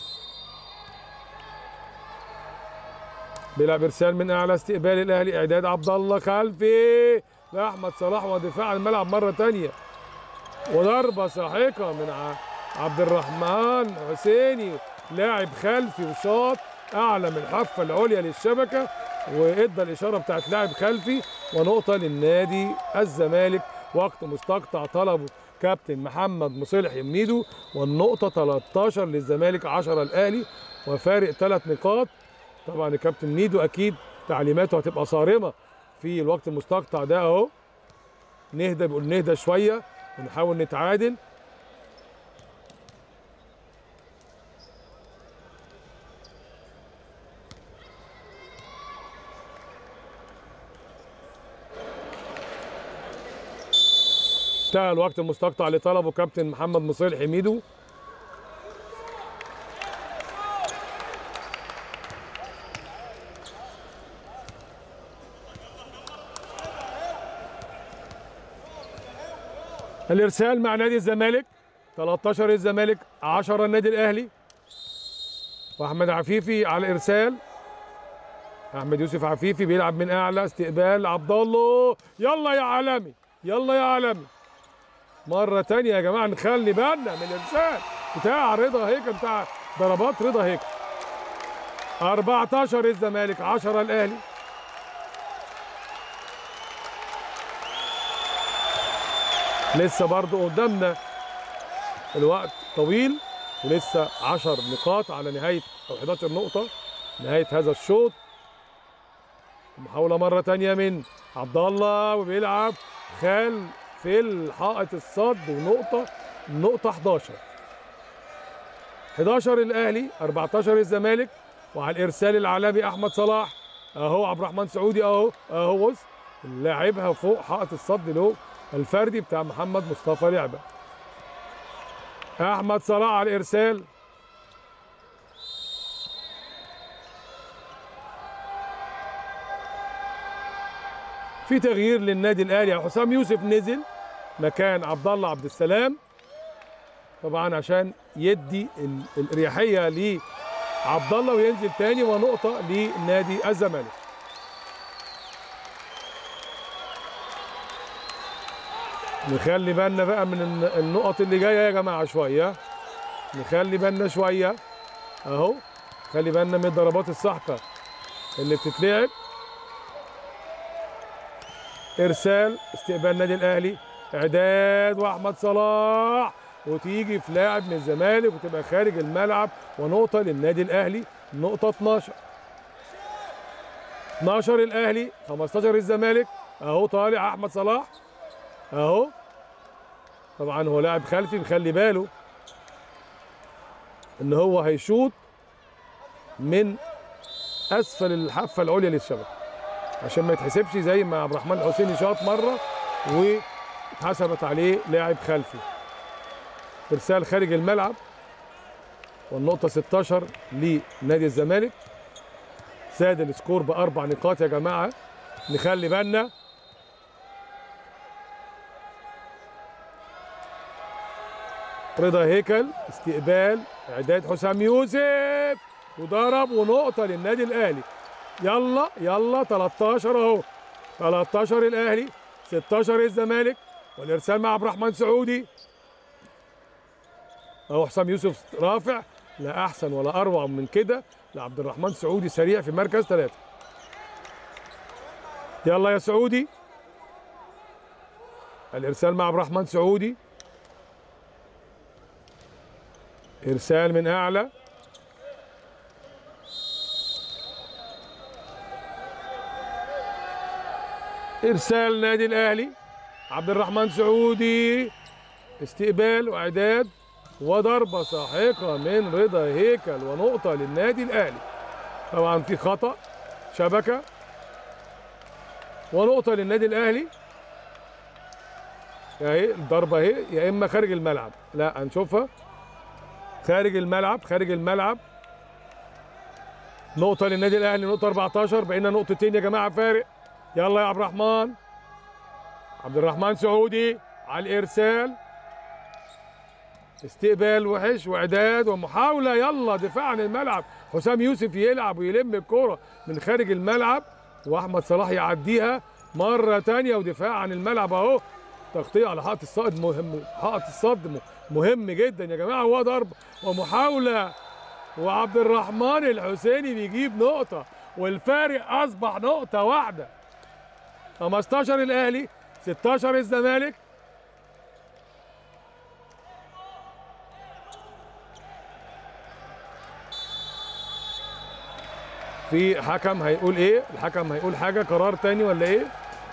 بيلعب ارسال من اعلى استقبال الاهلي اعداد عبد الله خلفي لاحمد صلاح ودفاع عن الملعب مره تانية وضربه ساحقه من ع- عبد الرحمن حسيني لاعب خلفي وشاط اعلى من الحافه العليا للشبكه وادى الاشاره بتاعت لاعب خلفي ونقطه للنادي الزمالك وقت مستقطع طلبه كابتن محمد مصلح ميدو والنقطه 13 للزمالك 10 الاهلي وفارق ثلاث نقاط طبعا الكابتن ميدو اكيد تعليماته هتبقى صارمه في الوقت المستقطع ده اهو نهدى بيقول نهدى شويه ونحاول نتعادل انتهى الوقت المستقطع اللي طلبه كابتن محمد مصير حميدو الارسال مع نادي الزمالك 13 الزمالك 10 النادي الاهلي واحمد عفيفي على الارسال احمد يوسف عفيفي بيلعب من اعلى استقبال عبد الله يلا يا عالمي يلا يا عالمي مرة تانية يا جماعة نخلي بالنا من الإرسال بتاع رضا هيك بتاع ضربات رضا هيك 14 الزمالك 10 الأهلي لسه برضو قدامنا الوقت طويل ولسه 10 نقاط على نهاية أو 11 نقطة نهاية هذا الشوط محاولة مرة تانية من عبد الله وبيلعب خال في الحائط الصد ونقطة نقطة 11 11 الأهلي 14 الزمالك وعلى الإرسال العالمي أحمد صلاح أهو عبد الرحمن سعودي أهو أهو بص لاعبها فوق حائط الصد له الفردي بتاع محمد مصطفى لعبة أحمد صلاح على الإرسال في تغيير للنادي الاهلي حسام يوسف نزل مكان عبد الله عبد السلام طبعا عشان يدي ال- الاريحيه لعبد الله وينزل تاني ونقطه لنادي الزمالك نخلي بالنا بقى من الن- النقط اللي جايه يا جماعه شويه نخلي بالنا شويه اهو خلي بالنا من الضربات الساحقه اللي بتتلعب ارسال استقبال النادي الاهلي اعداد واحمد صلاح وتيجي في لاعب من الزمالك وتبقى خارج الملعب ونقطه للنادي الاهلي نقطه 12 12 الاهلي 15 الزمالك اهو طالع احمد صلاح اهو طبعا هو لاعب خلفي مخلي باله ان هو هيشوط من اسفل الحافه العليا للشبكه عشان ما يتحسبش زي ما عبد الرحمن الحسيني شاط مره واتحسبت عليه لاعب خلفي ارسال خارج الملعب والنقطة 16 لنادي الزمالك زاد السكور بأربع نقاط يا جماعة نخلي بالنا رضا هيكل استقبال اعداد حسام يوسف وضرب ونقطة للنادي الأهلي يلا يلا 13 أهو 13 الأهلي 16 الزمالك والإرسال مع عبد الرحمن سعودي اهو حسام يوسف رافع لا احسن ولا اروع من كده لعبد الرحمن سعودي سريع في مركز ثلاثة يلا يا سعودي الارسال مع عبد الرحمن سعودي ارسال من اعلى ارسال نادي الاهلي عبد الرحمن سعودي استقبال واعداد وضربه ساحقه من رضا هيكل ونقطه للنادي الاهلي طبعا في خطا شبكه ونقطه للنادي الاهلي اهي الضربه اهي يا اما خارج الملعب لا هنشوفها خارج الملعب خارج الملعب نقطه للنادي الاهلي نقطه 14 بقينا نقطتين يا جماعه فارق يلا يا عبد الرحمن عبد الرحمن سعودي على الارسال استقبال وحش واعداد ومحاوله يلا دفاع عن الملعب حسام يوسف يلعب ويلم الكوره من خارج الملعب واحمد صلاح يعديها مره تانية ودفاع عن الملعب اهو تغطيه على حائط الصد مهم حائط الصد مهم جدا يا جماعه هو ضرب ومحاوله وعبد الرحمن الحسيني بيجيب نقطه والفارق اصبح نقطه واحده 15 الاهلي 16 الزمالك في حكم هيقول ايه الحكم هيقول حاجه قرار تاني ولا ايه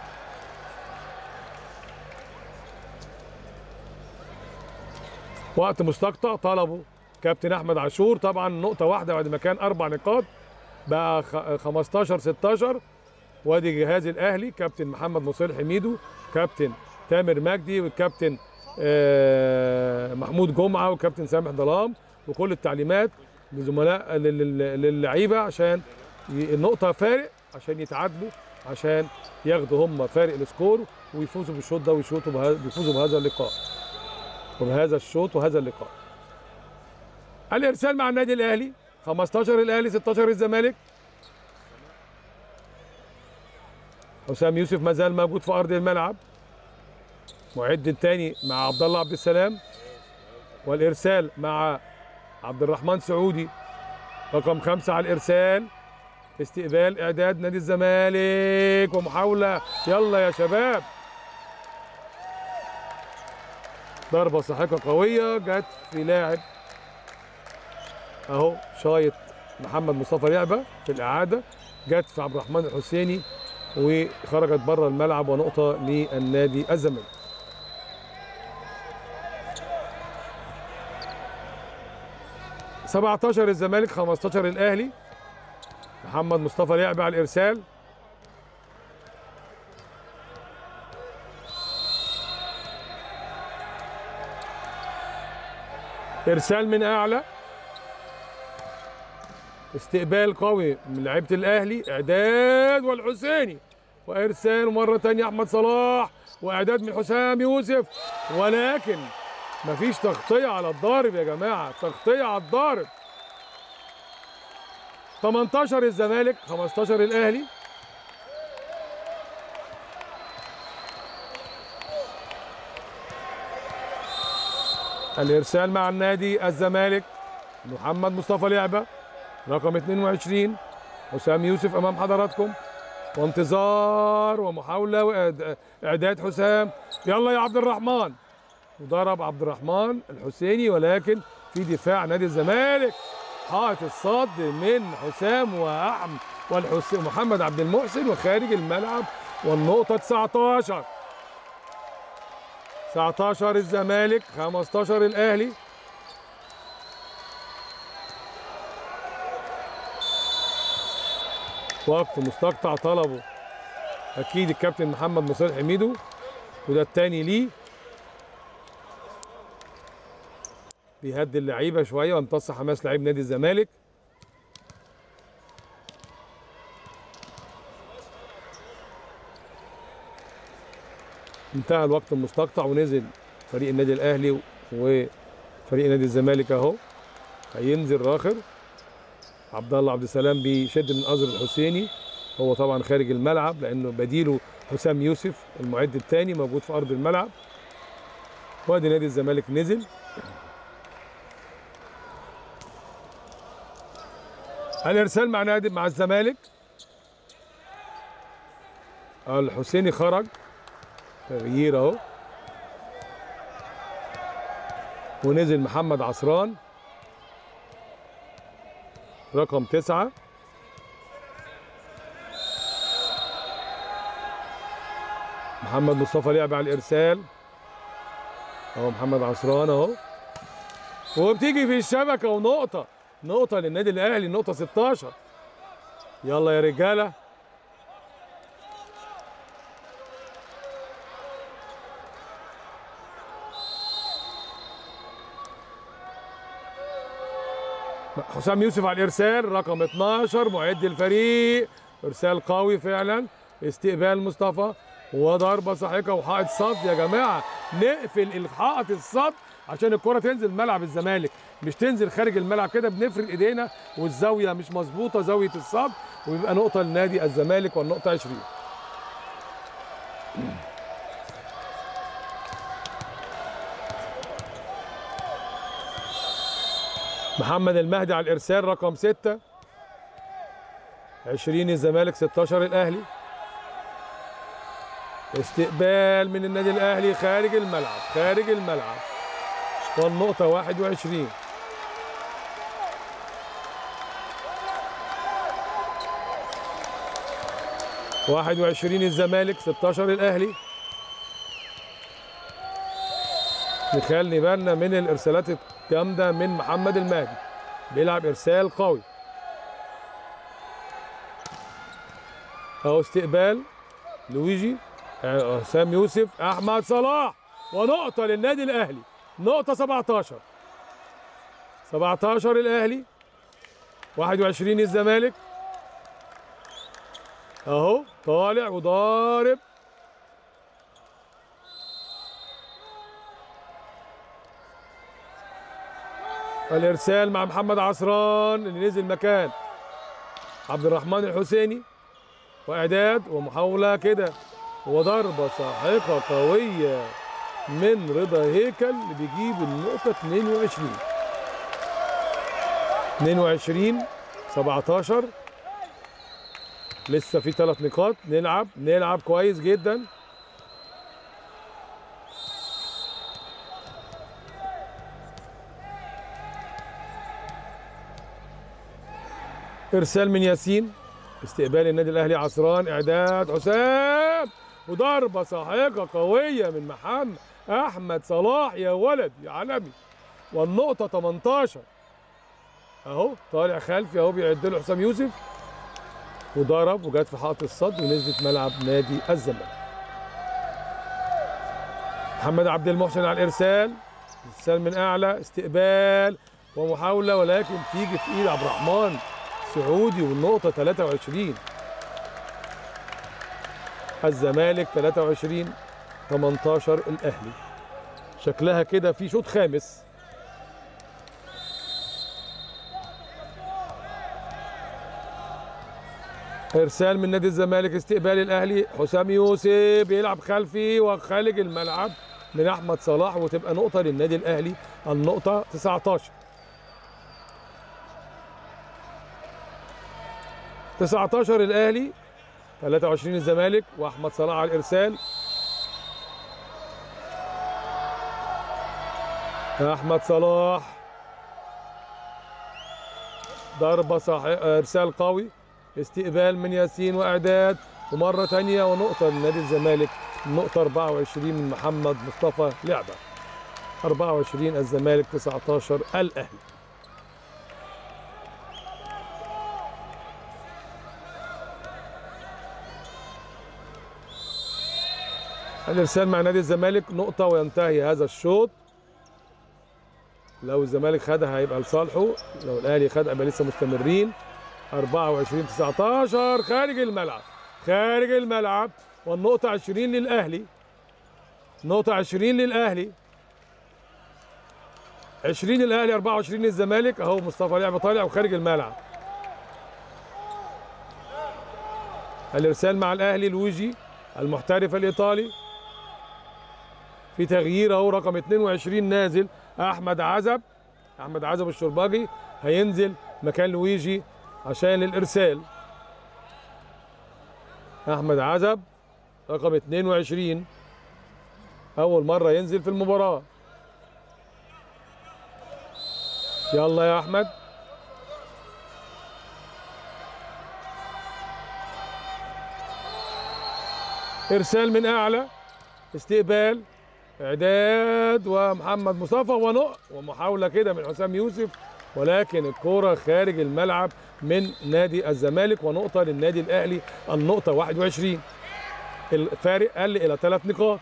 وقت مستقطع طلبه كابتن احمد عاشور طبعا نقطه واحده بعد ما كان اربع نقاط بقى 15 16 وادي جهاز الاهلي كابتن محمد مصير حميدو كابتن تامر مجدي والكابتن محمود جمعه وكابتن سامح ظلام وكل التعليمات لزملاء للعيبه عشان النقطه فارق عشان يتعادلوا عشان ياخدوا هم فارق السكور ويفوزوا بالشوط ده ويشوطوا بيفوزوا بهذا اللقاء وبهذا الشوط وهذا اللقاء الارسال مع النادي الاهلي 15 الاهلي 16 الزمالك حسام يوسف ما زال موجود في ارض الملعب معد تاني مع عبد الله عبد السلام والارسال مع عبد الرحمن سعودي رقم خمسة على الإرسال استقبال إعداد نادي الزمالك ومحاولة يلا يا شباب ضربة ساحقة قوية جت في لاعب أهو شايط محمد مصطفى لعبة في الإعادة جت في عبد الرحمن الحسيني وخرجت بره الملعب ونقطة للنادي الزمالك 17 الزمالك 15 الاهلي محمد مصطفى لعب على الارسال ارسال من اعلى استقبال قوي من لعيبه الاهلي اعداد والحسيني وارسال مره ثانيه احمد صلاح واعداد من حسام يوسف ولكن مفيش تغطية على الضارب يا جماعة تغطية على الضارب 18 الزمالك 15 الأهلي الإرسال مع النادي الزمالك محمد مصطفى لعبة رقم 22 حسام يوسف أمام حضراتكم وانتظار ومحاولة وإعداد حسام يلا يا عبد الرحمن وضرب عبد الرحمن الحسيني ولكن في دفاع نادي الزمالك حائط الصد من حسام واحمد والحسين محمد عبد المحسن وخارج الملعب والنقطه 19 19 الزمالك 15 الاهلي وقت مستقطع طلبه اكيد الكابتن محمد مصير حميدو وده الثاني ليه بيهدي اللعيبه شويه وامتص حماس لعيب نادي الزمالك انتهى الوقت المستقطع ونزل فريق النادي الاهلي وفريق نادي الزمالك اهو هينزل راخر عبد الله عبد السلام بيشد من ازر الحسيني هو طبعا خارج الملعب لانه بديله حسام يوسف المعد الثاني موجود في ارض الملعب وادي نادي الزمالك نزل الارسال مع نادي مع الزمالك الحسيني خرج تغيير اهو ونزل محمد عصران رقم تسعة محمد مصطفى لعب على الإرسال اهو محمد عصران اهو وبتيجي في الشبكة ونقطة نقطة للنادي الأهلي نقطة 16 يلا يا رجالة حسام يوسف على الارسال رقم 12 معد الفريق ارسال قوي فعلا استقبال مصطفى وضربه ساحقه وحائط صد يا جماعه نقفل الحائط الصد عشان الكره تنزل ملعب الزمالك مش تنزل خارج الملعب كده بنفرد ايدينا والزاويه مش مظبوطه زاويه الصد ويبقى نقطه لنادي الزمالك والنقطه 20 محمد المهدي على الارسال رقم 6 20 الزمالك 16 الاهلي استقبال من النادي الاهلي خارج الملعب خارج الملعب والنقطه 21 21 الزمالك 16 الاهلي نخلي بالنا من الارسالات الجامده من محمد المهدي بيلعب ارسال قوي اهو استقبال لويجي آه، حسام يوسف احمد صلاح ونقطه للنادي الاهلي نقطه 17 17 الاهلي 21 الزمالك اهو طالع وضارب الارسال مع محمد عصران اللي نزل مكان عبد الرحمن الحسيني واعداد ومحاوله كده وضربه ساحقه قويه من رضا هيكل اللي بيجيب النقطه 22 22 17 لسه في ثلاث نقاط نلعب نلعب كويس جدا ارسال من ياسين استقبال النادي الاهلي عصران اعداد حسام وضربه ساحقه قويه من محمد احمد صلاح يا ولد يا عالمي والنقطه 18 اهو طالع خلفي اهو بيعد له حسام يوسف وضرب وجت في حائط الصد ونزلت ملعب نادي الزمالك محمد عبد المحسن على الارسال ارسال من اعلى استقبال ومحاوله ولكن تيجي في ايد عبد الرحمن سعودي والنقطه 23 الزمالك 23 18 الاهلي شكلها كده في شوط خامس ارسال من نادي الزمالك استقبال الاهلي حسام يوسف بيلعب خلفي وخارج الملعب من احمد صلاح وتبقى نقطه للنادي الاهلي النقطه 19 19 الاهلي 23 الزمالك واحمد صلاح على الارسال احمد صلاح ضربه صح ارسال قوي استقبال من ياسين واعداد ومره ثانيه ونقطه لنادي الزمالك نقطه 24 من محمد مصطفى لعبه 24 الزمالك 19 الاهلي الارسال مع نادي الزمالك نقطه وينتهي هذا الشوط لو الزمالك خدها هيبقى لصالحه لو الاهلي خدها يبقى لسه مستمرين 24 19 خارج الملعب خارج الملعب والنقطة 20 للأهلي نقطة 20 للأهلي 20 للأهلي 24 للزمالك أهو مصطفى لعب طالع وخارج الملعب الإرسال مع الأهلي لويجي المحترف الإيطالي في تغيير أهو رقم 22 نازل أحمد عزب أحمد عزب الشرباجي هينزل مكان لويجي عشان الإرسال احمد عزب رقم 22 اول مره ينزل في المباراه يلا يا احمد ارسال من اعلى استقبال اعداد ومحمد مصطفى ونق ومحاوله كده من حسام يوسف ولكن الكرة خارج الملعب من نادي الزمالك ونقطة للنادي الأهلي النقطة 21 الفارق قل إلى ثلاث نقاط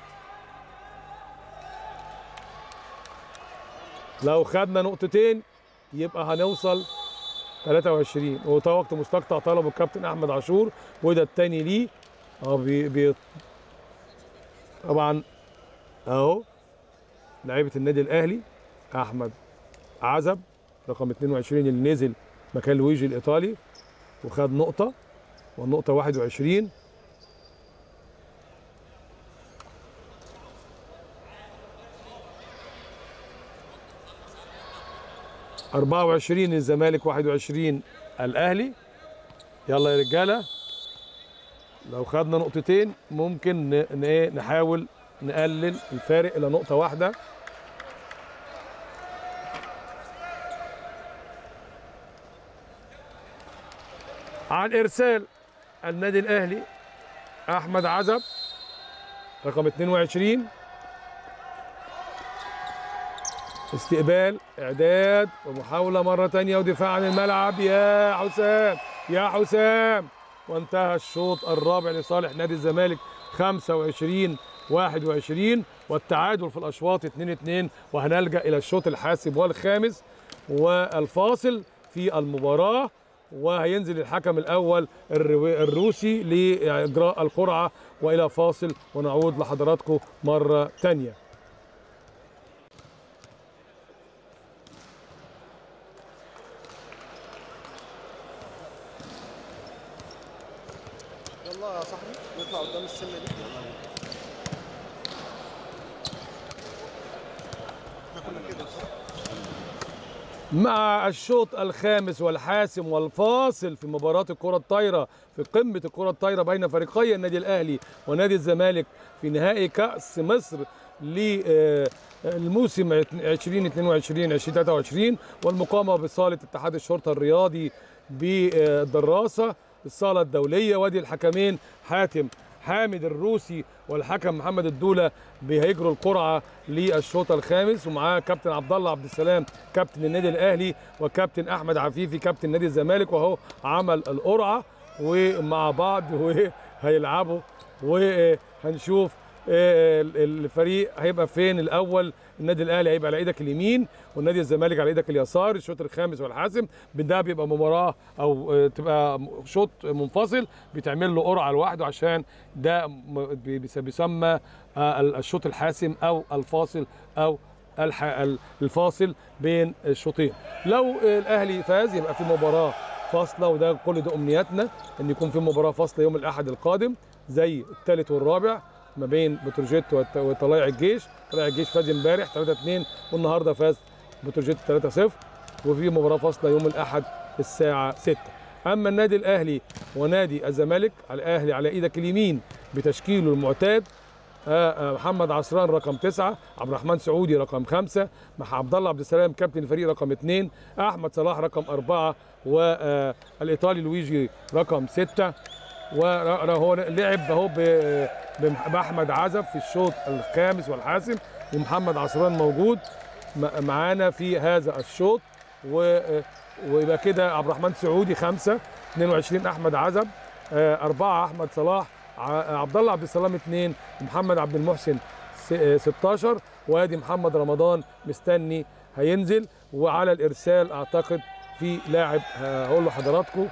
لو خدنا نقطتين يبقى هنوصل 23 وده وقت مستقطع طلبه الكابتن أحمد عاشور وده التاني ليه اه بي بي طبعا اهو لعيبة النادي الأهلي أحمد عزب رقم 22 اللي نزل مكان لويجي الايطالي وخد نقطه والنقطه 21 24 الزمالك 21 الاهلي يلا يا رجاله لو خدنا نقطتين ممكن ن- ن- إيه نحاول نقلل الفارق الى نقطه واحده عن ارسال النادي الاهلي احمد عزب رقم 22 استقبال اعداد ومحاوله مره تانية ودفاع عن الملعب يا حسام يا حسام وانتهى الشوط الرابع لصالح نادي الزمالك 25 21 والتعادل في الاشواط 2 2 وهنلجا الى الشوط الحاسم والخامس والفاصل في المباراه وهينزل الحكم الاول الرو- الروسي لاجراء القرعه والى فاصل ونعود لحضراتكم مره تانيه يلا يا صاحبي نطلع قدام السنه دي احنا كنا كده صح؟ مع الشوط الخامس والحاسم والفاصل في مباراة الكرة الطايرة في قمة الكرة الطايرة بين فريقي النادي الأهلي ونادي الزمالك في نهائي كأس مصر للموسم 2022 2023 والمقامة بصالة اتحاد الشرطة الرياضي بالدراسة الصالة الدولية وادي الحكمين حاتم حامد الروسي والحكم محمد الدوله بيهيجروا القرعه للشوط الخامس ومعاه كابتن عبد الله عبد السلام كابتن النادي الاهلي وكابتن احمد عفيفي كابتن نادي الزمالك وهو عمل القرعه ومع بعض وهيلعبوا وهنشوف آه، الفريق هيبقى فين الاول النادي الاهلي هيبقى على ايدك اليمين والنادي الزمالك على ايدك اليسار الشوط الخامس والحاسم ده بيبقى مباراه او آه، تبقى شوط منفصل بيتعمل له قرعه لوحده عشان ده م- بي- بيس- بيسمى آه، الشوط الحاسم او الفاصل او الح- ال- الفاصل بين الشوطين لو آه، الاهلي فاز يبقى في مباراه فاصله وده كل ده امنياتنا ان يكون في مباراه فاصله يوم الاحد القادم زي الثالث والرابع ما بين بتروجيت وت- وطلائع الجيش طلائع الجيش فاز امبارح 3 2 والنهارده فاز بتروجيت 3 0 وفي مباراه فاصله يوم الاحد الساعه 6 اما النادي الاهلي ونادي الزمالك على الاهلي على ايدك اليمين بتشكيله المعتاد آه، آه، محمد عصران رقم تسعة عبد الرحمن سعودي رقم خمسة مع عبد الله عبد السلام كابتن الفريق رقم اثنين أحمد صلاح رقم أربعة والإيطالي لويجي رقم ستة وهو لعب اهو ب- بمح- بأحمد عزب في الشوط الخامس والحاسم ومحمد عصران موجود م- معانا في هذا الشوط و ويبقى كده عبد الرحمن سعودي خمسة 22 أحمد عزب آه، أربعة أحمد صلاح ع- عبد الله عبد السلام اثنين محمد عبد المحسن س- آه، 16 وادي محمد رمضان مستني هينزل وعلى الارسال اعتقد في لاعب هقول له حضراتكم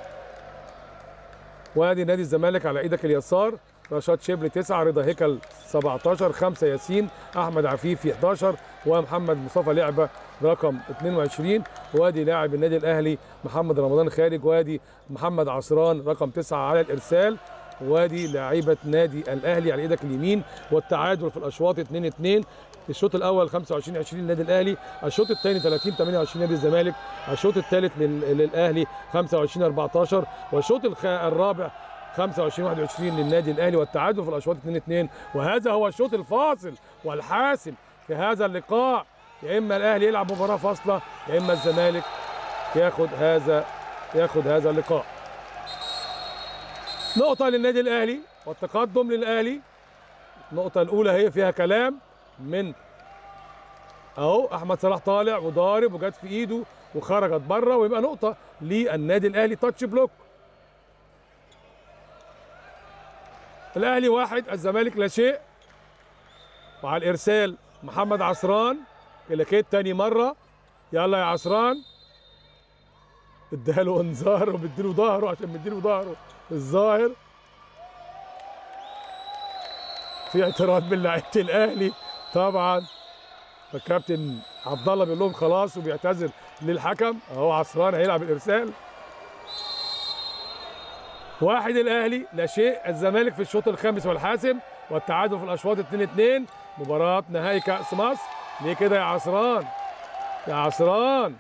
وادي نادي الزمالك على ايدك اليسار رشاد شبل 9 رضا هيكل 17 5 ياسين احمد عفيفي 11 ومحمد مصطفى لعبه رقم 22 وادي لاعب النادي الاهلي محمد رمضان خارج وادي محمد عصران رقم 9 على الارسال وادي لاعيبه نادي الاهلي على ايدك اليمين والتعادل في الاشواط 2 2 الشوط الاول 25 20 للنادي الاهلي الشوط الثاني 30 28 نادي الزمالك الشوط الثالث لل- للاهلي 25 14 والشوط الخ- الرابع 25 21 للنادي الاهلي والتعادل في الاشواط 2 2 وهذا هو الشوط الفاصل والحاسم في هذا اللقاء يا اما الاهلي يلعب مباراه فاصله يا اما الزمالك ياخد هذا ياخد هذا اللقاء نقطة للنادي الأهلي والتقدم للأهلي النقطة الأولى هي فيها كلام من أهو أحمد صلاح طالع وضارب وجت في إيده وخرجت بره ويبقى نقطة للنادي الأهلي تاتش بلوك الأهلي واحد الزمالك لا شيء وعلى الإرسال محمد عصران كلاكيت تاني مرة يلا يا عصران اداله انذار ومديله ظهره عشان مديله ظهره الظاهر في اعتراض من لعيبه الاهلي طبعا فالكابتن عبد الله بيقول لهم خلاص وبيعتذر للحكم اهو عصران هيلعب الارسال واحد الاهلي لا شيء الزمالك في الشوط الخامس والحاسم والتعادل في الاشواط 2 2 مباراه نهائي كاس مصر ليه كده يا عصران يا عصران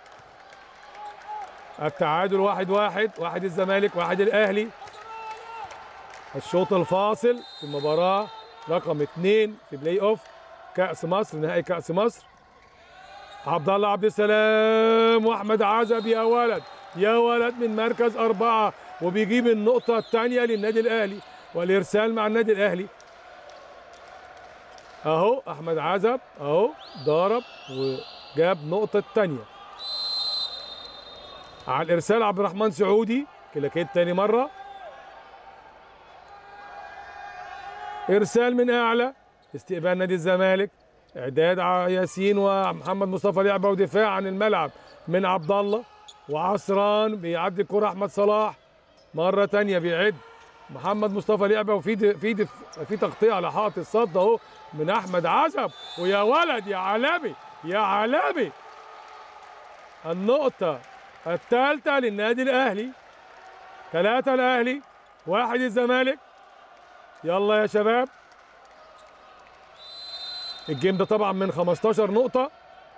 التعادل واحد واحد واحد الزمالك واحد الاهلي الشوط الفاصل في المباراة رقم اثنين في بلاي اوف كأس مصر نهائي كأس مصر عبد الله عبد السلام واحمد عزب يا ولد يا ولد من مركز أربعة وبيجيب النقطة الثانية للنادي الأهلي والإرسال مع النادي الأهلي أهو أحمد عزب أهو ضرب وجاب نقطة الثانية على الارسال عبد الرحمن سعودي كلاكيت تاني مره ارسال من اعلى استقبال نادي الزمالك اعداد ع- ياسين ومحمد مصطفى لعبه ودفاع عن الملعب من عبد الله وعصران بيعدي الكره احمد صلاح مره تانية بيعد محمد مصطفى لعبه وفي د- في دف- في تغطيه على حائط الصد اهو من احمد عزب ويا ولد يا عالمي يا عالمي النقطه الثالثة للنادي الأهلي ثلاثة الأهلي واحد الزمالك يلا يا شباب الجيم ده طبعا من 15 نقطة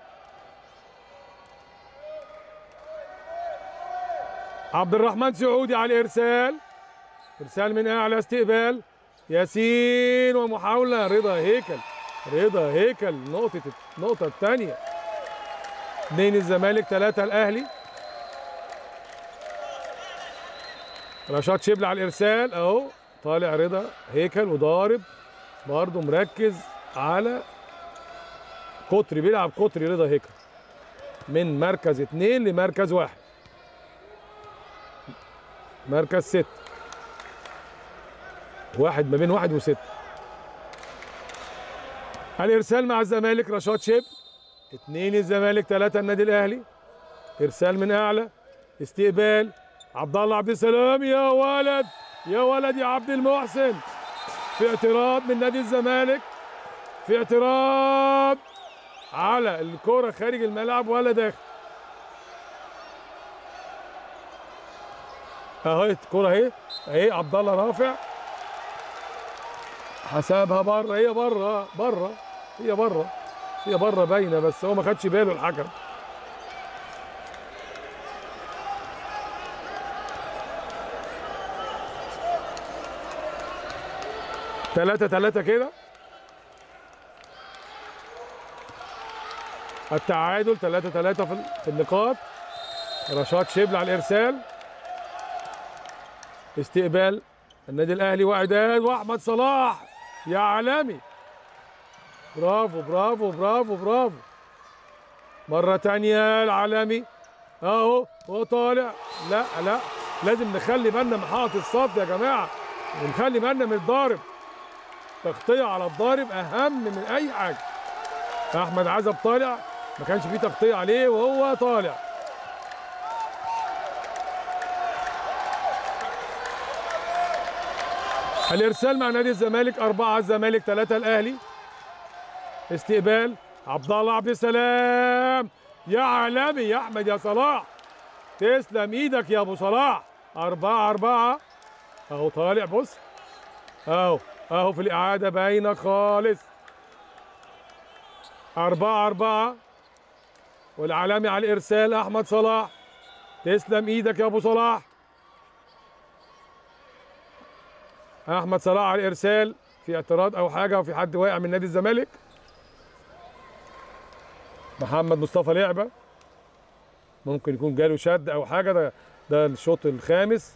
عبد الرحمن سعودي على الإرسال إرسال من أعلى استقبال ياسين ومحاولة رضا هيكل رضا هيكل نقطة النقطة الثانية اثنين الزمالك ثلاثة الأهلي رشاد شبل على الارسال اهو طالع رضا هيكل وضارب برضه مركز على قطري بيلعب قطري رضا هيكل من مركز اثنين لمركز واحد مركز ست واحد ما بين واحد وست الارسال مع الزمالك رشاد شبل اثنين الزمالك ثلاثة النادي الاهلي ارسال من اعلى استقبال عبد الله عبد السلام يا ولد يا ولد يا عبد المحسن في اعتراض من نادي الزمالك في اعتراض على الكرة خارج الملعب ولا داخل اهي الكرة اهي اهي عبد الله رافع حسابها بره هي بره بره هي بره هي بره باينه بس هو ما خدش باله الحكم ثلاثة ثلاثة كده التعادل ثلاثة ثلاثة في في النقاط رشاد شبل على الإرسال استقبال النادي الأهلي وإعداد وأحمد صلاح يا عالمي برافو برافو برافو برافو مرة تانية العالمي أهو هو طالع لا لا لازم نخلي بالنا من حائط الصد يا جماعة ونخلي بالنا من الضارب تغطية على الضارب أهم من أي حاجة أحمد عزب طالع ما كانش فيه تغطيه عليه وهو طالع الارسال مع نادي الزمالك أربعة الزمالك ثلاثة الأهلي استقبال عبد الله عبد السلام يا عالمي يا أحمد يا صلاح تسلم إيدك يا أبو صلاح أربعة أربعة أهو طالع بص أهو أهو في الإعادة باينة خالص أربعة أربعة والعالمي على الإرسال أحمد صلاح تسلم إيدك يا أبو صلاح احمد صلاح على الارسال في اعتراض او حاجه وفي حد واقع من نادي الزمالك محمد مصطفى لعبه ممكن يكون جاله شد او حاجه ده ده الشوط الخامس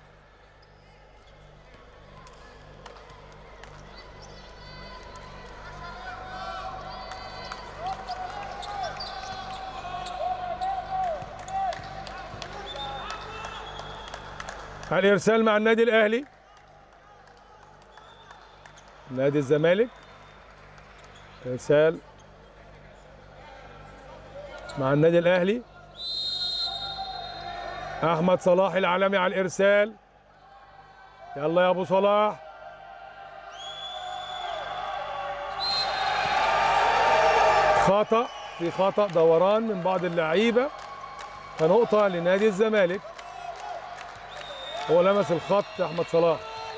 على الارسال مع النادي الاهلي نادي الزمالك ارسال مع النادي الاهلي احمد صلاح العالمي على الارسال يلا يا ابو صلاح خطا في خطا دوران من بعض اللعيبه فنقطه لنادي الزمالك هو لمس الخط احمد صلاح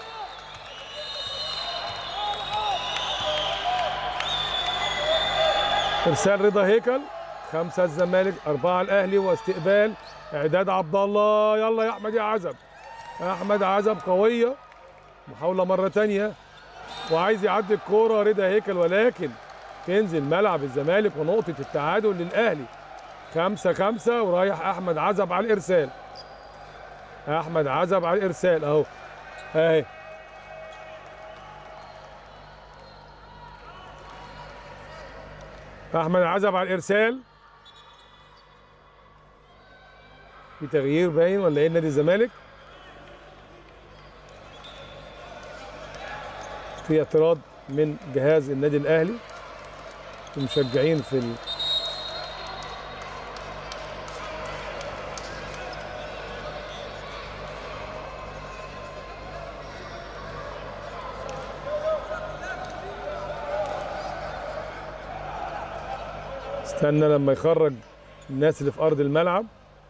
ارسال رضا هيكل خمسه الزمالك اربعه الاهلي واستقبال اعداد عبد الله يلا يا احمد يا عزب احمد عزب قويه محاوله مره تانية وعايز يعدي الكوره رضا هيكل ولكن تنزل ملعب الزمالك ونقطه التعادل للاهلي خمسة خمسة ورايح أحمد عزب على الإرسال أحمد عزب على الإرسال أهو أهي احمد عزب على الارسال في تغيير باين ولا ايه نادي الزمالك في اعتراض من جهاز النادي الاهلي المشجعين في ال... استنى لما يخرج الناس اللي في ارض الملعب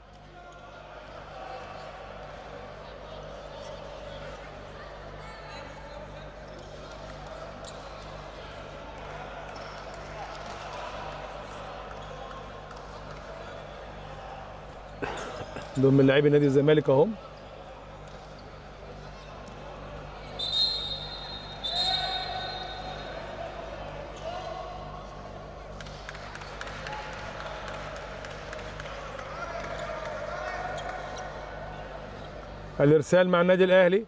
دول من لاعبي نادي الزمالك اهم الارسال مع النادي الاهلي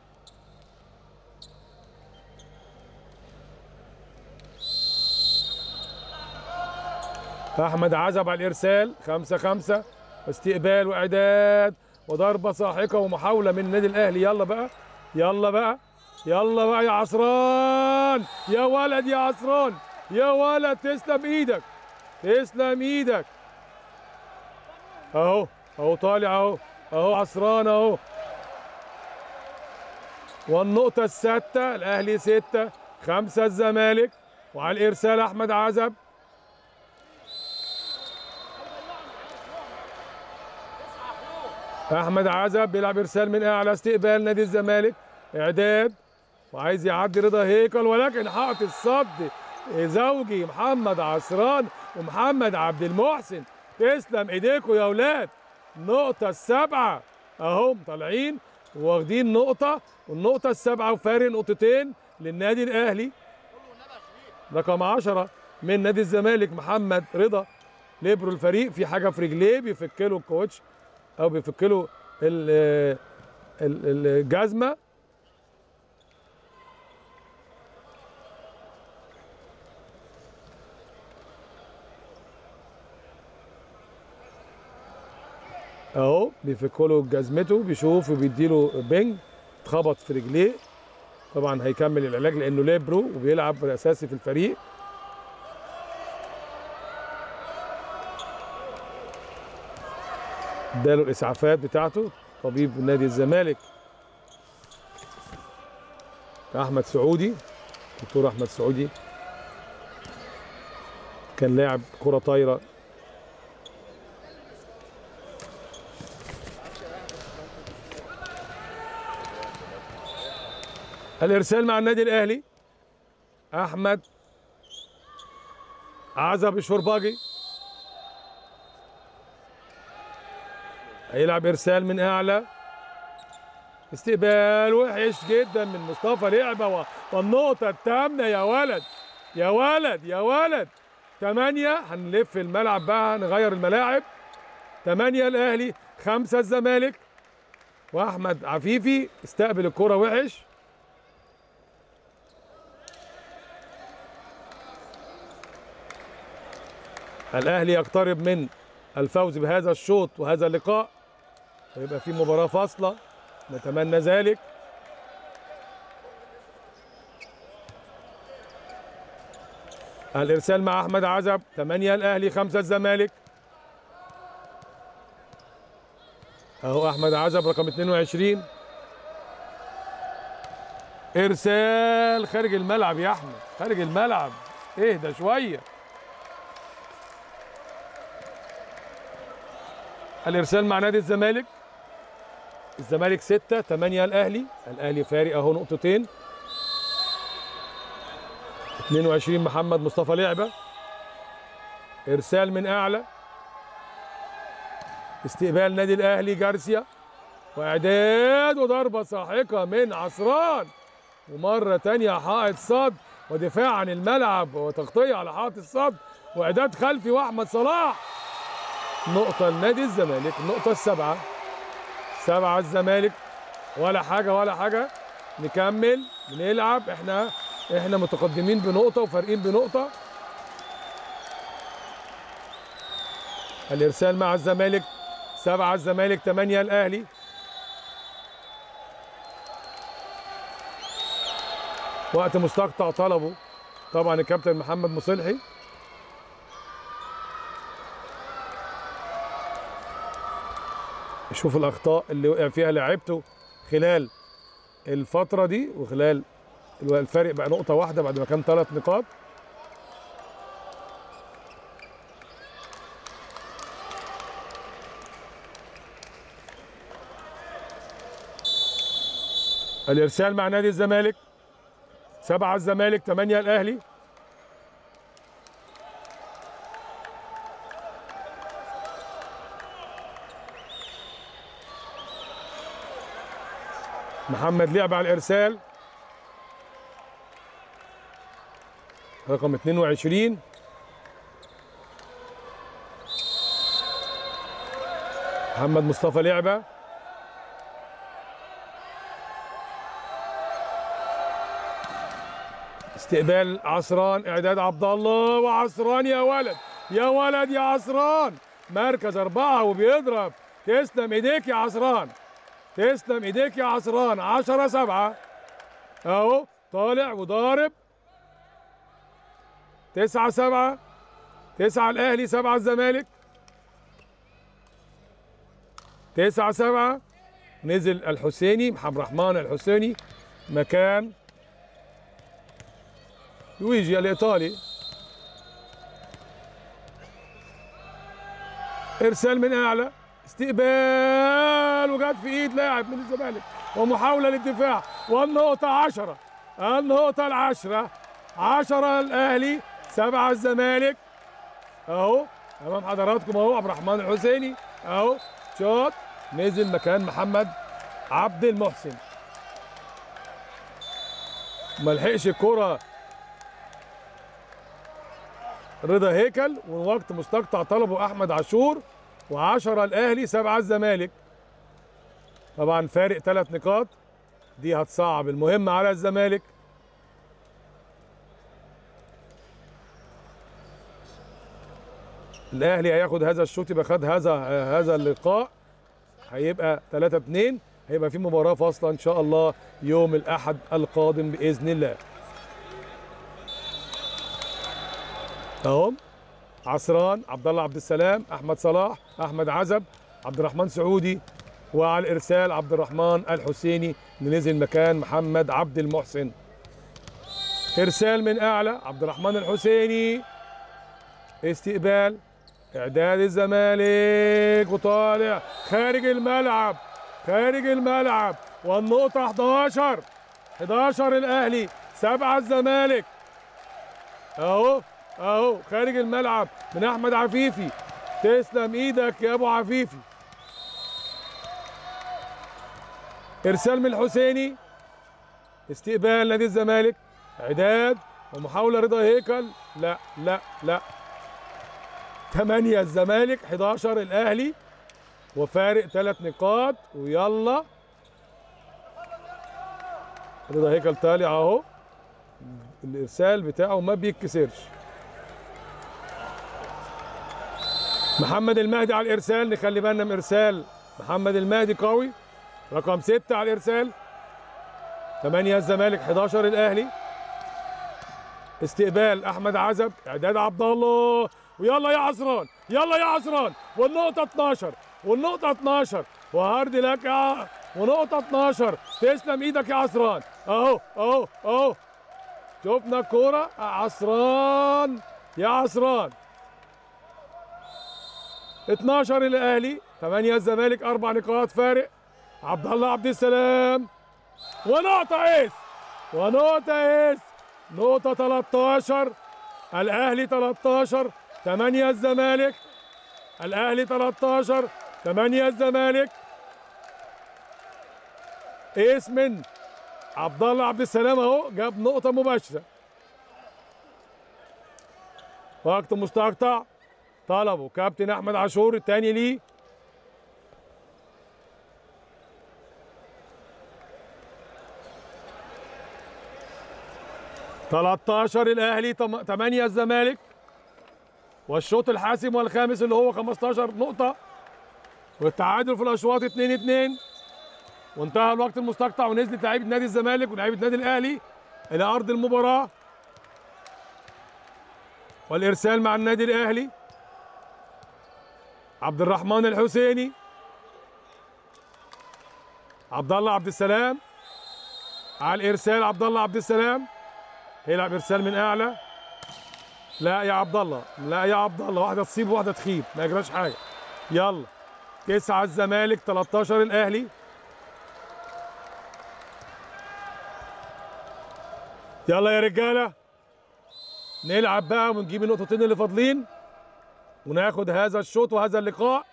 احمد عزب على الارسال خمسة خمسة استقبال واعداد وضربة ساحقة ومحاولة من النادي الاهلي يلا بقى يلا بقى يلا بقى يا عصران يا ولد يا عصران يا ولد تسلم ايدك تسلم ايدك اهو اهو طالع اهو اهو عصران اهو والنقطة السادسة الأهلي ستة خمسة الزمالك وعلى الإرسال أحمد عزب أحمد عزب بيلعب إرسال من أعلى استقبال نادي الزمالك إعداد وعايز يعدي رضا هيكل ولكن حائط الصد زوجي محمد عصران ومحمد عبد المحسن تسلم ايديكم يا اولاد النقطة السابعة اهم طالعين واخدين نقطة والنقطة السابعة وفارق نقطتين للنادي الأهلي رقم 10 من نادي الزمالك محمد رضا ليبرو الفريق في حاجة في رجليه بيفك له الكوتش أو بيفك له ال- ال- الجزمة اهو بيفكوا له جزمته بيشوف وبيديله بنج اتخبط في رجليه طبعا هيكمل العلاج لانه ليبرو وبيلعب اساسي في الفريق اداله الاسعافات بتاعته طبيب نادي الزمالك احمد سعودي دكتور احمد سعودي كان لاعب كره طايره الارسال مع النادي الاهلي احمد عزب الشرباجي هيلعب ارسال من اعلى استقبال وحش جدا من مصطفى لعبه و- والنقطه الثامنه يا ولد يا ولد يا ولد ثمانية هنلف الملعب بقى نغير الملاعب ثمانية الأهلي خمسة الزمالك وأحمد عفيفي استقبل الكرة وحش الأهلي يقترب من الفوز بهذا الشوط وهذا اللقاء ويبقى في مباراة فاصلة نتمنى ذلك الإرسال مع أحمد عزب 8 الأهلي 5 الزمالك أهو أحمد عزب رقم 22 إرسال خارج الملعب يا أحمد خارج الملعب اهدى شوية الإرسال مع نادي الزمالك الزمالك 6 8 الأهلي الأهلي فارق أهو نقطتين 22 محمد مصطفى لعبة إرسال من أعلى استقبال نادي الأهلي جارسيا وإعداد وضربة ساحقة من عصران ومرة تانية حائط صد ودفاع عن الملعب وتغطية على حائط الصد وإعداد خلفي وأحمد صلاح نقطة لنادي الزمالك النقطة السبعة سبعة الزمالك ولا حاجة ولا حاجة نكمل بنلعب احنا احنا متقدمين بنقطة وفارقين بنقطة الإرسال مع الزمالك سبعة الزمالك ثمانية الأهلي وقت مستقطع طلبه طبعا الكابتن محمد مصلحي شوف الأخطاء اللي وقع فيها لعيبته خلال الفترة دي وخلال الفارق بقى نقطة واحدة بعد ما كان ثلاث نقاط الإرسال مع نادي الزمالك سبعة الزمالك ثمانية الأهلي محمد لعب على الإرسال رقم 22 محمد مصطفى لعبه استقبال عصران اعداد عبد الله وعصران يا ولد يا ولد يا عصران مركز اربعه وبيضرب تسلم ايديك يا عصران تسلم ايديك يا عصران 10 7 اهو طالع وضارب تسعة سبعة تسعة الأهلي سبعة الزمالك تسعة سبعة نزل الحسيني محمد رحمن الحسيني مكان لويجي الإيطالي إرسال من أعلى استقبال وجت في إيد لاعب من الزمالك ومحاولة للدفاع والنقطة عشرة النقطة العشرة عشرة الأهلي سبعة الزمالك اهو امام حضراتكم اهو عبد الرحمن الحسيني اهو شوت نزل مكان محمد عبد المحسن ما لحقش الكرة رضا هيكل ووقت مستقطع طلبه احمد عاشور وعشرة الاهلي سبعة الزمالك طبعا فارق ثلاث نقاط دي هتصعب المهمة على الزمالك الاهلي هياخد هذا الشوط يبقى خد هذا هذا اللقاء هيبقى 3 2 هيبقى في مباراه فاصله ان شاء الله يوم الاحد القادم باذن الله اهو عصران عبد الله عبد السلام احمد صلاح احمد عزب عبد الرحمن سعودي وعلى الارسال عبد الرحمن الحسيني اللي نزل مكان محمد عبد المحسن ارسال من اعلى عبد الرحمن الحسيني استقبال اعداد الزمالك وطالع خارج الملعب خارج الملعب والنقطة 11 11 الاهلي سبعة الزمالك اهو اهو خارج الملعب من احمد عفيفي تسلم ايدك يا ابو عفيفي ارسال من الحسيني استقبال نادي الزمالك اعداد ومحاوله رضا هيكل لا لا لا 8 الزمالك 11 الاهلي وفارق ثلاث نقاط ويلا رضا هيكل طالع اهو الارسال بتاعه ما بيتكسرش محمد المهدي على الارسال نخلي بالنا من ارسال محمد المهدي قوي رقم ستة على الارسال 8 الزمالك 11 الاهلي استقبال احمد عزب اعداد عبد الله ويلا يا عصران يلا يا عصران والنقطة 12 والنقطة 12 وهارد لك يا ع- ونقطة 12 تسلم ايدك يا عصران اهو اهو اهو شفنا الكورة عصران يا عصران 12 الاهلي 8 الزمالك اربع نقاط فارق عبد الله عبد السلام ونقطة ايس ونقطة ايس نقطة 13 الاهلي 13 8 الزمالك الاهلي 13 8 الزمالك ايس من عبد الله عبد السلام اهو جاب نقطة مباشرة وقت مستقطع طلبه كابتن احمد عاشور الثاني ليه تلتاشر الاهلي تم- تمانية الزمالك والشوط الحاسم والخامس اللي هو 15 نقطة والتعادل في الاشواط 2 2 وانتهى الوقت المستقطع ونزلت لعيبة نادي الزمالك ولاعيبة نادي الاهلي الى ارض المباراة والارسال مع النادي الاهلي عبد الرحمن الحسيني عبد الله عبد السلام على الارسال عبد الله عبد السلام هيلعب ارسال من اعلى لا يا عبد الله لا يا عبد الله واحده تصيب وواحده تخيب ما يجراش حاجه يلا تسعة الزمالك 13 الاهلي يلا يا رجاله نلعب بقى ونجيب النقطتين اللي فاضلين وناخد هذا الشوط وهذا اللقاء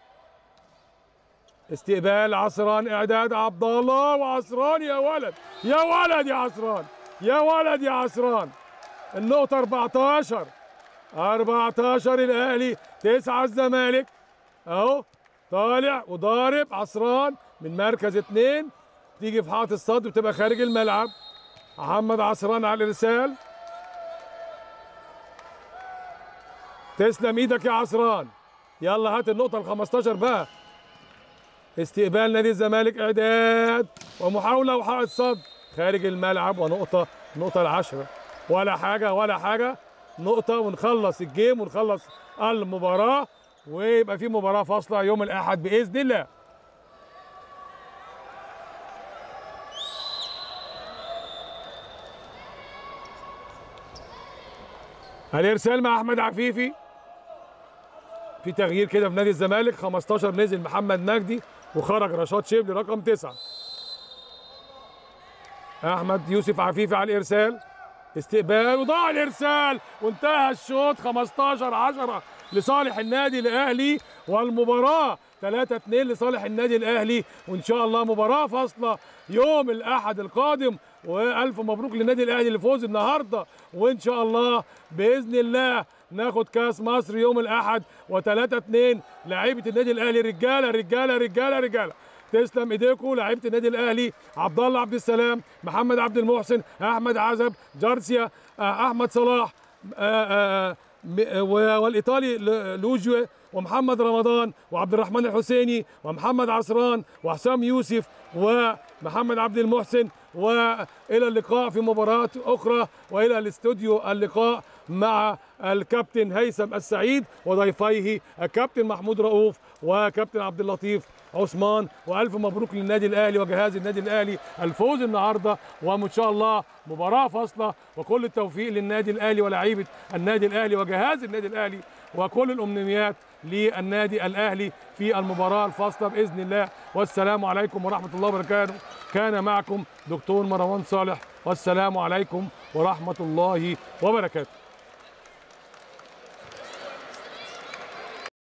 استقبال عصران اعداد عبد الله وعصران يا ولد يا ولد يا عصران يا ولد يا عصران النقطة 14 14 الاهلي 9 الزمالك اهو طالع وضارب عصران من مركز اثنين تيجي في حائط الصد وتبقى خارج الملعب محمد عصران على الارسال تسلم ايدك يا عصران يلا هات النقطة ال 15 بقى استقبال نادي الزمالك اعداد ومحاولة وحائط صد خارج الملعب ونقطة نقطة العشرة ولا حاجة ولا حاجة نقطة ونخلص الجيم ونخلص المباراة ويبقى في مباراة فاصلة يوم الأحد بإذن الله الإرسال مع أحمد عفيفي في تغيير كده في نادي الزمالك 15 نزل محمد مجدي وخرج رشاد شبلي رقم تسعة احمد يوسف عفيفي على الارسال استقبال وضاع الارسال وانتهى الشوط 15 10 لصالح النادي الاهلي والمباراه 3 2 لصالح النادي الاهلي وان شاء الله مباراه فاصله يوم الاحد القادم والف مبروك للنادي الاهلي اللي فوز النهارده وان شاء الله باذن الله ناخد كاس مصر يوم الاحد و3 2 لعيبه النادي الاهلي رجاله رجاله رجاله رجاله تسلم ايديكم لعيبه النادي الاهلي عبد الله عبد السلام محمد عبد المحسن احمد عزب جارسيا آه، احمد صلاح آه، آه، م- و- والايطالي ل- لوجيو ومحمد رمضان وعبد الرحمن الحسيني ومحمد عصران وحسام يوسف ومحمد عبد المحسن والى اللقاء في مباراه اخرى والى الاستوديو اللقاء مع الكابتن هيثم السعيد وضيفيه الكابتن محمود رؤوف وكابتن عبد اللطيف عثمان والف مبروك للنادي الاهلي وجهاز النادي الاهلي الفوز النهارده وان شاء الله مباراه فاصله وكل التوفيق للنادي الاهلي ولاعيبه النادي الاهلي وجهاز النادي الاهلي وكل الامنيات للنادي الاهلي في المباراه الفاصله باذن الله والسلام عليكم ورحمه الله وبركاته كان معكم دكتور مروان صالح والسلام عليكم ورحمه الله وبركاته